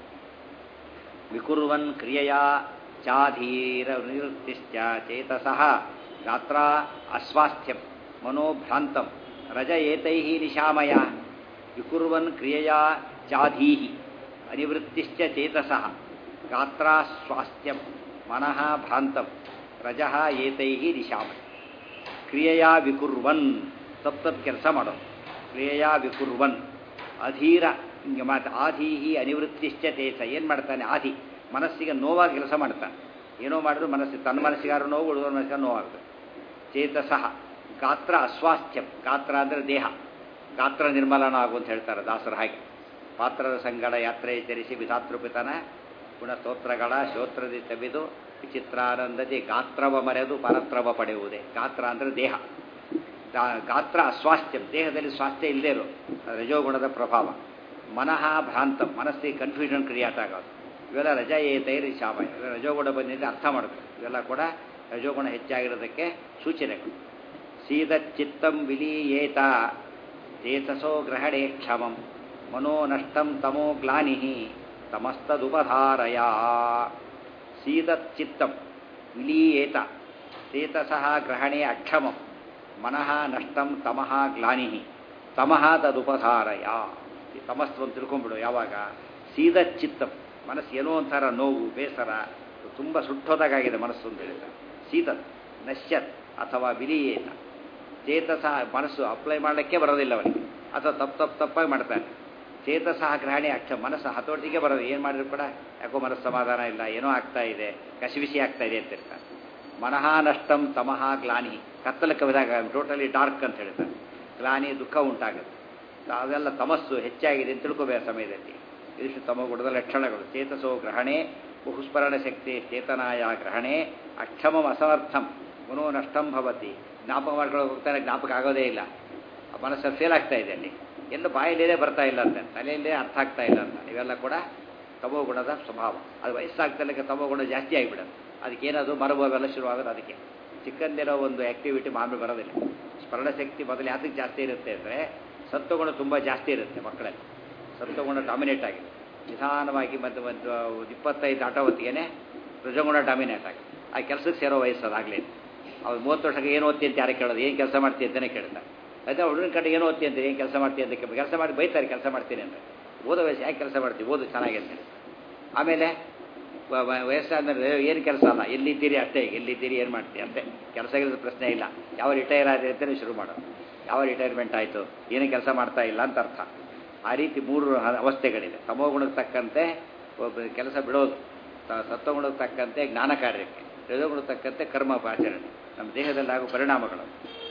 ವಿಕುರ್ವನ್ ಕ್ರಿಯೆಯ ಚಾಧೀರ ನಿವೃತ್ತಿಶ್ಚ ಚೇತಸಃ ಗಾತ್ರ ಅಸ್ವಾಸ್ಥ್ಯಂ ಮನೋಭ್ರಾಂತಂ ರಜ ಏತೈ ನಿಶಾಮಯ ವಿಕುರ್ವನ್ ಕ್ರಿಯೆಯ ಚಾಧೀಹಿ ಅನಿವೃತ್ತಿಶ್ಚ ಚೇತಸಃ ಗಾತ್ರ ಸ್ವಾಸ್ಥ್ಯಂ ಮನಃ ಭ್ರಾಂತಂ ರಜಃ ಏತೈ ನಿಶಾಮಯ ಕ್ರಿಯೆಯ ವಿಕುರ್ವನ್ ತಪ್ಪು ತಪ್ಪು ಕೆಲಸ ಮಾಡೋದು ಕ್ರಿಯೆಯ ವಿಕುರ್ವನ್ ಅಧೀರ ಹಿಂಗೆ ಮಾತು ಆಧೀಹಿ ಅನಿವೃತ್ತಿಶ್ಚ ತೇಸ ಏನು ಮಾಡ್ತಾನೆ ಆಧಿ ಮನಸ್ಸಿಗೆ ನೋವಾಗಿ ಕೆಲಸ ಮಾಡ್ತಾನೆ ಏನೋ ಮಾಡಿದ್ರು ಮನಸ್ಸಿಗೆ ತನ್ನ ಮನಸ್ಸಿಗಾರು ನೋವು ಉಳಿದವ್ರ ಮನಸ್ಸಿಗೆ ನೋವಾಗುತ್ತೆ ಚೇತಸಃ ಗಾತ್ರ ಅಸ್ವಾಸ್ಥ್ಯಂ ಗಾತ್ರ ಅಂದರೆ ದೇಹ ಗಾತ್ರ ನಿರ್ಮಲನ ಆಗು ಅಂತ ಹೇಳ್ತಾರೆ ದಾಸರ ಹಾಗೆ ಪಾತ್ರದ ಸಂಗಡ ಯಾತ್ರೆ ಎಚ್ಚರಿಸಿ ವಿಧಾತೃಪಿತನ ಗುಣಸ್ತೋತ್ರಗಳ ಶೋತ್ರದಿ ತಬಿದು ವಿಚಿತ್ರಾನಂದದಿ ಗಾತ್ರವ ಮರೆದು ಪರತ್ರವ ಪಡೆಯುವುದೇ ಗಾತ್ರ ಅಂದರೆ ದೇಹ ಗಾತ್ರ ಅಸ್ವಾಸ್ಥ್ಯಂ ದೇಹದಲ್ಲಿ ಸ್ವಾಸ್ಥ್ಯ ಇಲ್ಲದೇ ಇರೋ ರಜೋಗುಣದ ಪ್ರಭಾವ ಮನಃ ಭ್ರಾಂತಂ ಮನಸ್ಸಿಗೆ ಕನ್ಫ್ಯೂಷನ್ ಕ್ರಿಯೇಟ್ ಆಗೋದು ಇವೆಲ್ಲ ರಜಾ ಏತೈರಿ ಶಾಮ ರಜೋಗುಣ ಬಂದಿದ್ದರೆ ಅರ್ಥ ಮಾಡಬೇಕು ಇವೆಲ್ಲ ಕೂಡ ರಜೋಗುಣ ಹೆಚ್ಚಾಗಿರೋದಕ್ಕೆ ಸೂಚನೆಗಳು ಸೀದ ಚಿತ್ತಂ ವಿಲೀಯೇತ ಚೇತಸೋ ಗ್ರಹಣೆ ಕ್ಷಮಂ ಮನೋ ನಷ್ಟಂ ತಮೋ ಗ್ಲಾನಿ ತಮಸ್ತದುಪಧಾರಯ ಸೀದತ್ ಚಿತ್ತಂ ವಿಲೀಯೇತ ಚೇತಸಃ ಗ್ರಹಣೆ ಅಕ್ಷಮಂ ಮನಃ ನಷ್ಟಂ ತಮಃ ಗ್ಲಾನಿ ತಮಃ ತದುಪಧಾರಯ ಈ ತಮಸ್ವನ್ನು ತಿಳ್ಕೊಂಡ್ಬಿಡು ಯಾವಾಗ ಸೀದ ಚಿತ್ತಂ ಮನಸ್ಸು ಏನೋ ಒಂಥರ ನೋವು ಬೇಸರ ತುಂಬ ಸುಟ್ಟೋದಾಗಿದೆ ಮನಸ್ಸು ಅಂತ ಹೇಳಿದ್ದಾರೆ ಸೀತತ್ ನಶ್ಯತ್ ಅಥವಾ ವಿಲೀಯೇತ ಚೇತಸ ಮನಸ್ಸು ಅಪ್ಲೈ ಮಾಡಲಿಕ್ಕೆ ಬರೋದಿಲ್ಲ ಅವನಿಗೆ ಅಥವಾ ತಪ್ಪು ತಪ್ಪು ತಪ್ಪಾಗಿ ಮಾಡ್ತಾನೆ ಚೇತಸಃ ಗ್ರಹಣೆ ಅಕ್ಷ ಮನಸ್ಸು ಹತೋಟಿಗೆ ಬರೋದು ಏನು ಮಾಡಿದ್ರು ಕೂಡ ಯಾಕೋ ಮನಸ್ಸು ಸಮಾಧಾನ ಇಲ್ಲ ಏನೋ ಆಗ್ತಾ ಇದೆ ಕಸಿಬಿಸಿ ಆಗ್ತಾ ಇದೆ ಅಂತ ಹೇಳ್ತಾರೆ ಮನಃ ನಷ್ಟಂ ತಮಃ ಗ್ಲಾನಿ ಕತ್ತಲ ಕವಿದಾಗ ಟೋಟಲಿ ಡಾರ್ಕ್ ಅಂತ ಹೇಳ್ತಾರೆ ಗ್ಲಾನಿ ದುಃಖ ಉಂಟಾಗುತ್ತೆ ಅದೆಲ್ಲ ತಮಸ್ಸು ಹೆಚ್ಚಾಗಿದೆ ಅಂತ ತಿಳ್ಕೋಬೇಕು ಸಮಯದಲ್ಲಿ ಇದಿಷ್ಟು ತಮಗುಣದ ಲಕ್ಷಣಗಳು ಚೇತಸೋ ಗ್ರಹಣೆ ಬಹುಸ್ಮರಣ ಶಕ್ತಿ ಚೇತನಾಯ ಗ್ರಹಣೆ ಅಕ್ಷಮಂ ಅಸಮರ್ಥಂ ಮನೋ ನಷ್ಟಂ ಭವತಿ ಜ್ಞಾಪಕ ಮಾಡ್ಕೊಂಡು ಹೋಗ್ತಾನೆ ಜ್ಞಾಪಕ ಆಗೋದೇ ಇಲ್ಲ ಆ ಮನಸ್ಸಲ್ಲಿ ಫೇಲ್ ಆಗ್ತಾ ಇದೆ ಅಲ್ಲಿ ಎಲ್ಲ ಬಾಯಲ್ಲಿಯೇ ಬರ್ತಾ ಇಲ್ಲ ಅಂತ ತಲೆಯಲ್ಲೇ ಅರ್ಥ ಆಗ್ತಾ ಇಲ್ಲ ಅಂತ ಇವೆಲ್ಲ ಕೂಡ ತಮೋ ಗುಣದ ಸ್ವಭಾವ ಅದು ವಯಸ್ಸಾಗ್ತಲಕ್ಕೆ ತಮೋ ಗುಣ ಜಾಸ್ತಿ ಆಗಿಬಿಡೋದು ಅದಕ್ಕೇನದು ಮರಬೋವೆಲ್ಲ ಶುರುವಾಗೋದು ಅದಕ್ಕೆ ಚಿಕ್ಕಂದಿರೋ ಒಂದು ಆ್ಯಕ್ಟಿವಿಟಿ ಮಾಮೂಲು ಬರೋದಿಲ್ಲ ಸ್ಮರಣಶಕ್ತಿ ಮೊದಲು ಯಾತಕ್ಕೆ ಜಾಸ್ತಿ ಇರುತ್ತೆ ಅಂದರೆ ಸತ್ವಗುಣ ತುಂಬ ಜಾಸ್ತಿ ಇರುತ್ತೆ ಮಕ್ಕಳಲ್ಲಿ ಸತ್ವಗುಣ ಡಾಮಿನೇಟ್ ಆಗಿದೆ ನಿಧಾನವಾಗಿ ಮತ್ತು ಒಂದು ಇಪ್ಪತ್ತೈದು ದಾಟೋ ಹೊತ್ತಿಗೆ ರಜಗುಣ ಡಾಮಿನೇಟ್ ಆಗಿದೆ ಆ ಕೆಲಸಕ್ಕೆ ಸೇರೋ ವಯಸ್ಸು ಅದಾಗಲೇ ಅವ್ರು ಮೂವತ್ತು ವರ್ಷಕ್ಕೆ ಏನು ಓದ್ತಿ ಅಂತ ಯಾರು ಕೇಳೋದು ಏನು ಕೆಲಸ ಮಾಡ್ತೀನಿ ಅಂತಲೇ ಕೇಳ್ತಾರೆ ಅದೇ ಹುಡುಗನ ಕಡೆ ಏನು ಓದ್ತಿ ಅಂತ ಏನು ಕೆಲಸ ಮಾಡ್ತೀನಿ ಅಂತ ಕೆಲಸ ಮಾಡಿ ಬೈತಾರೆ ಕೆಲಸ ಮಾಡ್ತೀನಿ ಅಂತ ಓದೋ ವಯಸ್ಸು ಯಾಕೆ ಕೆಲಸ ಮಾಡ್ತೀವಿ ಓದು ಚೆನ್ನಾಗಿ ಅಂತೇಳಿ ಆಮೇಲೆ ವಯಸ್ಸಾದ್ಮೇಲೆ ಏನು ಕೆಲಸ ಅಲ್ಲ ಎಲ್ಲಿದ್ದೀರಿ ಅಷ್ಟೇ ಎಲ್ಲಿದ್ದೀರಿ ಏನು ಮಾಡ್ತೀರಿ ಅಷ್ಟೇ ಕೆಲಸ ಇರೋದು ಪ್ರಶ್ನೆ ಇಲ್ಲ ಯಾವ ರಿಟೈರ್ ಆದ್ರೆ ಅಂತಲೇ ಶುರು ಮಾಡೋದು ಯಾವ ರಿಟೈರ್ಮೆಂಟ್ ಆಯಿತು ಏನು ಕೆಲಸ ಮಾಡ್ತಾ ಇಲ್ಲ ಅಂತ ಅರ್ಥ ಆ ರೀತಿ ಮೂರು ಅವಸ್ಥೆಗಳಿದೆ ತಮೋಗುಣಕ್ಕೆ ತಕ್ಕಂತೆ ಒಬ್ಬ ಕೆಲಸ ಬಿಡೋದು ಸತ್ವಗುಣಕ್ಕೆ ತಕ್ಕಂತೆ ಜ್ಞಾನ ಕಾರ್ಯಕ್ಕೆ ರಜೋಗುಣಕ್ಕೆ ತಕ್ಕಂತೆ ಕರ್ಮ ಆಚರಣೆ ನಮ್ಮ ದೇಹದಲ್ಲಿ ಆಗೋ ಪರಿಣಾಮಗಳು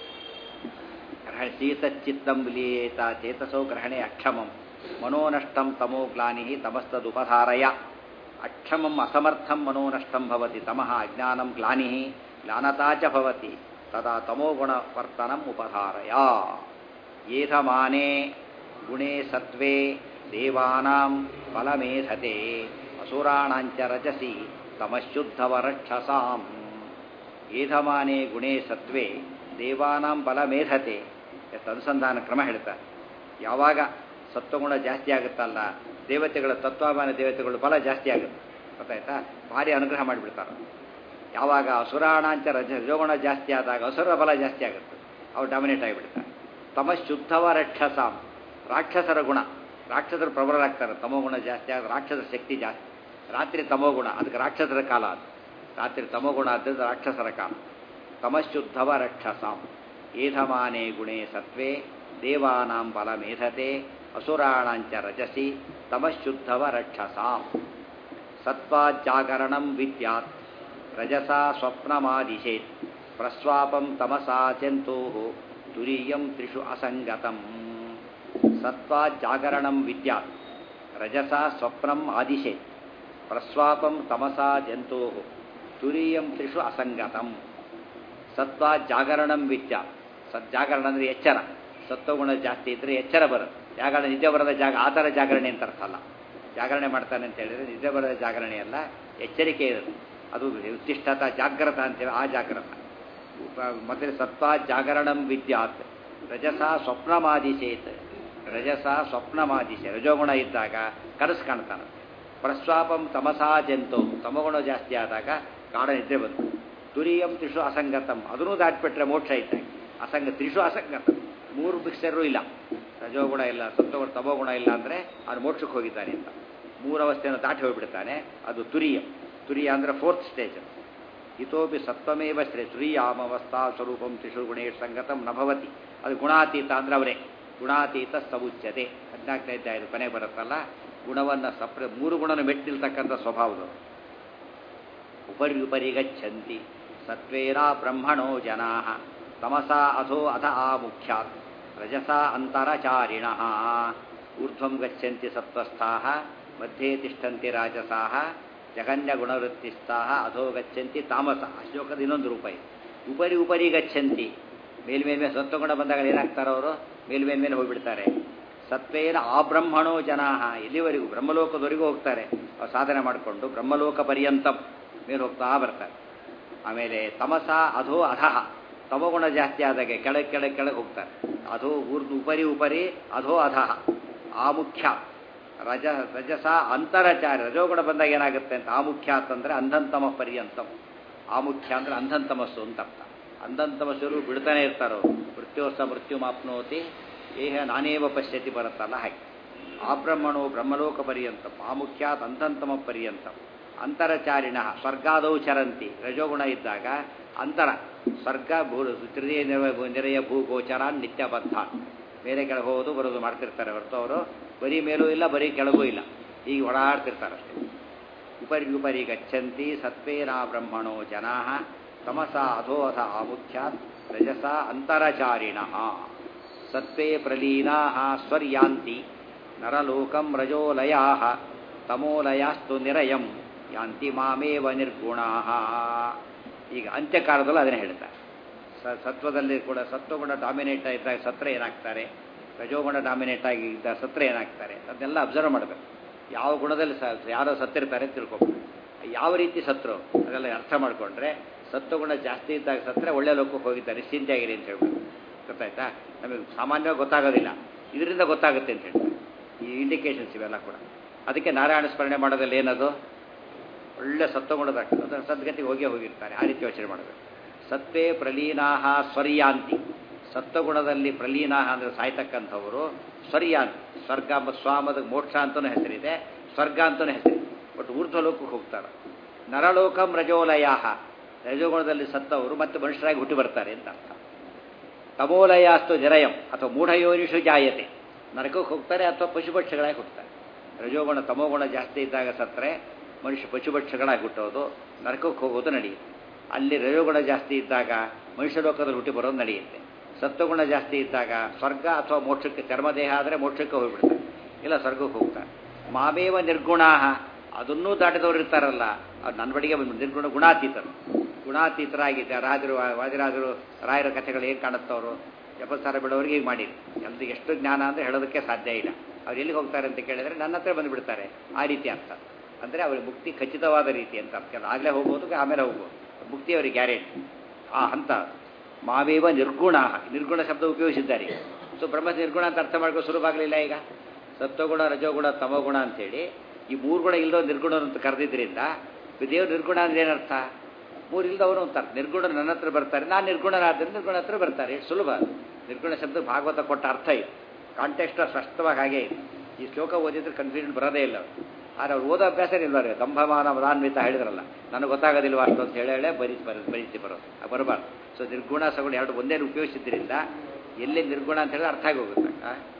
ಶೀತಚಿತ್ತಂ ಲೀಯೇತ ಚೇತಸೋ ಗ್ರಹಣೆ ಅಕ್ಷಮಂ ಮನೋನಷ್ಟಂ ತಮೋ ಗ್ಲಾನಿ ತಮಸ್ತದುಪಧಾರಯ ಅಕ್ಷಮಂ ಅಸಮರ್ಥಂ ಮನೋನಷ್ಟಂ ಭವತಿ ತಮಃ ಅಜ್ಞಾನಂ ಗ್ಲಾನಿ ಗ್ಲಾನತಾ ಚ ಭವತಿ ತದಾ ತಮೋಗುಣ ವರ್ತನಂ ಉಪಧಾರಯ ಏಧಮಾನೆ ಗುಣೇ ಸತ್ವೇ ದೇವಾನಾಂ ಫಲಮೇಧತೆ ಅಸುರಾಣಾಂಚ ರಜಸಿ ತಮಶುದ್ಧವರಕ್ಷಸಾಂ ಏಧಮಾನೆ ಗುಣೇ ಸತ್ವೇ ದೇವಾನಾಂ ಬಲಮೇಧತೆ ಎಷ್ಟು ಅನುಸಂಧಾನ ಕ್ರಮ ಹೇಳ್ತಾರೆ ಯಾವಾಗ ಸತ್ವಗುಣ ಜಾಸ್ತಿ ಆಗುತ್ತಲ್ಲ ದೇವತೆಗಳ ತತ್ವಾಭಿಮಾನ ದೇವತೆಗಳು ಬಲ ಜಾಸ್ತಿ ಆಗುತ್ತೆ ಗೊತ್ತಾಯ್ತಾ ಭಾರಿ ಅನುಗ್ರಹ ಮಾಡಿಬಿಡ್ತಾರೆ ಯಾವಾಗ ಅಸುರಾಣಾಂಚ ರಜ ರಜೋಗುಣ ಜಾಸ್ತಿ ಆದಾಗ ಅಸುರ ಬಲ ಜಾಸ್ತಿ ಆಗುತ್ತೆ ಅವ್ರು ಡಾಮಿನೇಟ್ ಆಗಿಬಿಡ್ತಾರೆ ತಮಶುದ್ಧವ ರಕ್ಷಸಾಂ ರಾಕ್ಷಸರ ಗುಣ ರಾಕ್ಷಸರು ಪ್ರಬಲರಾಗ್ತಾರೆ ತಮೋಗುಣ ಜಾಸ್ತಿ ಆಗ ರಾಕ್ಷಸರ ಶಕ್ತಿ ಜಾಸ್ತಿ ರಾತ್ರಿ ತಮೋಗುಣ ಅದಕ್ಕೆ ರಾಕ್ಷಸರ ಕಾಲ ಅದು ರಾತ್ರಿ ತಮೋಗುಣ ಆದ್ದರಿಂದ ರಾಕ್ಷಸರ ಕಾಲ ತಮಶುದ್ಧವ ರಕ್ಷಸಾಂ ಏಧಮಾನೆ ಗುಣೇ ಸತ್ವೇ ದೇವಾನಾಂ ಬಲಮೇಧತೆ ಅಸುರಾಣಾಂಚ ರಜಸಿ ತಮಶುದ್ಧವ ರಕ್ಷಸಾಂ ಸತ್ವಾಜ್ಜಾಗರಣಂ ವಿದ್ಯಾತ್ ರಜಸಾ ಸ್ವಪ್ನಮಾದಿಶೇತ್ ಪ್ರಸ್ವಾಪಂ ತಮಸಾ ಚಂತೋ ತುರೀಯಂ ತ್ರಿಷು ಅಸಂಗತಂ ಸತ್ವಾಜ್ಜಾಗರಣಂ ವಿದ್ಯಾತ್ ರಜಸಾ ಸ್ವಪ್ನಂ ಆದಿಶೇತ್ ಪ್ರಸ್ವಾಪಂ ತಮಸಾ ಜಂತೋ ತುರೀಯಂ ತ್ರಿಷು ಅಸಂಗತಂ ಸತ್ವ ಜಾಗರಣಂ ವಿದ್ಯ ಸಜ್ಜಾಗರಣ ಅಂದರೆ ಎಚ್ಚರ ಸತ್ವಗುಣ ಜಾಸ್ತಿ ಇದ್ದರೆ ಎಚ್ಚರ ಬರುತ್ತೆ ಜಾಗರಣ ನಿದ್ದೆ ಬರದ ಜಾಗ ಆ ಥರ ಜಾಗರಣೆ ಅಂತ ಅರ್ಥ ಅಲ್ಲ ಜಾಗರಣೆ ಮಾಡ್ತಾನೆ ಅಂತ ಹೇಳಿದರೆ ನಿದ್ದೆ ಬರದ ಜಾಗರಣೆ ಅಲ್ಲ ಎಚ್ಚರಿಕೆ ಇರುತ್ತೆ ಅದು ಉತ್ತಿಷ್ಠತ ಜಾಗ್ರತ ಅಂತೇಳಿ ಆ ಜಾಗ್ರತ ಮೊದಲು ಸತ್ವ ಜಾಗರಣಂ ವಿದ್ಯಾತ್ ರಜಸ ಸ್ವಪ್ನಮಾದಿಶೇತ್ ರಜಸ ಸ್ವಪ್ನಮಾದಿಶೆ ರಜೋಗುಣ ಇದ್ದಾಗ ಕನಸು ಕಾಣ್ತಾನೆ ಪ್ರಸ್ವಾಪಂ ತಮಸಾ ಜಂತು ತಮಗುಣ ಜಾಸ್ತಿ ಆದಾಗ ಗಾಢ ನಿದ್ದೆ ಬಂತು ತುರಿಯಂ ತ್ರಿಷು ಅಸಂಗತಂ ಅದನ್ನೂ ದಾಟ್ಬಿಟ್ರೆ ಮೋಕ್ಷ ಇದ್ದಾಗ ಅಸಂಗ ತ್ರಿಷು ಅಸಂಗತಂ ಮೂರು ಮಿಕ್ಸರು ಇಲ್ಲ ರಜೋಗುಣ ಇಲ್ಲ ಸತ್ವಗುಣ ತಮೋಗುಣ ಇಲ್ಲ ಅಂದರೆ ಅವನು ಮೋಕ್ಷಕ್ಕೆ ಹೋಗಿದ್ದಾನೆ ಅಂತ ಮೂರು ಅವಸ್ಥೆಯನ್ನು ದಾಟಿ ಹೋಗಿಬಿಡ್ತಾನೆ ಅದು ತುರಿಯ ತುರಿಯ ಅಂದರೆ ಫೋರ್ತ್ ಸ್ಟೇಜ್ ಇತೋಪಿ ಸತ್ವಮೇವ ಶ್ರೇ ತುರಿಯಾಮವಸ್ಥಾ ಸ್ವರೂಪಂ ತ್ರಿಷು ಗುಣೇಶ್ ಸಂಗತಂ ನಭವತಿ ಅದು ಗುಣಾತೀತ ಅಂದರೆ ಅವರೇ ಗುಣಾತೀತ ಸವುಚ್ಯತೆ ಹದಿನಾಲ್ಕನೇ ಅಧ್ಯಾಯದ ಕೊನೆ ಬರುತ್ತಲ್ಲ ಗುಣವನ್ನು ಸಪ್ರ ಮೂರು ಗುಣನ ಮೆಟ್ಟಿಲ್ತಕ್ಕಂಥ ಸ್ವಭಾವದವರು ಉಪರಿ ಉಪರಿ ಗಚ್ಚಂತಿ ಸತ್ವೇರಾ ಬ್ರಹ್ಮಣೋ ಜನಾ ತಮಸಾ ಅಧೋ ಅಥ ಆ ಮುಖ್ಯಾತ್ ರಜಸಾ ಅಂತರಚಾರಿಣ ಊರ್ಧ್ವಂ ಗಚ್ಚಂತಿ ಸತ್ವಸ್ಥಾ ಮಧ್ಯೆ ತಿಷ್ಠಂತಿ ರಾಜಸಾ ಜಗನ್ಯ ಗುಣವೃತ್ತಿಸ್ಥಾ ಅಧೋ ಗಚ್ಚಂತಿ ತಾಮಸ ಅಶೋಕದ ಇನ್ನೊಂದು ರೂಪ ಇದೆ ಉಪರಿ ಉಪರಿ ಗಚ್ಚಂತಿ ಮೇಲ್ಮೇಲ್ಮೇ ಸತ್ವಗುಣ ಬಂದಾಗ ಏನಾಗ್ತಾರೋ ಅವರು ಮೇಲ್ಮೇಲ್ಮೇಲೆ ಹೋಗ್ಬಿಡ್ತಾರೆ ಸತ್ವೇನ ಆ ಬ್ರಹ್ಮಣೋ ಜನಾ ಎಲ್ಲಿವರೆಗೂ ಬ್ರಹ್ಮಲೋಕದವರೆಗೂ ಹೋಗ್ತಾರೆ ಅವ್ರು ಸಾಧನೆ ಮಾಡಿಕೊಂಡು ಬ್ರಹ್ಮಲೋಕ ಪರ್ಯಂತಂ ಮೇಲೆ ಹೋಗ್ತಾ ಬರ್ತಾರೆ ಆಮೇಲೆ ತಮಸ ಅಧೋ ಅಧಃ ತಮಗುಣ ಜಾಸ್ತಿ ಆದಾಗೆ ಕೆಳಗೆ ಕೆಳಗೆ ಕೆಳಗೆ ಹೋಗ್ತಾರೆ ಅಧೋ ಊರ್ದು ಉಪರಿ ಉಪರಿ ಅಧೋ ಅಧಃ ಆ ಮುಖ್ಯ ರಜ ರಜಸ ಅಂತರಚಾರಿ ರಜೋಗುಣ ಬಂದಾಗ ಏನಾಗುತ್ತೆ ಅಂತ ಆ ಮುಖ್ಯ ಅಂತಂದರೆ ಅಂಧಂತಮ ಪರ್ಯಂತಂ ಆ ಮುಖ್ಯ ಅಂದರೆ ಅಂಧಂತಮಸ್ಸು ಅಂತ ಅರ್ಥ ಅಂಧಂತಮಸ್ಸರು ಬಿಡ್ತಾನೆ ಇರ್ತಾರೋ ಮೃತ್ಯೋಸ ಮೃತ್ಯು ಮಾಪ್ನೋತಿ ಏಹ ನಾನೇವ ಪಶ್ಯತಿ ಬರುತ್ತಲ್ಲ ಹಾಗೆ ಆ ಬ್ರಹ್ಮಣೋ ಬ್ರಹ್ಮಲೋಕ ಪರ್ಯಂತಂ ಆ ಮುಖ್ಯಾತ್ ಅಂಧಂತಮ ಪರ್ಯಂತಂ ಅಂತರಚಾರಿಣ ಸ್ವರ್ಗಾದೌ ಚರಂತಿ ರಜೋಗುಣ ಇದ್ದಾಗ ಅಂತರ ಸ್ವರ್ಗ ಭೂ ತೃತೀಯ ನೆರೆಯ ಭೂಗೋಚರ ನಿತ್ಯಬದ್ಧ ಮೇಲೆ ಕೆಳಗೆ ಹೋಗೋದು ಬರೋದು ಮಾಡ್ತಿರ್ತಾರೆ ಹೊರತು ಅವರು ಬರೀ ಮೇಲೂ ಇಲ್ಲ ಬರೀ ಕೆಳಗೂ ಇಲ್ಲ ಈಗ ಓಡಾಡ್ತಿರ್ತಾರೆ ಅಷ್ಟೇ ಉಪರಿ ಉಪರಿ ಗಚ್ಚಂತಿ ಸತ್ವೇನ ಬ್ರಹ್ಮಣೋ ಜನಾ ತಮಸ ಅಧೋಧ ಆಮುಖ್ಯಾತ್ ರಜಸ ಅಂತರಚಾರಿಣ ಸತ್ವೇ ಪ್ರಲೀನಾ ಸ್ವರ್ಯಾಂತಿ ನರಲೋಕಂ ರಜೋಲಯಾ ತಮೋಲಯಾಸ್ತು ನಿರಯಂ ಯಾಂತಿ ಮಾಮೇವ ನಿರ್ಗುಣಾ ಈಗ ಅಂತ್ಯಕಾಲದಲ್ಲೂ ಅದನ್ನೇ ಹೇಳ್ತಾರೆ ಸ ಸತ್ವದಲ್ಲಿ ಕೂಡ ಸತ್ವಗುಣ ಡಾಮಿನೇಟ್ ಇದ್ದಾಗ ಸತ್ರ ಏನಾಗ್ತಾರೆ ರಜೋಗುಣ ಡಾಮಿನೇಟ್ ಆಗಿ ಇದ್ದ ಸತ್ರ ಏನಾಗ್ತಾರೆ ಅದನ್ನೆಲ್ಲ ಅಬ್ಸರ್ವ್ ಮಾಡಬೇಕು ಯಾವ ಗುಣದಲ್ಲಿ ಸ ಯಾರೋ ಸತ್ತಿರ್ತಾರೆ ಅಂತ ತಿಳ್ಕೊಬೇಕು ಯಾವ ರೀತಿ ಸತ್ರು ಅದೆಲ್ಲ ಅರ್ಥ ಮಾಡಿಕೊಂಡ್ರೆ ಸತ್ವಗುಣ ಜಾಸ್ತಿ ಇದ್ದಾಗ ಸತ್ತರೆ ಒಳ್ಳೆ ಲೋಕಕ್ಕೆ ಹೋಗಿದ್ದಾರೆ ನಿಶ್ಚಿಂತೆಯಾಗಿರಿ ಅಂತ ಹೇಳ್ಬೇಕು ಗೊತ್ತಾಯ್ತಾ ನಮಗೆ ಸಾಮಾನ್ಯವಾಗಿ ಗೊತ್ತಾಗೋದಿಲ್ಲ ಇದರಿಂದ ಗೊತ್ತಾಗುತ್ತೆ ಅಂತ ಹೇಳ್ತಾರೆ ಈ ಇಂಡಿಕೇಶನ್ಸ್ ಇವೆಲ್ಲ ಕೂಡ ಅದಕ್ಕೆ ನಾರಾಯಣ ಸ್ಮರಣೆ ಮಾಡೋದ್ರಲ್ಲಿ ಏನದು ಒಳ್ಳೆ ಸತ್ವಗುಣದಾಗ್ತದೆ ಅದನ್ನು ಸದ್ಗತಿಗೆ ಹೋಗೇ ಹೋಗಿರ್ತಾರೆ ಆ ರೀತಿ ಯೋಚನೆ ಮಾಡಬೇಕು ಸತ್ವೇ ಪ್ರಲೀನಾಹ ಸ್ವರ್ಯಾಂತಿ ಸತ್ವಗುಣದಲ್ಲಿ ಪ್ರಲೀನಾಹ ಅಂದರೆ ಸಾಯ್ತಕ್ಕಂಥವರು ಸ್ವರ್ಯಾಂತಿ ಸ್ವರ್ಗ ಮತ್ತು ಸ್ವಾಮದ ಮೋಕ್ಷ ಅಂತಲೂ ಹೆಸರಿದೆ ಸ್ವರ್ಗ ಅಂತಲೂ ಹೆಸರಿದೆ ಬಟ್ ಊರ್ಧ್ವಲೋಕಕ್ಕೆ ಹೋಗ್ತಾರೆ ನರಲೋಕಂ ರಜೋಲಯಾಹ ರಜೋಗುಣದಲ್ಲಿ ಸತ್ತವರು ಮತ್ತೆ ಮನುಷ್ಯರಾಗಿ ಹುಟ್ಟಿ ಬರ್ತಾರೆ ಅಂತ ಅರ್ಥ ತಮೋಲಯಾಸ್ತು ಜರಯಂ ಅಥವಾ ಮೂಢಯೋನಿಷು ಜಾಯತೆ ನರಕಕ್ಕೆ ಹೋಗ್ತಾರೆ ಅಥವಾ ಪಶುಪಕ್ಷಗಳಾಗಿ ಹುಟ್ಟುತ್ತಾರೆ ರಜೋಗುಣ ತಮೋಗುಣ ಜಾಸ್ತಿ ಇದ್ದಾಗ ಸತ್ತರೆ ಮನುಷ್ಯ ಪಶುಪಕ್ಷಗಳಾಗಿ ಹುಟ್ಟೋದು ನರಕಕ್ಕೆ ಹೋಗೋದು ನಡೆಯುತ್ತೆ ಅಲ್ಲಿ ರಜೋಗುಣ ಜಾಸ್ತಿ ಇದ್ದಾಗ ಮನುಷ್ಯ ಲೋಕದಲ್ಲಿ ಹುಟ್ಟಿ ಬರೋದು ನಡೆಯುತ್ತೆ ಸತ್ವಗುಣ ಜಾಸ್ತಿ ಇದ್ದಾಗ ಸ್ವರ್ಗ ಅಥವಾ ಮೋಕ್ಷಕ್ಕೆ ಚರ್ಮದೇಹ ಆದರೆ ಮೋಕ್ಷಕ್ಕೆ ಹೋಗ್ಬಿಡ್ತಾರೆ ಇಲ್ಲ ಸ್ವರ್ಗಕ್ಕೆ ಹೋಗ್ತಾರೆ ಮಾಮೇವ ನಿರ್ಗುಣಾಹ ಅದನ್ನೂ ದಾಟಿದವರು ಇರ್ತಾರಲ್ಲ ಅದು ನನ್ನ ಬಡಿಗೆ ನಿರ್ಗುಣ ಗುಣಾತೀತರು ಗುಣಾತೀತರಾಗಿದ್ದ ರಾಜರು ವಾದಿರಾಜರು ರಾಯರ ಕಥೆಗಳು ಏನು ಕಾಣುತ್ತವರು ಎಪ್ಪತ್ತು ಸಾವಿರ ಬಿಡೋರಿಗೆ ಈಗ ಮಾಡಿರಿ ಎಲ್ದು ಎಷ್ಟು ಜ್ಞಾನ ಅಂದರೆ ಹೇಳೋದಕ್ಕೆ ಸಾಧ್ಯ ಇಲ್ಲ ಅವ್ರು ಎಲ್ಲಿಗೆ ಹೋಗ್ತಾರೆ ಅಂತ ಕೇಳಿದರೆ ನನ್ನ ಹತ್ರ ಬಂದುಬಿಡ್ತಾರೆ ಆ ರೀತಿ ಅರ್ಥ ಅಂದರೆ ಅವ್ರಿಗೆ ಮುಕ್ತಿ ಖಚಿತವಾದ ರೀತಿ ಅಂತ ಅರ್ಥ ಆಗಲೇ ಹೋಗ್ಬೋದು ಆಮೇಲೆ ಹೋಗ್ಬೋದು ಮುಕ್ತಿ ಅವರಿಗೆ ಗ್ಯಾರಂಟಿ ಆ ಹಂತ ಮಾವೇವ ನಿರ್ಗುಣ ನಿರ್ಗುಣ ಶಬ್ದ ಉಪಯೋಗಿಸಿದ್ದಾರೆ ಸೊ ಬ್ರಹ್ಮ ನಿರ್ಗುಣ ಅಂತ ಅರ್ಥ ಮಾಡ್ಕೋ ಸುಲಭ ಆಗಲಿಲ್ಲ ಈಗ ಸತ್ವಗುಣ ರಜೋಗುಣ ತಮಗುಣ ಅಂತೇಳಿ ಈ ಮೂರು ಗುಣ ಇಲ್ಲದೋ ನಿರ್ಗುಣ ಅಂತ ಕರೆದಿದ್ರಿಂದ ದೇವ್ರ ನಿರ್ಗುಣ ಅಂದ್ರೆ ಏನರ್ಥ ಮೂರು ಇಲ್ದವನು ಅಂತ ನಿರ್ಗುಣ ನನ್ನ ಹತ್ರ ಬರ್ತಾರೆ ನಾನು ನಿರ್ಗುಣನಾದ್ರೆ ನಿರ್ಗುಣ ಹತ್ರ ಬರ್ತಾರೆ ಎಷ್ಟು ಸುಲಭ ನಿರ್ಗುಣ ಶಬ್ದ ಭಾಗವತ ಕೊಟ್ಟ ಅರ್ಥ ಇದು ಕಾಂಟೆಕ್ಸ್ಟ್ ಸ್ಪಷ್ಟವಾಗಿ ಹಾಗೆ ಇದೆ ಈ ಶ್ಲೋಕ ಓದಿದ್ರೆ ಕನ್ಫ್ಯೂಷನ್ ಬರೋದೇ ಇಲ್ಲ ಆದರೆ ಅವ್ರು ಓದೋ ಅಭ್ಯಾಸ ಇಲ್ಲಾರೆ ದಂಭಮಾನ ಮದಾನ್ವಿತ ಹೇಳಿದ್ರಲ್ಲ ನನಗೆ ಗೊತ್ತಾಗೋದಿಲ್ವ ಅಷ್ಟು ಅಂತ ಹೇಳಿ ಹೇಳೇ ಬರೀ ಬರ ಬರೀತಿ ಬರೋದು ಬರಬಾರ್ದು ಸೊ ನಿರ್ಗುಣ ಸಗುಣ ಎರಡು ಒಂದೇ ಉಪಯೋಗಿಸಿದ್ರಿಂದ ಎಲ್ಲಿ ನಿರ್ಗುಣ ಅಂತ ಹೇಳಿದ್ರೆ ಅರ್ಥ ಆಗಿ ಹೋಗುತ್ತೆ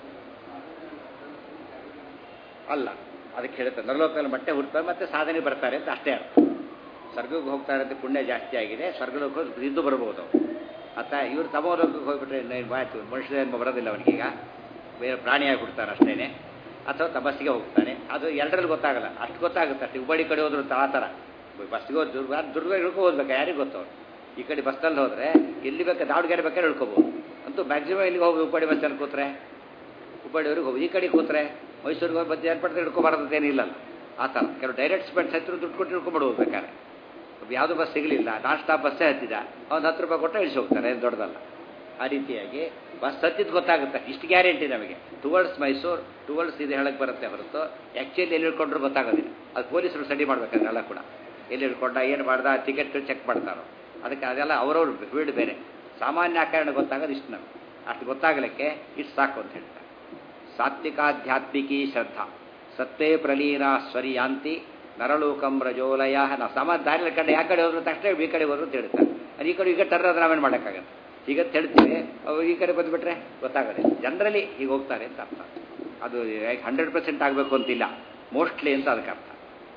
ಅಲ್ಲ ಅದಕ್ಕೆ ಹೇಳುತ್ತೆ ನರಲೋಕದಲ್ಲಿ ಮಟ್ಟೆ ಹುಡ್ತಾರೆ ಮತ್ತೆ ಸಾಧನೆ ಬರ್ತಾರೆ ಅಂತ ಅಷ್ಟೇ ಅರ್ಥ ಸ್ವರ್ಗಕ್ಕೆ ಹೋಗ್ತಾರೆ ಅಂತ ಪುಣ್ಯ ಜಾಸ್ತಿ ಆಗಿದೆ ಸ್ವರ್ಗಲೋಕ ಇದ್ದು ಬರ್ಬೋದು ಅತ್ತ ಇವರು ತಮೋಲೋಕಕ್ಕೆ ಹೋಗ್ಬಿಟ್ರೆ ಆಯ್ತು ಮನುಷ್ಯ ಜನ್ಮ ಬರೋದಿಲ್ಲ ಅವನಿಗೀಗ ಬೇರೆ ಪ್ರಾಣಿಯಾಗಿ ಹುಡ್ತಾರೆ ಅಷ್ಟೇನೆ ಅಥವಾ ತಪಸ್ಸಿಗೆ ಹೋಗ್ತಾನೆ ಅದು ಎರಡರಲ್ಲಿ ಗೊತ್ತಾಗಲ್ಲ ಅಷ್ಟು ಗೊತ್ತಾಗುತ್ತೆ ಅಷ್ಟು ಹುಬ್ಬಳ್ಳಿ ಕಡೆ ಹೋದ್ರು ಆ ಥರ ಬಸ್ಸಿಗೆ ಹೋದ್ ದುರ್ಗ ದುರ್ಗ ಇಳ್ಕೊ ಹೋಗ್ಬೇಕು ಯಾರಿಗೆ ಗೊತ್ತವ್ರು ಈ ಕಡೆ ಬಸ್ಸಲ್ಲಿ ಹೋದರೆ ಎಲ್ಲಿ ಬೇಕಾ ದಾವಣಗೆರೆ ಬೇಕಾದ್ರೆ ಇಳ್ಕೊಬೋದು ಅಂತೂ ಮ್ಯಾಕ್ಸಿಮಮ್ ಎಲ್ಲಿಗೆ ಹೋಗಿ ಹುಬ್ಬಳ್ಳಿ ಬಸ್ಸಲ್ಲಿ ಕೂತ್ರೆ ಹುಬ್ಬಳ್ಳಿಯವ್ರಿಗೆ ಹೋಗಿ ಈ ಕಡೆ ಕೂತ್ರೆ ಮೈಸೂರಿಗೆ ಹೋಗಿ ಬಜ್ಜಿ ಏರ್ಪಡ್ತಾರೆ ಇಳ್ಕೊಬಾರ್ದೇನಿಲ್ಲ ಆ ಥರ ಕೆಲವು ಡೈರೆಕ್ಟ್ ಸ್ಪೆಟ್ಸ್ ಹತ್ತಿರ ದುಡ್ಡು ಕೊಟ್ಟು ಇಳ್ಕೊಂಬಿಡ್ಬೋದು ಬೇಕಾದ್ರೆ ಯಾವುದೋ ಬಸ್ ಸಿಗಲಿಲ್ಲ ನಾನ್ ಸ್ಟಾಪ್ ಬಸ್ಸೇ ಹತ್ತಿದ ಒಂದು ಹತ್ತು ರೂಪಾಯಿ ಕೊಟ್ಟರೆ ಇಳಿಸಿ ಹೋಗ್ತಾರೆ ಏನು ದೊಡ್ಡದಲ್ಲ ಆ ರೀತಿಯಾಗಿ ಬಸ್ ಹತ್ತಿದ್ದು ಗೊತ್ತಾಗುತ್ತೆ ಇಷ್ಟು ಗ್ಯಾರಂಟಿ ನಮಗೆ ಟುವರ್ಡ್ಸ್ ಮೈಸೂರು ಟುವರ್ಡ್ಸ್ ಇದು ಹೇಳಕ್ಕೆ ಬರುತ್ತೆ ಹೊರತು ಆ್ಯಕ್ಚುಲಿ ಎಲ್ಲಿ ಇಳ್ಕೊಂಡ್ರು ಗೊತ್ತಾಗೋದಿಲ್ಲ ಅದು ಪೊಲೀಸರು ಸ್ಟಡಿ ಮಾಡ್ಬೇಕಂದ್ರೆಲ್ಲ ಕೂಡ ಎಲ್ಲಿ ಇಳ್ಕೊಂಡ ಏನು ಮಾಡ್ದ ಟಿಕೆಟ್ ಚೆಕ್ ಮಾಡ್ತಾರೋ ಅದಕ್ಕೆ ಅದೆಲ್ಲ ಅವರವ್ರ ಫೀಲ್ಡ್ ಬೇರೆ ಸಾಮಾನ್ಯ ಆಕರಣ ಗೊತ್ತಾಗೋದು ಇಷ್ಟು ನಮಗೆ ಅಷ್ಟು ಗೊತ್ತಾಗಲಿಕ್ಕೆ ಇಷ್ಟು ಸಾಕು ಅಂತ ಹೇಳ್ತಾರೆ ಸಾತ್ವಿಕಾಧ್ಯಾತ್ಮಿಕಿ ಶ್ರದ್ಧಾ ಸತ್ತೇ ಪ್ರಲೀನ ಸ್ವರಿಯಾಂತಿ ನರಲೋಕಂ ರಜೋಲಯ ನಾವು ಸಮ ದಾರಿಯಲ್ಲಿ ಕಡೆ ಯಾವ ಕಡೆ ಹೋದ್ರು ತಕ್ಷಣ ಈ ಕಡೆ ಹೋದ್ರು ಅಂತ ಹೇಳ್ತಾರೆ ಅದು ಈ ಕಡೆ ಈಗ ಟರ್ರ ನಾವೇನು ಮಾಡೋಕ್ಕಾಗತ್ತೆ ಈಗ ಹೇಳ್ತೀವಿ ಅವ್ರು ಈ ಕಡೆ ಬಂದುಬಿಟ್ರೆ ಗೊತ್ತಾಗೋದಿಲ್ಲ ಜನರಲಿ ಹೀಗೆ ಹೋಗ್ತಾರೆ ಅಂತ ಅರ್ಥ ಅದು ಹಂಡ್ರೆಡ್ ಪರ್ಸೆಂಟ್ ಆಗಬೇಕು ಅಂತಿಲ್ಲ ಮೋಸ್ಟ್ಲಿ ಅಂತ ಅದಕ್ಕೆ ಅರ್ಥ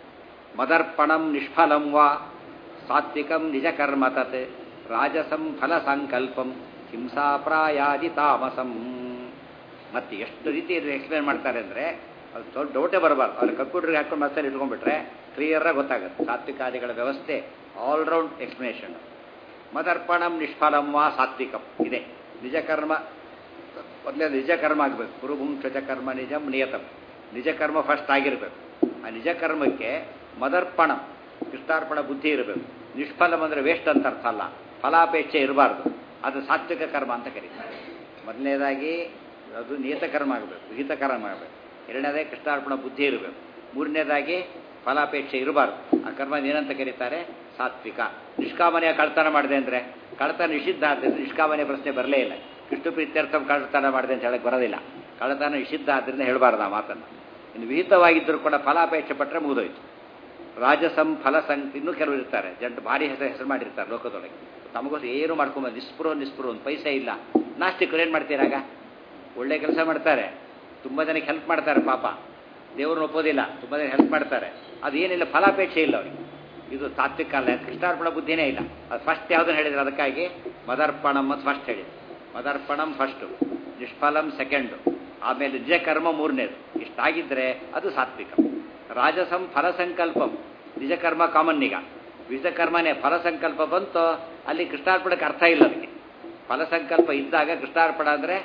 ಮದರ್ಪಣಂ ನಿಷ್ಫಲಂ ವಾ ಸಾತ್ವಿಕಂ ನಿಜ ಕರ್ಮ ತತ್ ರಾಜಸಂ ಫಲ ಸಂಕಲ್ಪಂ ಹಿಂಸಾಪ್ರಾಯಾದಿ ತಾಮಸಂ ಮತ್ತೆ ಎಷ್ಟು ರೀತಿ ಎಕ್ಸ್ಪ್ಲೇನ್ ಮಾಡ್ತಾರೆ ಅಂದರೆ ಅದು ದೊಡ್ಡ ಡೌಟೇ ಬರಬಾರ್ದು ಅವ್ರು ಕಂಪ್ಯೂಟರ್ಗೆ ಹಾಕೊಂಡು ಮತ್ತೆ ಇಟ್ಕೊಂಡ್ಬಿಟ್ರೆ ಕ್ಲಿಯರಾಗಿ ಗೊತ್ತಾಗುತ್ತೆ ಸಾತ್ವಿಕಾದಿಗಳ ವ್ಯವಸ್ಥೆ ಆಲ್ರೌಂಡ್ ಎಕ್ಸ್ಪ್ಲನೇಷನ್ ಮದರ್ಪಣಂ ನಿಷ್ಫಲಂ ವಾ ಸಾತ್ವಿಕಂ ಇದೆ ನಿಜ ಕರ್ಮ ಮೊದಲೇ ನಿಜ ಕರ್ಮ ಆಗಬೇಕು ಕುರುಭುಂಕ್ಷಜ ಕರ್ಮ ನಿಜಂ ನಿಯತಂ ನಿಜ ಕರ್ಮ ಫಸ್ಟ್ ಆಗಿರಬೇಕು ಆ ನಿಜ ಕರ್ಮಕ್ಕೆ ಮದರ್ಪಣಂ ಕೃಷ್ಣಾರ್ಪಣ ಬುದ್ಧಿ ಇರಬೇಕು ನಿಷ್ಫಲಂ ಅಂದರೆ ವೇಸ್ಟ್ ಅಂತ ಅರ್ಥ ಅಲ್ಲ ಫಲಾಪೇಕ್ಷೆ ಇರಬಾರ್ದು ಅದು ಸಾತ್ವಿಕ ಕರ್ಮ ಅಂತ ಕರೀತಾರೆ ಮೊದಲನೇದಾಗಿ ಅದು ನಿಯತ ಕರ್ಮ ಆಗಬೇಕು ವಿಹಿತ ಕರ್ಮ ಆಗಬೇಕು ಎರಡನೇದಾಗಿ ಕೃಷ್ಣಾರ್ಪಣ ಬುದ್ಧಿ ಇರಬೇಕು ಮೂರನೇದಾಗಿ ಫಲಾಪೇಕ್ಷೆ ಇರಬಾರ್ದು ಆ ಕರ್ಮ ಏನಂತ ಕರೀತಾರೆ ಸಾತ್ವಿಕ ನಿಷ್ಕಾಮನೆಯ ಕಳ್ತನ ಮಾಡಿದೆ ಅಂದರೆ ಕಳ್ತನ ನಿಷಿದ್ಧ ಆದ್ದರಿಂದ ನಿಷ್ಕಾಮನೆಯ ಪ್ರಶ್ನೆ ಬರಲೇ ಇಲ್ಲ ಕೃಷ್ಣ ಪ್ರೀತ್ಯರ್ಥ ಕಳ್ತನ ಮಾಡಿದೆ ಅಂತ ಹೇಳಕ್ಕೆ ಬರೋದಿಲ್ಲ ಕಳ್ಳತನ ನಿಷಿದ್ಧ ಆದ್ದರಿಂದ ಹೇಳಬಾರ್ದು ಆ ಮಾತನ್ನು ಇನ್ನು ವಿಹಿತವಾಗಿದ್ದರೂ ಕೂಡ ಫಲಾಪೇಕ್ಷೆ ಪಟ್ಟರೆ ಮುಗಿದೋಯ್ತು ರಾಜಸಂ ಫಲ ಸಂ ಇನ್ನೂ ಕೆಲವರು ಇರ್ತಾರೆ ಜಂಟು ಭಾರಿ ಹೆಸರು ಹೆಸರು ಮಾಡಿರ್ತಾರೆ ಲೋಕದೊಳಗೆ ತಮಗೋಸ್ಕರ ಏನು ಮಾಡ್ಕೊಂಬ ನಿಸ್ಪೃಹ ನಿಸ್ಪೃಹ ಒಂದು ಪೈಸೆ ಇಲ್ಲ ನಾಸ್ತಿಕರು ಏನು ಮಾಡ್ತೀರಾಗ ಒಳ್ಳೆ ಕೆಲಸ ಮಾಡ್ತಾರೆ ತುಂಬ ಜನಕ್ಕೆ ಹೆಲ್ಪ್ ಮಾಡ್ತಾರೆ ಪಾಪ ದೇವ್ರನ್ನ ಒಪ್ಪೋದಿಲ್ಲ ತುಂಬ ಜನ ಹೆಲ್ಪ್ ಮಾಡ್ತಾರೆ ಅದೇನಿಲ್ಲ ಫಲಾಪೇಕ್ಷೆ ಇಲ್ಲ ಅವರಿಗೆ ಇದು ತಾತ್ವಿಕ ಅಲ್ಲ ಕೃಷ್ಣಾರ್ಪಣ ಬುದ್ಧಿನೇ ಇಲ್ಲ ಅದು ಫಸ್ಟ್ ಯಾವುದನ್ನು ಹೇಳಿದ್ರು ಅದಕ್ಕಾಗಿ ಮದರ್ಪಣಂ ಅಂತ ಫಸ್ಟ್ ಹೇಳಿದ್ರು ಮದರ್ಪಣಂ ಫಸ್ಟು ನಿಷ್ಫಲಂ ಸೆಕೆಂಡು ಆಮೇಲೆ ನಿಜ ಕರ್ಮ ಮೂರನೇದು ಇಷ್ಟಾಗಿದ್ದರೆ ಅದು ಸಾತ್ವಿಕ ರಾಜಸಂ ಫಲಸಂಕಲ್ಪಂ ನಿಜ ಕರ್ಮ ಕಾಮನ್ ಈಗ ವಿಜ ಕರ್ಮನೇ ಫಲಸಂಕಲ್ಪ ಬಂತು ಅಲ್ಲಿ ಕೃಷ್ಣಾರ್ಪಣಕ್ಕೆ ಅರ್ಥ ಇಲ್ಲ ಅದಕ್ಕೆ ಫಲಸಂಕಲ್ಪ ಇದ್ದಾಗ ಕೃಷ್ಣಾರ್ಪಣ ಅಂದರೆ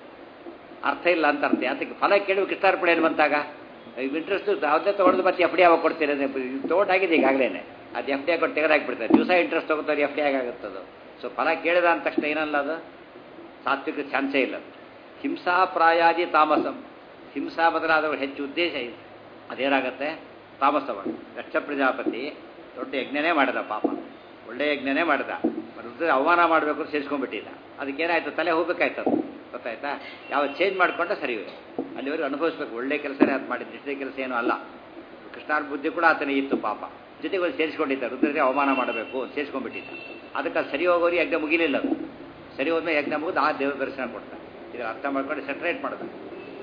ಅರ್ಥ ಇಲ್ಲ ಅಂತ ಅರ್ಥ ಅದಕ್ಕೆ ಫಲ ಕೇಳಿ ಕೃಷ್ಣಾರ್ಪಣೆ ಏನು ಬಂತಾಗ ಇಂಟ್ರೆಸ್ಟ್ ಯಾವುದೇ ತೊಗೊಂಡು ಮತ್ತೆ ಎಫ್ ಡಿ ಯಾವಾಗ ಕೊಡ್ತೀರಿ ತೊಗೊಂಡಾಗಿದೆ ಈಗಾಗಲೇ ಅದು ಎಫ್ ಡಿ ಕೊಟ್ಟು ತೆಗೆದಾಕ್ಬಿಡ್ತಾರೆ ದಿವಸ ಇಂಟ್ರೆಸ್ಟ್ ತೊಗೋತಾರೆ ಎಫ್ ಡಿ ಆಗುತ್ತದು ಸೊ ಫಲ ಕೇಳಿದ ಅಂದ ತಕ್ಷಣ ಏನಲ್ಲ ಅದು ಸಾತ್ವಿಕ ಚಾನ್ಸೇ ಇಲ್ಲ ಹಿಂಸಾ ಪ್ರಾಯಾದಿ ತಾಮಸಂ ಹಿಂಸಾ ಬದಲಾದವರು ಹೆಚ್ಚು ಉದ್ದೇಶ ಇದೆ ಅದೇನಾಗತ್ತೆ ತಾಮಸವಾಗಿ ದಕ್ಷ ಪ್ರಜಾಪತಿ ದೊಡ್ಡ ಯಜ್ಞನೇ ಮಾಡಿದ ಪಾಪ ಒಳ್ಳೆ ಯಜ್ಞನೇ ಮಾಡಿದ ರುದ್ರ ಅವಮಾನ ಮಾಡಬೇಕು ಸೇರಿಸ್ಕೊಂಡ್ಬಿಟ್ಟಿದ್ದ ಅದಕ್ಕೇನಾಯ್ತು ತಲೆ ಹೋಗ್ಬೇಕಾಯ್ತು ಅದು ಗೊತ್ತಾಯ್ತಾ ಯಾವ ಚೇಂಜ್ ಮಾಡಿಕೊಂಡ್ರೆ ಸರಿ ಇದೆ ಅಲ್ಲಿವರೆಗೂ ಅನುಭವಿಸ್ಬೇಕು ಒಳ್ಳೆ ಕೆಲಸನೇ ಅದು ಮಾಡಿದ್ದು ಇಷ್ಟೇ ಕೆಲಸ ಏನೂ ಅಲ್ಲ ಕೃಷ್ಣಾರ್ ಬುದ್ಧಿ ಕೂಡ ಆತನೇ ಇತ್ತು ಪಾಪ ಜೊತೆಗೆ ಒಂದು ಸೇರಿಸ್ಕೊಂಡಿದ್ದ ರುದ್ರರಿಗೆ ಅವಮಾನ ಮಾಡಬೇಕು ಸೇರಿಸ್ಕೊಂಡ್ಬಿಟ್ಟಿದ್ದ ಅದಕ್ಕೆ ಅದು ಸರಿ ಹೋಗೋರು ಯಜ್ಞ ಮುಗಿಲಿಲ್ಲ ಅದು ಸರಿ ಹೋದ್ಮೇಲೆ ಯಜ್ಞ ಮುಗಿದು ಆ ದೇವ್ರ ದರ್ಶನ ಕೊಡ್ತಾರೆ ಇದನ್ನು ಅರ್ಥ ಮಾಡ್ಕೊಂಡು ಸೆಟ್ರೇಟ್ ಮಾಡಬೇಕು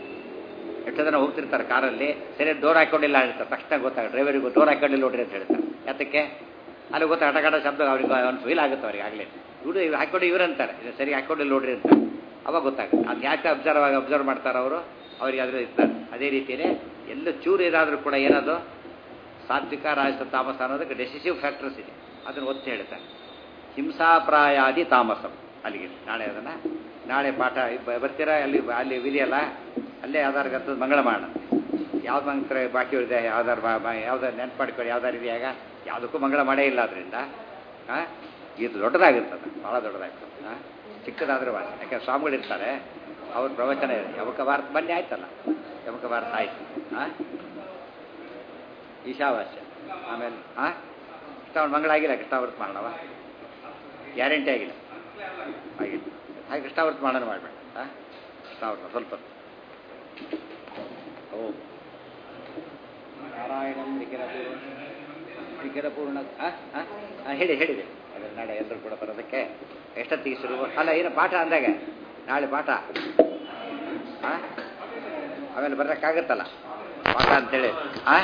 ಎಷ್ಟು ಜನ ಹೋಗ್ತಿರ್ತಾರೆ ಕಾರಲ್ಲಿ ಸರಿ ಡೋರ್ ಹಾಕೊಂಡಿಲ್ಲ ಹೇಳ್ತಾರೆ ತಕ್ಷಣ ಗೊತ್ತಾಗ ಡ್ರೈವರಿಗೂ ಡೋರ್ ಹಾಕೊಂಡಿಲ್ಲ ನೋಡ್ರಿ ಅಂತ ಹೇಳ್ತಾರೆ ಯಾತಕ್ಕೆ ಅಲ್ಲಿ ಗೊತ್ತಾ ಹಟಗಟ ಶಬ್ದ ಅವ್ರಿಗೆ ಅವ್ನು ಫೀಲ್ ಆಗುತ್ತೆ ಅವ್ರಿಗೆ ಆಗಲೇ ಇವರು ಇವ್ರು ಹಾಕೊಂಡು ಇವ್ರಂತಾರೆ ಇದು ಸರಿ ಹಾಕೊಂಡಿಲ್ಲ ನೋಡ್ರಿ ಅಂತ ಅವಾಗ ಗೊತ್ತಾಗುತ್ತೆ ಅದು ಯಾಕೆ ಅಬ್ಸರ್ವ್ ಆಗಿ ಅಬ್ಸರ್ವ್ ಮಾಡ್ತಾರೆ ಅವರು ಅವ್ರಿಗೆ ಅದ್ರ ಇರ್ತಾರೆ ಅದೇ ರೀತಿಯೇ ಎಲ್ಲ ಚೂರು ಇದಾದರೂ ಕೂಡ ಏನದು ಸಾತ್ವಿಕ ರಾಜಸ ತಾಮಸ ಅನ್ನೋದಕ್ಕೆ ಡೆಸಿಸಿವ್ ಫ್ಯಾಕ್ಟರ್ಸ್ ಇದೆ ಅದನ್ನು ಒತ್ತಿ ಹೇಳ್ತಾರೆ ಹಿಂಸಾಪ್ರಾಯಾದಿ ತಾಮಸಂ ಅಲ್ಲಿಗೆ ನಾಳೆ ಅದನ್ನು ನಾಳೆ ಪಾಠ ಬ- ಬರ್ತೀರಾ ಅಲ್ಲಿ ಅಲ್ಲಿ ಇದೆಯಲ್ಲ ಅಲ್ಲೇ ಯಾವ್ದಾರು ಗತ್ತದ ಮಂಗಳ ಮಾಡೋಣ ಯಾವ್ದು ಮಂತ್ರ ಬಾಕಿ ಇದೆ ಯಾವ್ದಾರು ಬಾ ಬಾ- ಯಾವ್ದಾರು ನೆನ್ಪು ಮಾಡ್ಕೊಳ್ಳಿ ಯಾವ್ದಾರು ಇದೆಯಾಗ ಯಾವುದಕ್ಕೂ ಮಂಗಳ ಮಾಡೇ ಇಲ್ಲ ಅದರಿಂದ ಹಾಂ ಇದು ದೊಡ್ಡದಾಗಿರ್ತದೆ ಭಾಳ ದೊಡ್ಡದಾಗ್ತದೆ ಹಾಂ ಚಿಕ್ಕದಾದ್ರೂ ವಾಸಿ ಯಾಕೆ ಸ್ವಾಮಿಗಳು ಇರ್ತಾರೆ ಅವ್ರ ಪ್ರವಚನ ಇದೆ ಯಮಕ ಭಾರತ ಬನ್ನಿ ಆಯ್ತಲ್ಲ ಯಮಕ ಭಾರತ ಆಯ್ತು ಹಾಂ ಈಶಾವಾಸ್ಯ ಆಮೇಲೆ ಹಾಂ ಕೃಷ್ಣಾವನ್ ಮಂಗಳ ಆಗಿಲ್ಲ ಕೃಷ್ಣಾವೃತ ಮಾಡೋಣವ ಗ್ಯಾರಂಟಿ ಆಗಿಲ್ಲ ಆಗಿಲ್ಲ ಹಾಗೆ ಕೃಷ್ಣಾವೃತ ಮಾಡೋಣ ಮಾಡಬೇಡ ಹಾಂ ಕೃಷ್ಣಾವೃತ ಸ್ವಲ್ಪ ಹೊತ್ತು. ಓಂ ನಾರಾಯಣಂ ನಿಖಿಲಪೂರ್ಣ ನಿಖಿಲಪೂರ್ಣ ಹಾಂ ಹಾಂ ಹಾಂ ಹೇಳಿ ಹೇಳಿದೆ ಅದೇ ನಾಳೆ ಎಲ್ಲರೂ ಕೂಡ ಬರೋದಕ್ಕೆ ಎಷ್ಟೊತ್ತಿಗೆ ಶುರು ಅಲ್ಲ ಏನು ಪಾಠ ಅಂದಾಗ ನಾಳೆ ಪಾಠ ಹಾಂ ಆಮೇಲೆ ಬರೋಕ್ಕಾಗತ್ತಲ್ಲ ಪಾಠ ಅಂತೇಳಿ ಹಾಂ